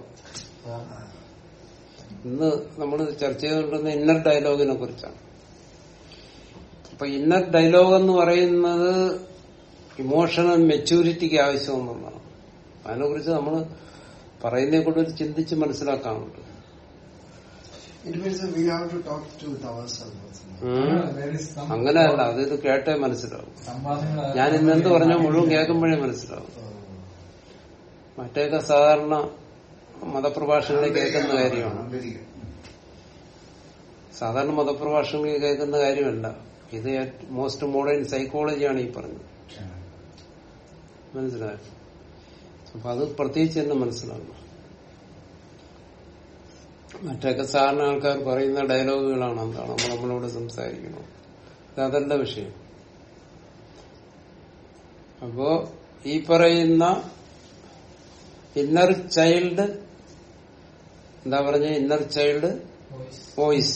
ഇന്ന് നമ്മൾ ചർച്ച ചെയ്തുകൊണ്ടിരുന്ന ഇന്നർ ഡയലോഗിനെ കുറിച്ചാണ് അപ്പൊ ഇന്നർ ഡയലോഗ് എന്ന് പറയുന്നത് ഇമോഷണൽ മെച്യൂരിറ്റിക്ക് ആവശ്യമെന്നുള്ളതാണ് അതിനെ കുറിച്ച് നമ്മൾ പറയുന്നതിനെ കൊണ്ട് ഒരു ചിന്തിച്ച് മനസ്സിലാക്കാനുണ്ട് It means that we have to talk to with ourselves. ഉം. അങ്ങനെയല്ല അത് ഇത് കേട്ടേ മനസ്സിലാവും സംവാദങ്ങൾ ഞാൻ ഇന്ന് എന്ത് പറഞ്ഞോ മുഴുവൻ കേൾക്കുമ്പോഴേ മനസ്സിലാവും മറ്റേതൊക്കെ സാധാരണ മതപ്രഭാഷണങ്ങളിൽ കേൾക്കുന്ന കാര്യമാണ് ആന്തരികം. സാധാരണ മതപ്രഭാഷണങ്ങളിൽ കേൾക്കുന്ന കാര്യമല്ല ഇത് മോസ്റ്റ് മോഡേൺ സൈക്കോളജിയാണ് ഈ പറഞ്ഞത് മനസ്സിലായോ അപ്പൊ അത് പ്രത്യേകിച്ച് തന്നെ മനസ്സിലാക്കണം മറ്റൊക്കെ സാധാരണ ആൾക്കാർ പറയുന്ന ഡയലോഗുകളാണ് എന്താണ് നമ്മൾ നമ്മളോട് സംസാരിക്കണം ഇത് അതല്ല വിഷയം അപ്പോ ഈ പറയുന്ന ഇന്നർ ചൈൽഡ് എന്താ പറഞ്ഞ ഇന്നർ ചൈൽഡ് വോയിസ്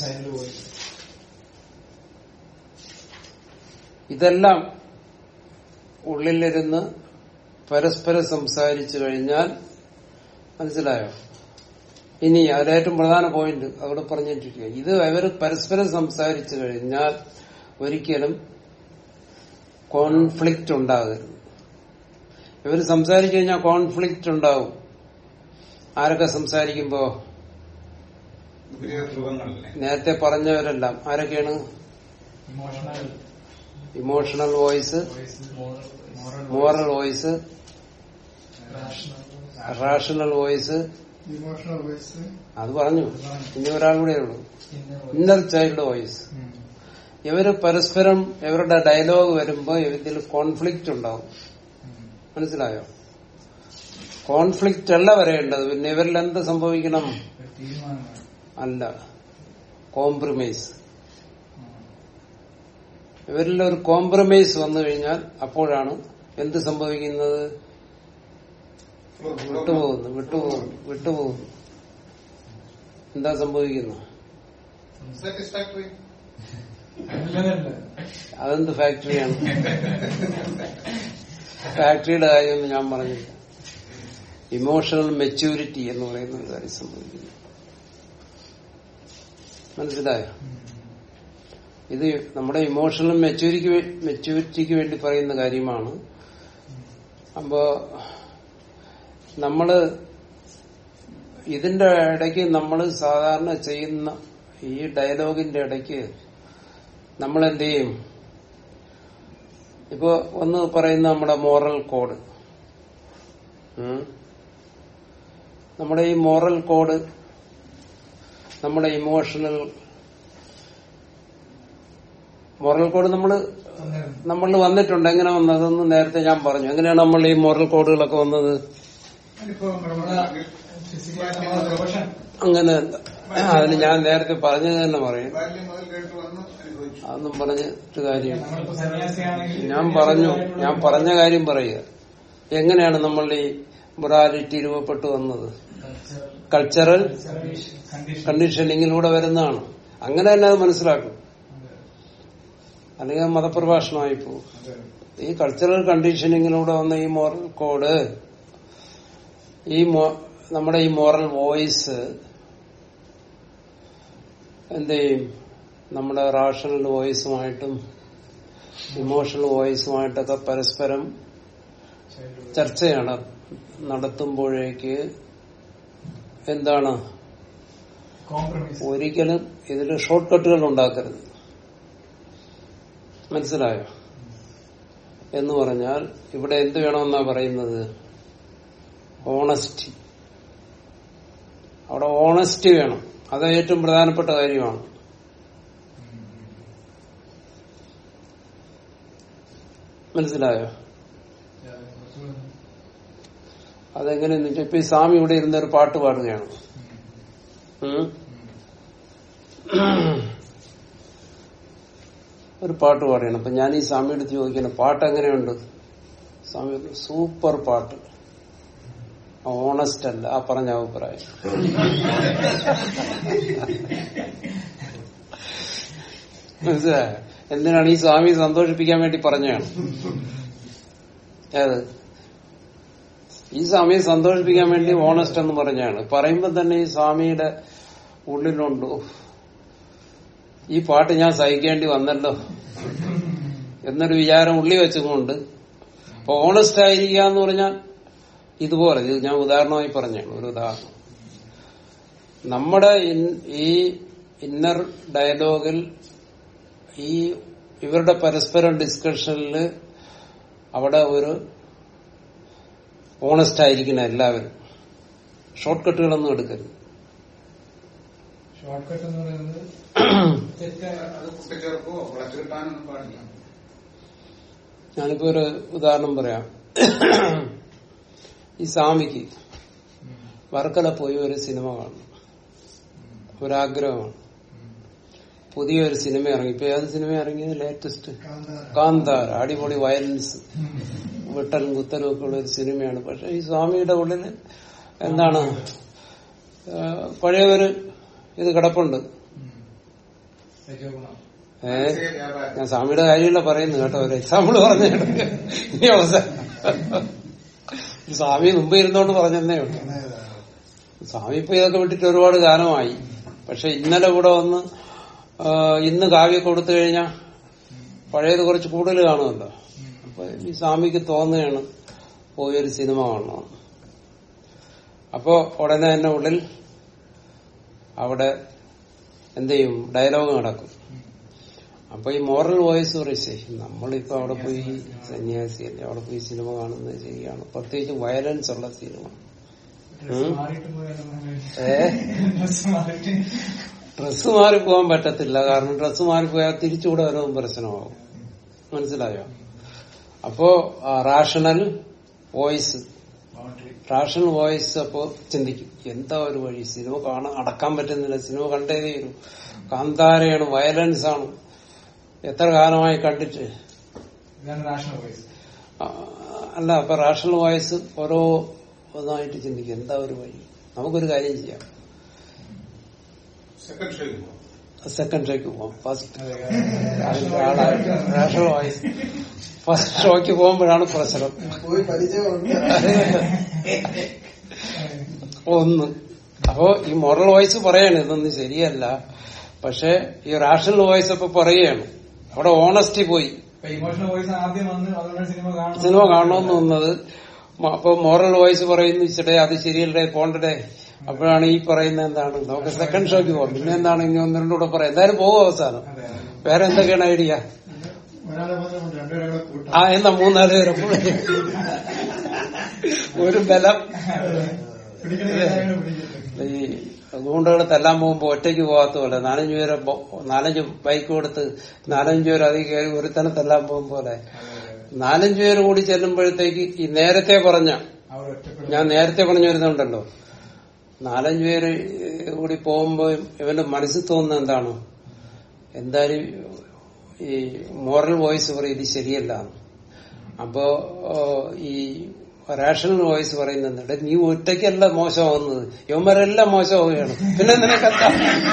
ഇതെല്ലാം ഉള്ളിലിരുന്ന് പരസ്പരം സംസാരിച്ചു കഴിഞ്ഞാൽ മനസ്സിലായോ ഇനി അതിലേറ്റവും പ്രധാന പോയിന്റ് അവിടെ പറഞ്ഞിട്ടിരിക്കുക ഇത് ഇവർ പരസ്പരം സംസാരിച്ചു കഴിഞ്ഞാൽ ഒരിക്കലും കോൺഫ്ലിക്റ്റ് ഉണ്ടാകരുത് ഇവർ സംസാരിച്ചു കഴിഞ്ഞാൽ കോൺഫ്ലിക്റ്റ് ഉണ്ടാവും ആരൊക്കെ സംസാരിക്കുമ്പോ വിപരീത ധ്രുവങ്ങളല്ലേ നേരത്തെ പറഞ്ഞവരെല്ലാം ആരൊക്കെയാണ് emotional emotional voice moral voice rational voice Emotional ways. അത് പറഞ്ഞു ഇനി ഒരാൾ കൂടെ ഉള്ളൂ ഇന്നർ ചൈൽഡ് വോയിസ് ഇവര് പരസ്പരം ഇവരുടെ ഡയലോഗ് വരുമ്പോ ഇതിൽ കോൺഫ്ലിക്റ്റ് ഉണ്ടാവും മനസ്സിലായോ കോൺഫ്ലിക്റ്റ് അല്ല വരേണ്ടത് പിന്നെ ഇവരിൽ എന്ത് സംഭവിക്കണം തീരുമാനമാണ് അല്ല കോംപ്രമൈസ് ഇവരിൽ ഒരു കോംപ്രമൈസ് വന്നു കഴിഞ്ഞാൽ അപ്പോഴാണ് എന്ത് സംഭവിക്കുന്നത് വിട്ടുപോകുന്നു വിട്ടുപോകുന്നു വിട്ടുപോകുന്നു എന്താ സംഭവിക്കുന്നു സാറ്റിസ്ഫാക്ടറി അല്ലതല്ല അതെന്ത് ഫാക്ടറിയാണ് ഫാക്ടറിയുടെ കാര്യമൊന്നും ഞാൻ പറഞ്ഞില്ല ഇമോഷണൽ മെച്യൂരിറ്റി എന്ന് പറയുന്ന ഒരു കാര്യം സംഭവിക്കുന്നു മനസ്സിലായോ ഇത് നമ്മുടെ ഇമോഷണൽ മെച്യൂരിക്ക് മെച്യൂരിറ്റിക്ക് വേണ്ടി പറയുന്ന കാര്യമാണ് അപ്പോ നമ്മള് ഇതിന്റെ ഇടയ്ക്ക് നമ്മൾ സാധാരണ ചെയ്യുന്ന ഈ ഡയലോഗിന്റെ ഇടയ്ക്ക് നമ്മൾ എന്ത് ചെയ്യും ഇപ്പൊ ഒന്ന് പറയുന്ന നമ്മുടെ മോറൽ കോഡ് ഉം. നമ്മുടെ ഈ മോറൽ കോഡ് നമ്മുടെ ഇമോഷണൽ മോറൽ കോഡ് നമ്മൾ നമ്മൾ വന്നിട്ടുണ്ട് എങ്ങനെ വന്നതെന്ന് നേരത്തെ ഞാൻ പറഞ്ഞു എങ്ങനെയാണ് നമ്മൾ ഈ മോറൽ കോഡുകളൊക്കെ വന്നത് അനുഭവങ്ങളുണ്ടെങ്കിൽ പ്രൊഫഷൻ അങ്ങനെ അതിന് ഞാൻ നേരത്തെ പറഞ്ഞത് തന്നെ പറയും ബാല്യം മുതൽ കേട്ട് വന്ന് അനുഭവിച്ചു അതൊന്നും പറഞ്ഞിട്ട് കാര്യം നമ്മളിപ്പോ സന്യാസിയാണെങ്കിൽ ഞാൻ പറഞ്ഞു ഞാൻ പറഞ്ഞ കാര്യം പറയുക എങ്ങനെയാണ് നമ്മൾ ഈ മൊറാലിറ്റി രൂപപ്പെട്ടു വന്നത് കൾച്ചറൽ കണ്ടീഷൻ കണ്ടീഷനിങ്ങിലൂടെ വരുന്നതാണ് അങ്ങനെ തന്നെ അത് മനസ്സിലാക്കും അല്ലെങ്കിൽ അത് മതപ്രഭാഷണമായി പോകും ഈ കൾച്ചറൽ കണ്ടീഷനിങ്ങിലൂടെ വന്ന ഈ മോറൽ കോഡ് ഈ മോ- നമ്മുടെ ഈ മോറൽ വോയിസ് എന്ത് ചെയ്യും നമ്മുടെ റാഷണൽ വോയിസുമായിട്ടും ഇമോഷണൽ വോയിസുമായിട്ടൊക്കെ പരസ്പരം ചർച്ചയാണ് നടത്തുമ്പോഴേക്ക് എന്താണ് കോംപ്രമൈസ് ഒരിക്കലും ഇതിൽ ഷോർട്ട് കട്ടുകൾ ഉണ്ടാക്കരുത് മനസ്സിലായോ എന്ന് പറഞ്ഞാൽ ഇവിടെ എന്ത് വേണമെന്നാ പറയുന്നത് ഓണസ്റ്റി അവിടെ ഓണസ്റ്റി വേണം അത് ഏറ്റവും പ്രധാനപ്പെട്ട കാര്യമാണ് മനസ്സിലായോ അതെങ്ങനെയെന്ന് വെച്ചാൽ ഇപ്പൊ ഈ സ്വാമി ഇവിടെ ഇരുന്ന ഒരു പാട്ട് പാടുകയാണ് ഉം. ഒരു പാട്ട് പാടിയാണ് അപ്പൊ ഞാൻ ഈ സ്വാമി എടുത്ത് ചോദിക്കണം പാട്ട് എങ്ങനെയുണ്ട് സ്വാമി പറഞ്ഞു, സൂപ്പർ പാട്ട് ഓണസ്റ്റ് അല്ല ആ പറഞ്ഞ അഭിപ്രായം മനസ്സിലായോ എന്തിനാണ് ഈ സ്വാമി സന്തോഷിപ്പിക്കാൻ വേണ്ടി പറഞ്ഞാണ് ഏത് ഈ സ്വാമിയെ സന്തോഷിപ്പിക്കാൻ വേണ്ടി ഓണസ്റ്റ് എന്ന് പറഞ്ഞാണ് പറയുമ്പോ തന്നെ ഈ സ്വാമിയുടെ ഉള്ളിലുണ്ട് "ഉഫ്, ഈ പാട്ട് ഞാൻ സഹിക്കേണ്ടി വന്നല്ലോ എന്നൊരു വിചാരം ഉള്ളി വെച്ചുകൊണ്ട് അപ്പൊ ഓണസ്റ്റ് ആയിരിക്കുക എന്ന് പറഞ്ഞാൽ ഇതുപോലെ ഇത് ഞാൻ ഉദാഹരണമായി പറഞ്ഞാണ് ഒരു ഉദാഹരണം നമ്മുടെ ഇൻ- ഈ ഇന്നർ ഡയലോഗിൽ ഈ ഇവരുടെ പരസ്പരം ഡിസ്കഷനിൽ അവിടെ ഒരു ഓണസ്റ്റ് ആയിരിക്കണം എല്ലാവരും ഷോർട്ട് കട്ടുകളൊന്നും എടുക്കരുത് ഷോർട്ട് കട്ട് എന്ന് പറയുന്നത് തെറ്റായ അത് കൂട്ടിച്ചേർക്കോ വളച്ചു കിട്ടാനൊന്നും പാടില്ല ഞാനിപ്പോ ഒരു ഉദാഹരണം പറയാം ഈ സ്വാമിക്ക് വർക്കല പോയി ഒരു സിനിമ കാണും ഒരാഗ്രഹമാണ് പുതിയൊരു സിനിമ ഇറങ്ങി ഇപ്പൊ ഏത് സിനിമ ഇറങ്ങിയത് ലേറ്റസ്റ്റ് കാന്താര കാന്താര അടിപൊളി വയലൻസ് വെട്ടലും കുത്തലും ഒക്കെ ഉള്ള ഒരു സിനിമയാണ് പക്ഷെ ഈ സ്വാമിയുടെ ഉള്ളിൽ എന്താണ് ആ, പഴയ ഒരു ഇത് കിടപ്പുണ്ട് രജോ ഗുണം ഏ ഞാൻ സ്വാമിയുടെ കാര്യമല്ല പറയുന്നു കേട്ടോ ഒരു എക്സാമ്പിൾ പറഞ്ഞു ഇനി അവസാനം സ്വാമി മുമ്പ് ഇരുന്നോണ്ട് പറഞ്ഞതേ ഉള്ളൂ സ്വാമി ഇപ്പൊ ഇതൊക്കെ വിട്ടിട്ട് ഒരുപാട് കാലമായി പക്ഷെ ഇന്നലെ ഇവിടെ വന്ന് ആ, ഇന്ന് കാവ്യ കൊടുത്തു കഴിഞ്ഞാൽ പഴയത് കുറച്ച് കൂടുതൽ കാണുമല്ലോ അപ്പൊ ഈ സ്വാമിക്ക് തോന്നുകയാണ് പോയൊരു സിനിമ കാണണം അപ്പോ ഉടനെ തന്നെ ഉള്ളിൽ അവിടെ എന്ത് ചെയ്യും ഡയലോഗ് നടക്കും അപ്പൊ ഈ മോറൽ വോയിസ് പറയും നമ്മളിപ്പോ അവിടെ പോയി സന്യാസിയല്ലേ അവിടെ പോയി സിനിമ കാണുന്നത് ശരിയാണ് പ്രത്യേകിച്ച് വയലൻസ് ഉള്ള സിനിമ ഡ്രസ് ഉം. മാറിയിട്ട് പോയാലും ഏ ഡ്രസ് മാറിയിട്ട് ഡ്രസ്സ് മാറി പോകാൻ പറ്റത്തില്ല കാരണം ഡ്രസ്സ് മാറിപ്പോയാൽ തിരിച്ചുകൂടെ വരവും പ്രശ്നമാവും മനസ്സിലായോ അപ്പോ rational voice boundary rational voice അപ്പോ ചിന്തിക്കും എന്താ ഒരു വഴി സിനിമ കാണാൻ അടക്കാൻ പറ്റുന്നില്ല സിനിമ കണ്ടേ തീരും കാന്താരയാണ് വയലൻസ് ആണ് എത്ര കാലമായി കണ്ടിട്ട് ഇതാണ് റാഷണൽ വോയിസ് ആ, അല്ല അപ്പൊ റാഷണൽ വോയിസ് ഓരോ ഒന്നായിട്ട് ചിന്തിക്കും എന്താ ഒരു വഴി നമുക്കൊരു കാര്യം ചെയ്യാം സെക്കൻഡ് ഷോയ്ക്ക് പോകും സെക്കൻഡ് ഷോയ്ക്ക് പോവാം ഫസ്റ്റ് അതെ റാഷണൽ വോയിസ് ഫസ്റ്റ് ഷോയ്ക്ക് പോകുമ്പോഴാണ് പ്രശ്നം പോയി പരിചയമുണ്ട് ഒന്ന് അപ്പോ ഈ മോറൽ വോയിസ് പറയാണ് ഇതൊന്നും ശരിയല്ല പക്ഷെ ഈ റാഷണൽ വോയിസ് അപ്പൊ പറയുകയാണ് അവിടെ ഓണസ്റ്റി പോയി ഇപ്പൊ ഇമോഷണൽ വോയിസ് ആദ്യം വന്ന് അതുകൊണ്ട് സിനിമ കാണണം സിനിമ കാണണമെന്ന് വന്നത് മ- അപ്പൊ മോറൽ വോയിസ് പറയുന്നു ഇച്ചിടെ അത് ശരിയല്ലേ പോണ്ടേ അപ്പോഴാണ് ഈ പറയുന്ന എന്താണ് നമുക്ക് സെക്കൻഡ് ഷോയ്ക്ക് പോകാം പിന്നെ എന്താണ് ഇനി ഒന്ന് രണ്ടുകൂടെ പറയാം എന്തായാലും പോകും അവസാനം അതെ അതെ. വേറെ എന്തൊക്കെയാണ് ഐഡിയ ഒരാളെ മാത്രം രണ്ടുപേരെ കൂടെ കൂട്ടാം ആ എന്നാ മൂന്നാല് പേരെ കൂടെ. ഒരു ബലം പിടിക്കണേ പിടിക്കട്ടെ ഈ ഗൂണ്ടകളെ തെല്ലാൻ പോകുമ്പോ ഒറ്റയ്ക്ക് പോകാത്ത പോലെ നാലഞ്ചു പേരെ ബോ- നാലഞ്ച് ബൈക്ക് കൊടുത്ത് നാലഞ്ചു പേര് അധികം കയറി ഒരുത്തനെ തെല്ലാൻ പോകും പോലെ നാലഞ്ചു പേര് കൂടി ചെല്ലുമ്പോഴത്തേക്ക് ഈ നേരത്തെ പറഞ്ഞ അവർ ഒറ്റപ്പെടും ഞാൻ നേരത്തെ പറഞ്ഞു വരുന്നുണ്ടല്ലോ നാലഞ്ചു പേര് കൂടി പോകുമ്പോ ഇവന്റെ മനസ്സിൽ തോന്നുന്നത് എന്താണ് എന്തായാലും ഈ മോറൽ വോയിസ് പറയും ഇത് ശരിയല്ല അപ്പോ ഓ, ഈ റാഷണൽ വോയിസ് പറയുന്നുണ്ട് "എടാ, നീ ഒറ്റയ്ക്കല്ല മോശമാവുന്നത് യവന്മാരെല്ലാം മോശമാവുകയാണ് പിന്നെ നിനക്കെന്താ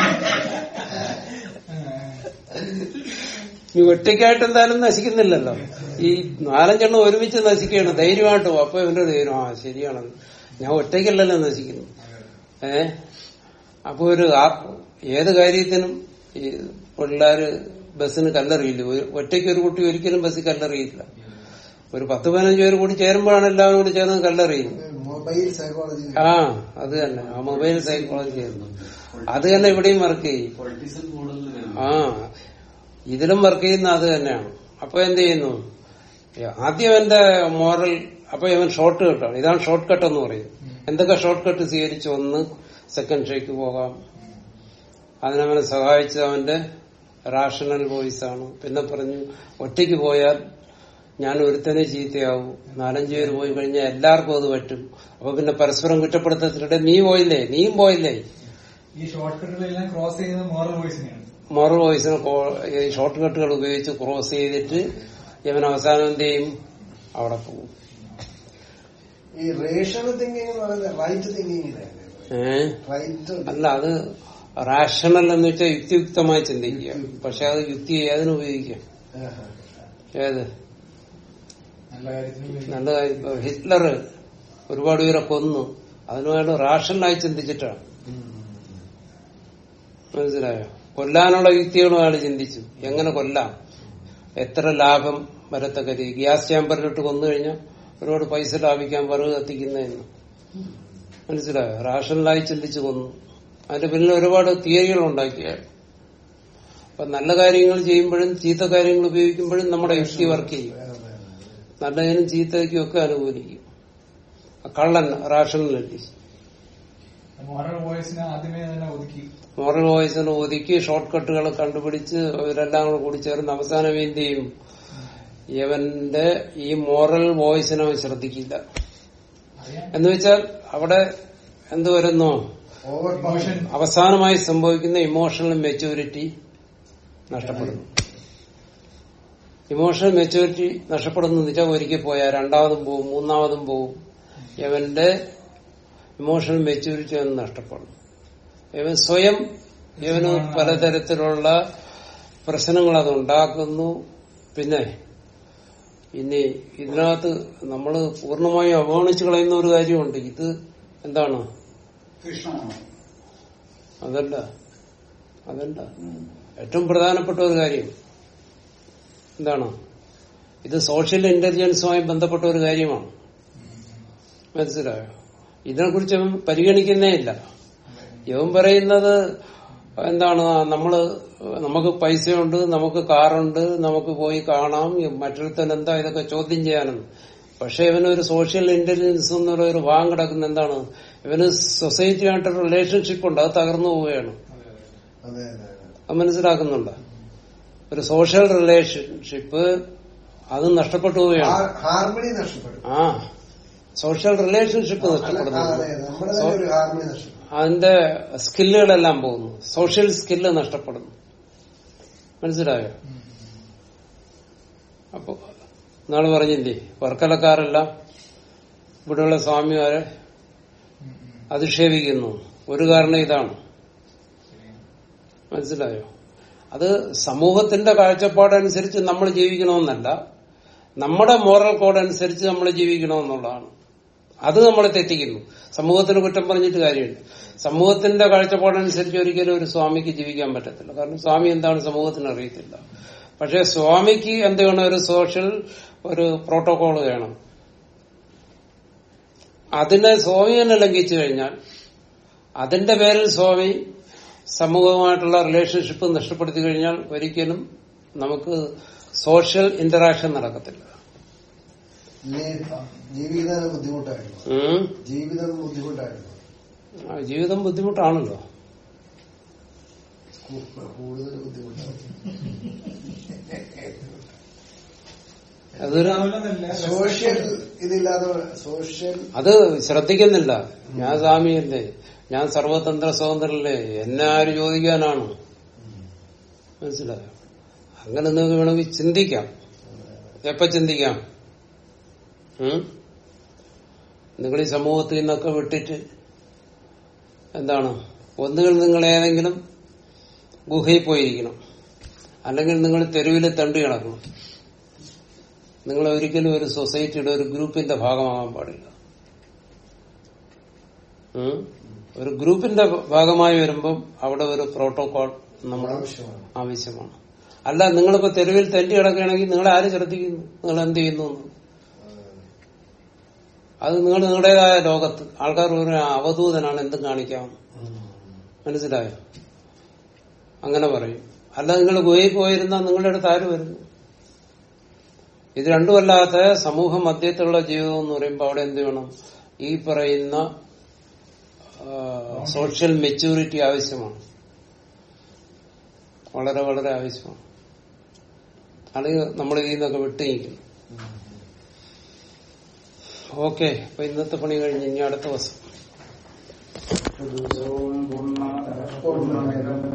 നീ ഒറ്റയ്ക്കായിട്ട് എന്തായാലും നശിക്കുന്നില്ലല്ലോ ഈ നാലഞ്ചെണ്ണം ഒരുമിച്ച് നശിക്കുകയാണ് ധൈര്യമായിട്ട് പോ. അപ്പൊ ഇവന്റെ ധൈര്യം ആ ശരിയാണ് ഞാൻ ഒറ്റയ്ക്കല്ലല്ലോ നശിക്കുന്നു ഏ അപ്പൊ ഒരു ആ- ഏത് കാര്യത്തിനും ഈ പിള്ളേര് ബസ്സിന് കല്ലെറിയില്ല ഒരു- ഒറ്റയ്ക്ക് ഒരു കുട്ടി ഒരിക്കലും ബസ്സിൽ കല്ലെറിയില്ല ഒരു പത്ത് പതിനഞ്ച് പേര് കൂടി ചേരുമ്പോഴാണ് എല്ലാവരും കൂടി ചേർന്ന് കല്ലെറിയുന്നത് മൊബൈൽ സൈക്കോളജി ആ അത് തന്നെ ആ മൊബൈൽ സൈക്കോളജി ആയിരുന്നു അത് തന്നെ ഇവിടെയും വർക്ക് ചെയ്യും പൊളിറ്റിക്സ് മോഡലിൽ വരുന്നു ആ ഇതിലും വർക്ക് ചെയ്യുന്ന അത് തന്നെയാണ് അപ്പൊ എന്ത് ചെയ്യുന്നു ആദ്യം എന്റെ മോറൽ അപ്പൊ ഇവൻ ഷോർട്ട് കട്ടാണ് ഇതാണ് ഷോർട്ട് കട്ട് എന്ന് പറയും എന്തൊക്കെ ഷോർട്ട് കട്ട് സ്വീകരിച്ചു ഒന്ന് സെക്കൻഡ് ഷേക്ക് പോകാം അതിനവനെ സഹായിച്ചത് അവന്റെ റാഷണൽ വോയിസ് ആണ് പിന്നെ പറഞ്ഞു ഒറ്റയ്ക്ക് പോയാൽ ഞാൻ ഒരുത്തനെ ചീത്തയാവും നാലഞ്ചു പേര് പോയി കഴിഞ്ഞാൽ എല്ലാവർക്കും അത് പറ്റും അപ്പൊ പിന്നെ പരസ്പരം കുറ്റപ്പെടുത്തത്തിലൂടെ നീ പോയില്ലേ നീയും പോയില്ലേ ഈ ഷോർട്ട് കട്ടുകളെല്ലാം ക്രോസ് ചെയ്യുന്നത് മോറൽ വോയിസിനെയാണ് മോറൽ വോയിസിനെ ഷോർട്ട് കട്ടുകൾ ഉപയോഗിച്ച് ക്രോസ് ചെയ്തിട്ട് ഇവൻ അവസാനം എന്ത് ചെയ്യും അവിടെ പോകും ഈ റേഷണൽ തിങ്കിങ് എന്ന് പറയുന്നത് റൈറ്റ് തിങ്കിങ് ഏഹ് റൈറ്റ് അല്ല അത് റാഷണൽ എന്ന് വെച്ചാൽ യുക്തിയുക്തമായി ചിന്തിക്കുക പക്ഷെ അത് യുക്തി ഏതിന് ഉപയോഗിക്കാം ഏത് നല്ല കാര്യത്തിന് ഉപയോഗിക്കാം. നല്ല കാര്യം ഇപ്പൊ ഹിറ്റ്ലർ ഒരുപാട് പേരെ കൊന്നു അതിനുവേണ്ടി റാഷണലായി ചിന്തിച്ചിട്ടാണ് മനസ്സിലായോ കൊല്ലാനുള്ള യുക്തികളും അയാൾ ചിന്തിച്ചു എങ്ങനെ കൊല്ലാം എത്ര ലാഭം വരത്തക്ക രീതി ഗ്യാസ് ചാമ്പറിലിട്ട് കൊന്നു കഴിഞ്ഞാൽ ഒരുപാട് പൈസ ലാഭിക്കാൻ വിറക് കത്തിക്കുന്നതെന്ന് മനസ്സിലായോ റാഷണലായി ചിന്തിച്ചു കൊന്നു അതിന്റെ പിന്നിൽ ഒരുപാട് തിയറികൾ ഉണ്ടാക്കിയ അപ്പൊ നല്ല കാര്യങ്ങൾ ചെയ്യുമ്പോഴും ചീത്ത കാര്യങ്ങൾ ഉപയോഗിക്കുമ്പോഴും നമ്മുടെ യുക്തി വർക്ക് ചെയ്യും നല്ലതിനും ചീത്തയ്ക്കും ഒക്കെ അനുകൂലിക്കും കള്ളൻ റാഷണലി മോറൽ വോയിസിനെ ആദ്യമേ തന്നെ ഒതുക്കി മോറൽ വോയിസിനെ ഒതുക്കി ഷോർട്ട് കട്ടുകൾ കണ്ടുപിടിച്ച് അവരെല്ലാം കൂടെ കൂടി ചേർന്ന് അവസാനം എന്ത് ചെയ്യും ഇവന്റെ ഈ മോറൽ വോയിസിനെ അവൻ ശ്രദ്ധിക്കില്ല അറിയാം എന്ന് വെച്ചാൽ അവിടെ എന്ത് വരുന്നു ഓവർ മോഷൻ അവസാനമായി സംഭവിക്കുന്ന ഇമോഷണൽ മെച്യൂരിറ്റി നഷ്ടപ്പെടുന്നു ഇമോഷണൽ മെച്യൂരിറ്റി നഷ്ടപ്പെടുന്നു വെച്ചാൽ ഒരിക്കൽ പോയാൽ രണ്ടാമതും പോവും മൂന്നാമതും പോവും ഇവന്റെ ഇമോഷണൽ മെച്യൂരിറ്റി അവന് നഷ്ടപ്പെടും ഇവൻ സ്വയം ഇവന് പലതരത്തിലുള്ള പ്രശ്നങ്ങൾ അത് ഉണ്ടാക്കുന്നു പിന്നെ ഇനി ഇതിനകത്ത് നമ്മൾ പൂർണ്ണമായും അവഗണിച്ചു കളയുന്ന ഒരു കാര്യമുണ്ട് ഇത് എന്താണ് കൃഷ്ണമാണോ അതല്ല അതല്ല ഏറ്റവും പ്രധാനപ്പെട്ട ഒരു കാര്യം എന്താണ് ഇത് സോഷ്യൽ ഇന്റലിജൻസുമായി ബന്ധപ്പെട്ട ഒരു കാര്യമാണ് മനസ്സിലായോ ഇതിനെക്കുറിച്ച് അവൻ പരിഗണിക്കുന്നേ ഇല്ല ഇവൻ പറയുന്നത് എന്താണ് നമ്മള് നമുക്ക് പൈസയുണ്ട് നമുക്ക് കാറുണ്ട് നമുക്ക് പോയി കാണാം മറ്റൊരുത്തൻ എന്താ ഇതൊക്കെ ചോദ്യം ചെയ്യാനെന്ന് പക്ഷെ ഇവനൊരു സോഷ്യൽ ഇന്റലിജൻസ് എന്നുള്ള ഒരു ഭാഗം കിടക്കുന്ന എന്താണ് ഇവന് സൊസൈറ്റിയായിട്ടൊരു റിലേഷൻഷിപ്പ് ഉണ്ട് അത് തകർന്നു പോവുകയാണ് അതെ അതെ അതെ അത് മനസ്സിലാക്കുന്നുണ്ട് ഒരു സോഷ്യൽ റിലേഷൻഷിപ്പ് അത് നഷ്ടപ്പെട്ടു പോവുകയാണ് ഹാർ- ഹാർമണി നഷ്ടപ്പെടും ആ സോഷ്യൽ റിലേഷൻഷിപ്പ് അല്ല, നഷ്ടപ്പെടുന്നു ആ, അതെ നമ്മുടെ തന്നെ ഒരു ഹാർമണി നഷ്ടപ്പെടും അതിന്റെ സ്കില്ലുകളെല്ലാം പോകുന്നു സോഷ്യൽ സ്കില്ല് നഷ്ടപ്പെടുന്നു മനസ്സിലായോ അപ്പൊ നാള് പറഞ്ഞില്ലേ വർക്കലക്കാരെല്ലാം ഇവിടെയുള്ള സ്വാമിമാരെ അധിക്ഷേപിക്കുന്നു ഒരു കാരണം ഇതാണ് മനസ്സിലായോ അത് സമൂഹത്തിന്റെ കാഴ്ചപ്പാടനുസരിച്ച് നമ്മൾ ജീവിക്കണമെന്നല്ല നമ്മുടെ മോറൽ കോഡ് അനുസരിച്ച് നമ്മൾ ജീവിക്കണമെന്നുള്ളതാണ് അത് നമ്മളെ തെറ്റിക്കുന്നു സമൂഹത്തിന് കുറ്റം പറഞ്ഞിട്ട് കാര്യമില്ല സമൂഹത്തിന്റെ കാഴ്ചപ്പാടനുസരിച്ച് ഒരിക്കലും ഒരു സ്വാമിക്ക് ജീവിക്കാൻ പറ്റത്തില്ല കാരണം സ്വാമി എന്താണ് സമൂഹത്തിന് അറിയത്തില്ല പക്ഷെ സ്വാമിക്ക് എന്ത് വേണം ഒരു സോഷ്യൽ ഒരു പ്രോട്ടോകോൾ വേണം അതിനെ സ്വാമി തന്നെ ലംഘിച്ചു കഴിഞ്ഞാൽ അതിന്റെ പേരിൽ സ്വാമി സമൂഹവുമായിട്ടുള്ള റിലേഷൻഷിപ്പ് നഷ്ടപ്പെടുത്തി കഴിഞ്ഞാൽ ഒരിക്കലും നമുക്ക് സോഷ്യൽ ഇന്ററാക്ഷൻ നടക്കത്തില്ല ഇല്ലേ, ജീവിതം ബുദ്ധിമുട്ടായിരുന്നു ഉം. ജീവിതം ബുദ്ധിമുട്ടായിരുന്നു ആ, ജീവിതം ബുദ്ധിമുട്ടാണല്ലോ കൂ- കൂടുതൽ ബുദ്ധിമുട്ടായിരുന്നു അതൊരു ഉണ്ടാവുന്നതല്ല. സോഷ്യൽ ഇതില്ലാതെ സോഷ്യൽ അത് ശ്രദ്ധിക്കുന്നില്ല ഞാൻ സ്വാമിയല്ലേ ഞാൻ സർവതന്ത്ര സ്വതന്ത്രല്ലേ എന്നെ ആര് ചോദിക്കാനാണ് മനസ്സിലായോ അങ്ങനെ നിങ്ങൾക്ക് വേണമെങ്കിൽ ചിന്തിക്കാം എപ്പ ചിന്തിക്കാം ഉം? നിങ്ങൾ ഈ സമൂഹത്തിൽ നിന്നൊക്കെ വിട്ടിട്ട് എന്താണ് ഒന്നുകിൽ നിങ്ങൾ ഏതെങ്കിലും ഗുഹയിൽ പോയിരിക്കണം അല്ലെങ്കിൽ നിങ്ങൾ തെരുവിൽ തണ്ടി കിടക്കണം നിങ്ങൾ ഒരിക്കലും ഒരു സൊസൈറ്റിയുടെ ഒരു ഗ്രൂപ്പിന്റെ ഭാഗമാകാൻ പാടില്ല ഉം? ഒരു ഗ്രൂപ്പിന്റെ ഭാഗമായി വരുമ്പം അവിടെ ഒരു പ്രോട്ടോകോൾ നമ്മൾ ആവശ്യമാണ് ആവശ്യമാണ് അല്ല നിങ്ങളിപ്പോ തെരുവിൽ തെണ്ടി കിടക്കുകയാണെങ്കിൽ നിങ്ങളെ ആര് ശ്രദ്ധിക്കുന്നു നിങ്ങൾ എന്ത് ചെയ്യുന്നു എന്ന്? അത് നിങ്ങൾ നിങ്ങളുടേതായ ലോകത്ത് ആൾക്കാർ ഒരു അവധൂതനാണ് എന്തും കാണിക്കാം മനസ്സിലായോ അങ്ങനെ പറയും അല്ല നിങ്ങൾ ഗുഹയിൽ പോയിരുന്നാൽ നിങ്ങളുടെ അടുത്ത് ആര് വരുന്നു ഇത് രണ്ടുമല്ലാത്ത സമൂഹ മധ്യത്തിലുള്ള ജീവിതം എന്ന് പറയുമ്പോൾ അവിടെ എന്ത് വേണം ഈ പറയുന്ന സോഷ്യൽ മെച്യൂരിറ്റി ആവശ്യമാണ് വളരെ വളരെ ആവശ്യമാണ് അല്ലെങ്കിൽ നമ്മൾ ഇതിൽ നിന്നൊക്കെ വിട്ടു നിൽക്കും ഓക്കെ അപ്പൊ ഇന്നത്തെ പണി കഴിഞ്ഞ് ഇനി അടുത്ത ദിവസം പൂർണ്ണ